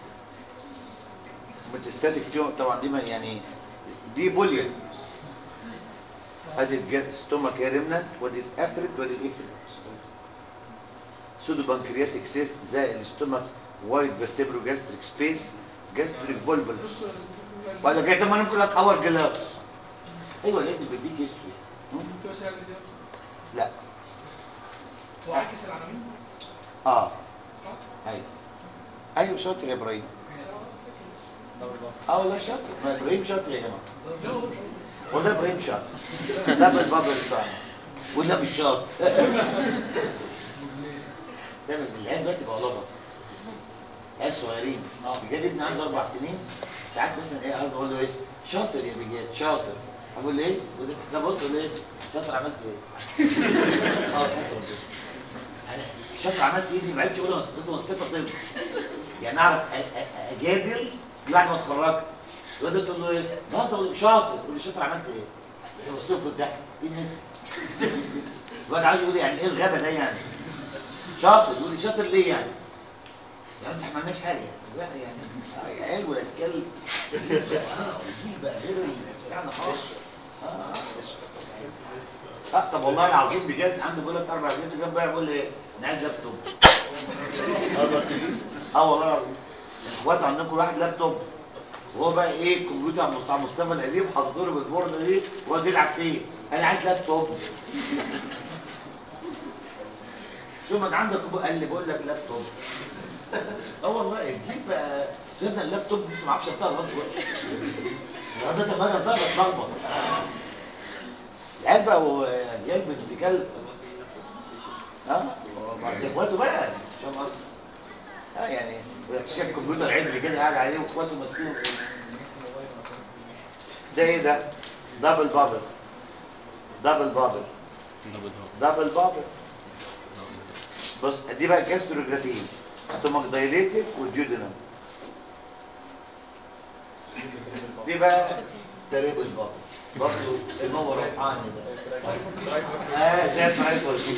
متستاتيك تيوب طبعا دي ما يعني دي بوليا ادي الاستومك هي ريمنت ودي الافرد ودي الافرد سودو بانكرياتيك سيست زي الاستومك وايد فيرتبرو جاستريك سبيس جاستريك فولفلس ولا كده ما نقول لك اور جلاس ايوه لازم بديك هيستوري ممكن تسأل دي لا هو عاكس العناوين اه ايوه ايوه شاطر يا ابراهيم اه والله شاطر ما ابراهيم شاطر يا جماعه لا والله مش والله ابراهيم شاطر لا بس بابا الصح ولا مش شاطر ده من العيال دلوقتي بقى لبط عيال صغيرين بجد ابني عنده اربع سنين ساعات مثلا ايه عايز اقول له ايه شاطر يا بجد شاطر اقول له ايه ده بص اقول له ايه شاطر عملت ايه اه شاطر ربنا. يعني شاطر عملت ايه دي ما عرفتش اقولها وصلته وصلتها طفل يعني اعرف أ- أ- اجادل دي بعد ما اتخرجت الواد ده تقول له ايه بهزر اقول له شاطر يقول لي شاطر عملت ايه توصله في الضحك ايه الناس دي؟ الواد عايز يقول لي يعني ايه الغبا ده يعني شاطر يقول لي شاطر ليه يعني يعني انت ما عملناش حاجه لا يعني يا عيال ولا تكلم الجيل بقى غير اللي بتاعنا خالص اه اه طب والله العظيم بجد عنده بيقول لك اربع سنين جنب بقى بيقول لي ايه انا عايز لابتوب اه والله العظيم اخوات عندكم واحد لابتوب وهو بقى ايه الكمبيوتر بتاع مصطفى القديم حاطط له بالبورده دي وهو بيلعب فيه انا عايز لابتوب ثم أنا عندك أبو قال لي بقول لك لابتوب اه والله الجيل بقى جبنا اللابتوب لسه ما اعرفش بتاع لغايه دلوقتي لغايه ما اجي اطلع بتلخبط العيال بقى عيال بنت كلب اه بعد اخواته بقى عشان قصدي اه يعني شاف كمبيوتر عدل كده قاعد عليه واخواته ماسكينه ده ايه ده دبل بابل دبل بابل دبل بابل بص دي بقى الجاستروجرافي ستومك دايليتد وديودينم دي بقى تريبل بابل برضه سمو روحاني ده اه زي الفرايد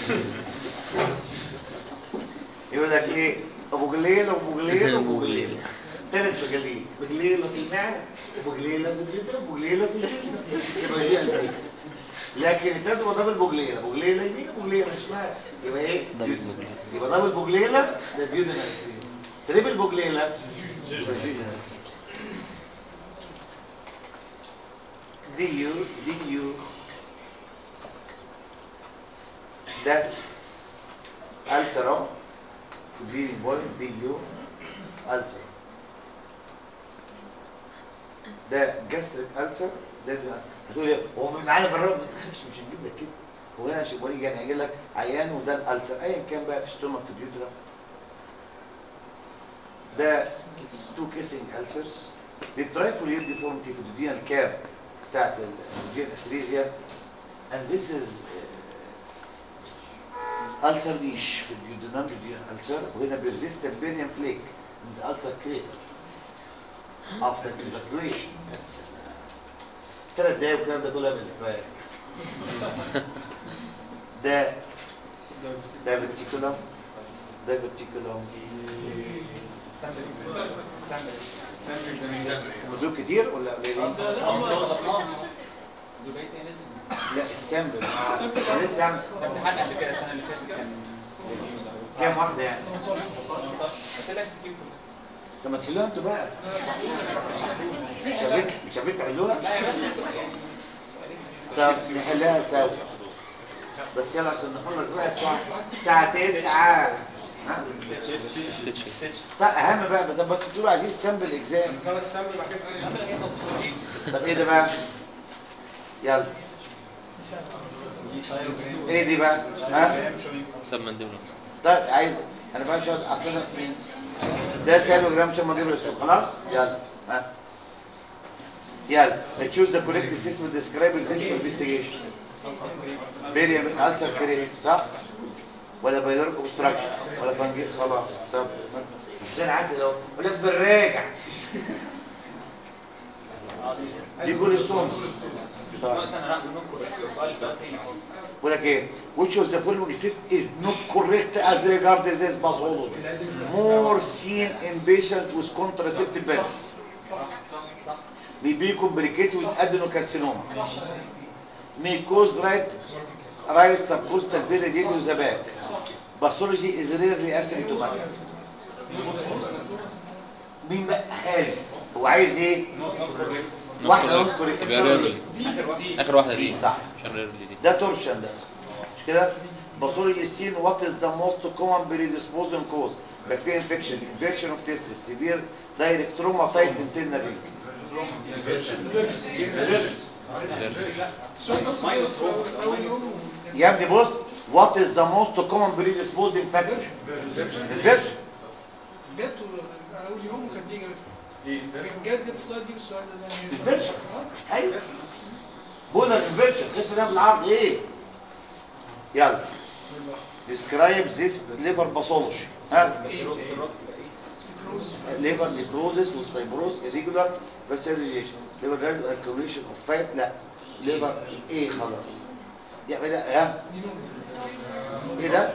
يقول لك ايه ابو جليل ابو جليل ابو جليل ثلاث مجالين بجليله في المعده وبجليله في الجدر وبجليله في الجلد يبقى دي البيس لكن الثالث هو دبل بوجليله بوجليله يمين وبوجليله شمال يبقى ايه دبل بوجليلة. يبقى دبل بوجليله ده ديودنال تريبل بوجليله يبقى ديودنال دي يو دي يو ده ألسر اهو دي بوينت دي يو ألسر ده جاستريك ألسر ده هتقول لي هو من عالم الرب ما تخافش مش هنجيب لك كده هو انا شيء بقول يعني هيجي لك عيان وده الألسر ايا كان بقى في ستومك في اليوترا ده تو كيسنج ألسرز الترايفولير ديفورمتي في الدودينال كاب بتاعت الجين استريزيا and this is uh, ulcer niche في الجدنام جديد ulcer وهنا persistent barium flake in the ulcer crater after evacuation بس ثلاث دقايق والكلام ده كله بذكريات ده ده فيرتيكولم ده فيرتيكولم هم دول كتير ولا قليلين؟ دبي تاني لسه لا السامبل أنا لسه عامل ده امتحان قبل كده السنه اللي فاتت كان كام واحدة يعني؟ 18 بس لا كتير كلها طب ما تحلوها انتوا بقى مش عارفين مش عارفين تحلوها؟ لا يا باشا سؤالين طب نحلها سوا بس يلا عشان نخلص بقى الساعة الساعة 9 ها؟ طب اهم بقى ده بس تقولوا عايزين السامبل اكزام خلاص سامي بحس طب ايه ده بقى؟ يلا ايه دي بقى؟ ها؟ سمن دي طيب عايز انا بقى شويه اصل أنا مين ده سالو جرام شما دي بس خلاص يلا ها يلا تشوز ذا كوريكت ستيتمنت ديسكرايب ذيس انفستيجيشن بيريم السر كريم صح ولا بايلورك اوبستراكشن ولا فنجيل خلاص طب مش انا عايز لو ولا بالراجع دي كل ستون طيب مثلا لا بننكر سؤال سؤال تاني بقول لك ايه which of the following state is not correct as regards this pathology more seen in patients with contraceptive pills may be complicated with adenocarcinoma may cause right right subcostal period to the back pathology is rarely asymptomatic مين بقى خالد هو عايز ايه واحده not correct يبقى ريرلي اخر واحده دي صح. عشان ريرلي دي ده تورشن ده مش كده باثولوجي السين وات از ذا موست كومن بريديسبوزنج كوز بكتيريا انفكشن انفكشن اوف تيستس سيفير دايركت تروما تايت انترنال يا ابني بص وات از ذا موست كومن بريديسبوزنج فاكتور انفكشن جت اول يوم كانت دي جت جت جت السؤال دي بالسؤال ده زي ما انفكشن ايوه بقول لك انفكشن القسم ده بالعرض ايه يلا describe this liver pathology ها liver necrosis with fibrosis irregular vascularization liver gradual accumulation of fat لا liver ايه خلاص يبقى ده ها ايه ده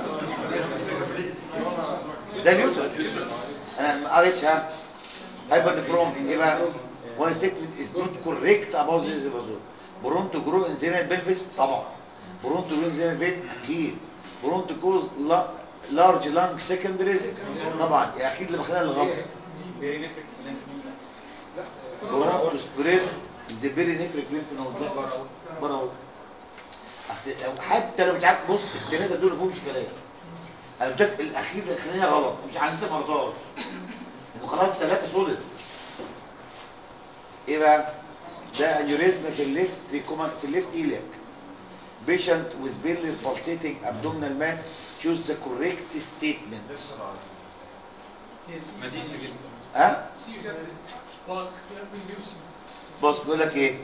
ده اليوترس انا ما قريتش ها هايبر نفروم ايه بقى one statement is not correct about this episode برونتو جرو انزينال بلفس طبعا برونتو جرو انزينال فين اكيد برونتو كوز لارج لانج سكندريز طبعا يا اكيد اللي مخليها الغلط برونتو سبريد زبيري نفرق لين في نوض بره اهو اصل لو- حتى لو مش عارف بص الثلاثه دول فيهم مش كلام انا قلت لك الاخير الاخرانيه غلط مش عايز ما رضاش انه خلاص ثلاثه سوليد ايه بقى ده انيوريزم في الليفت كومان في الليفت ايليك patient with painless pulsating abdominal mass choose the correct statement مدينة جدا ها سي هو اختلاف بين بي وسي بص بيقول لك ايه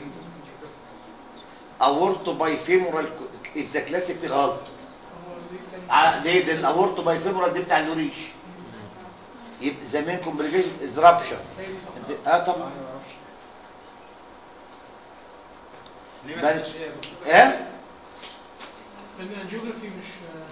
aorto bifemoral is the classic غلط هو دي التاني على دي ده الاورتو بايفيمورال دي بتاع اللوريش يبقى زمان كومبليكيشن از رابشر هي دي صح انت اه طبعا ليه بل- ما كانش ايه يا دكتور؟ ايه لان الجيوغرافي مش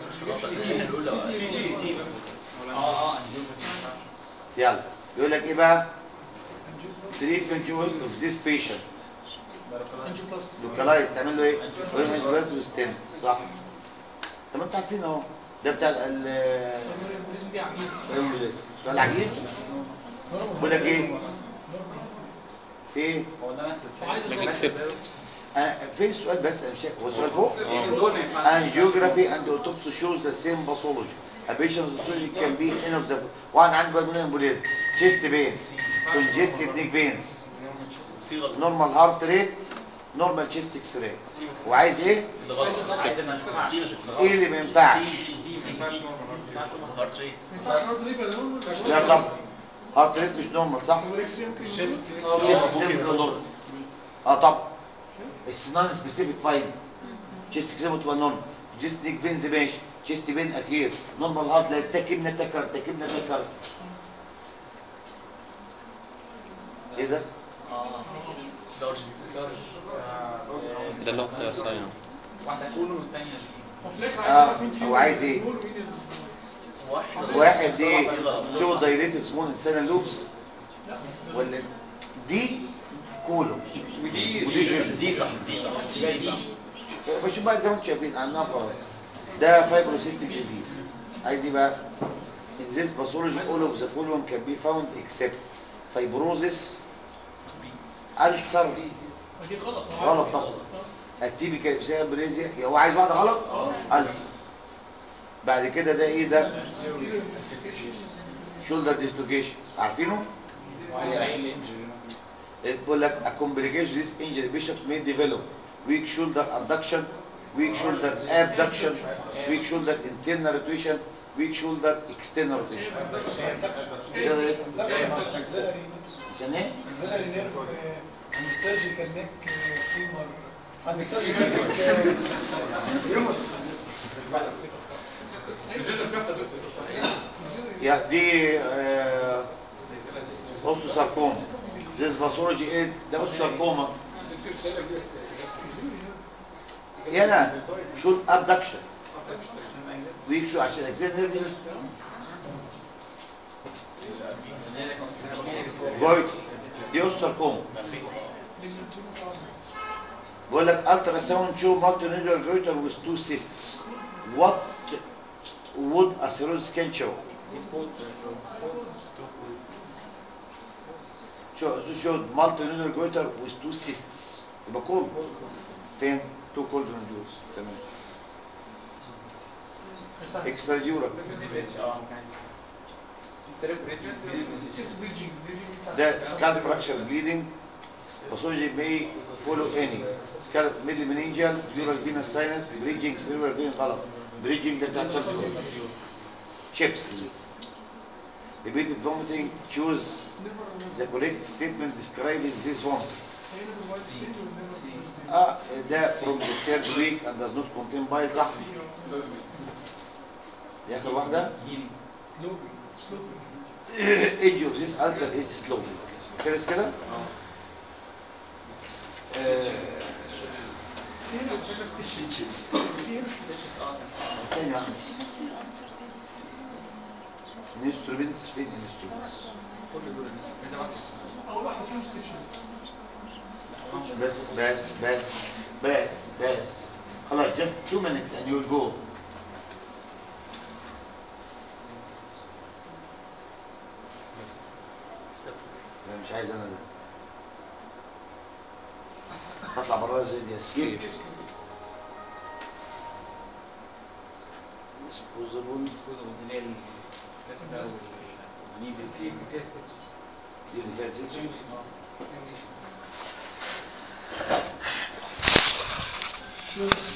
اه اه يلا يقول لك ايه بقى treatment of this patient انجيوبلاست لوكالايز تعمل له ايه ويمز وستنت صح طب انتوا عارفين اهو ده بتاع ال الاسم دي عميل الامبوليزم سؤال عجيب بيقول لك ايه في ايه هو ده نفس وعايز اكسبت انا في السؤال بس انا مش شايف- هو السؤال فوق اه angiography and autopsy shows the same pathology. A patient's surgery can be any of the واحد عنده pulmonary embolism, chest pains, congested neck veins, normal heart rate, normal chest x-ray. وعايز ايه؟ عايز ما ينفعش ايه اللي ما ينفعش؟ ما ينفعش نقعد ريبه ده نورمال لا طبعا هارت ريت مش نورمال صح؟ والاكس راي ممكن chest x-ray نورمال اه طبعا اتس نون سبيسيفيك فاين تشيست اكزيما تبقى نورمال جيست ديك فينز ماشي تشيست بين اكيد نورمال هارت لا تكبنا تكر تكبنا تكر ايه ده؟ درج ده اللي هو بتاع ساين واحدة كولون والتانية جي اه هو عايز ايه؟ واحد ايه تو دايليتد سمول انسان لوبس ولا دي كولو ودي ودي جوجو دي صح دي صح دي صح فشوف بقى زي ما انتم شايفين عنها خلاص ده فايبروسيستيك ديزيز عايز ايه بقى in this pathology all of the following can be found except fibrosis ulcer دي غلط غلط طبعا التيبيكال سيربريزيا هو عايز واحده غلط ألسر بعد كده ده ايه ده شولدر ديسلوكيشن عارفينه بيقول لك a complication this injury patient may develop weak shoulder abduction weak shoulder abduction weak shoulder internal rotation weak shoulder external rotation كده ايه؟ عشان ايه؟ اكزيلاري نيرف عند السيرجيكال نيك فيمر عند السيرجيكال نيك يا دي اوستوساركوما this pathology ايه ده اوستوساركوما يلا شو الابدكشن ويك شو عشان اجزاء نيرف جويت دي اوستوساركوما بقول لك الترا ساوند شو مالتي نيدر جويتر with two cysts what would a cerebral scan show شو شو مالتي نيدر جويتر with two cysts يبقى كولد فين تو كولد نودولز تمام اكسترا ديورا ده سكال فراكشر بليدنج pathology may follow any scalp middle meningeal dural venous sinus bridging cerebral vein غلط bridging ده بتاع cerebral chips repeated vomiting choose the correct statement describing this one اه ده from the third week and does not contain bile صح دي اخر واحده age of this ulcer is slow خلص كده آه، ثانية واحدة instruments فين instruments بس بس بس بس بس خلاص just two minutes and you'll go لا مش عايز انا ده هطلع بره زي دي اسكيب disposable اللي هي ال- لازم ده أول النيد دي اللي فيها سيتشن Yes.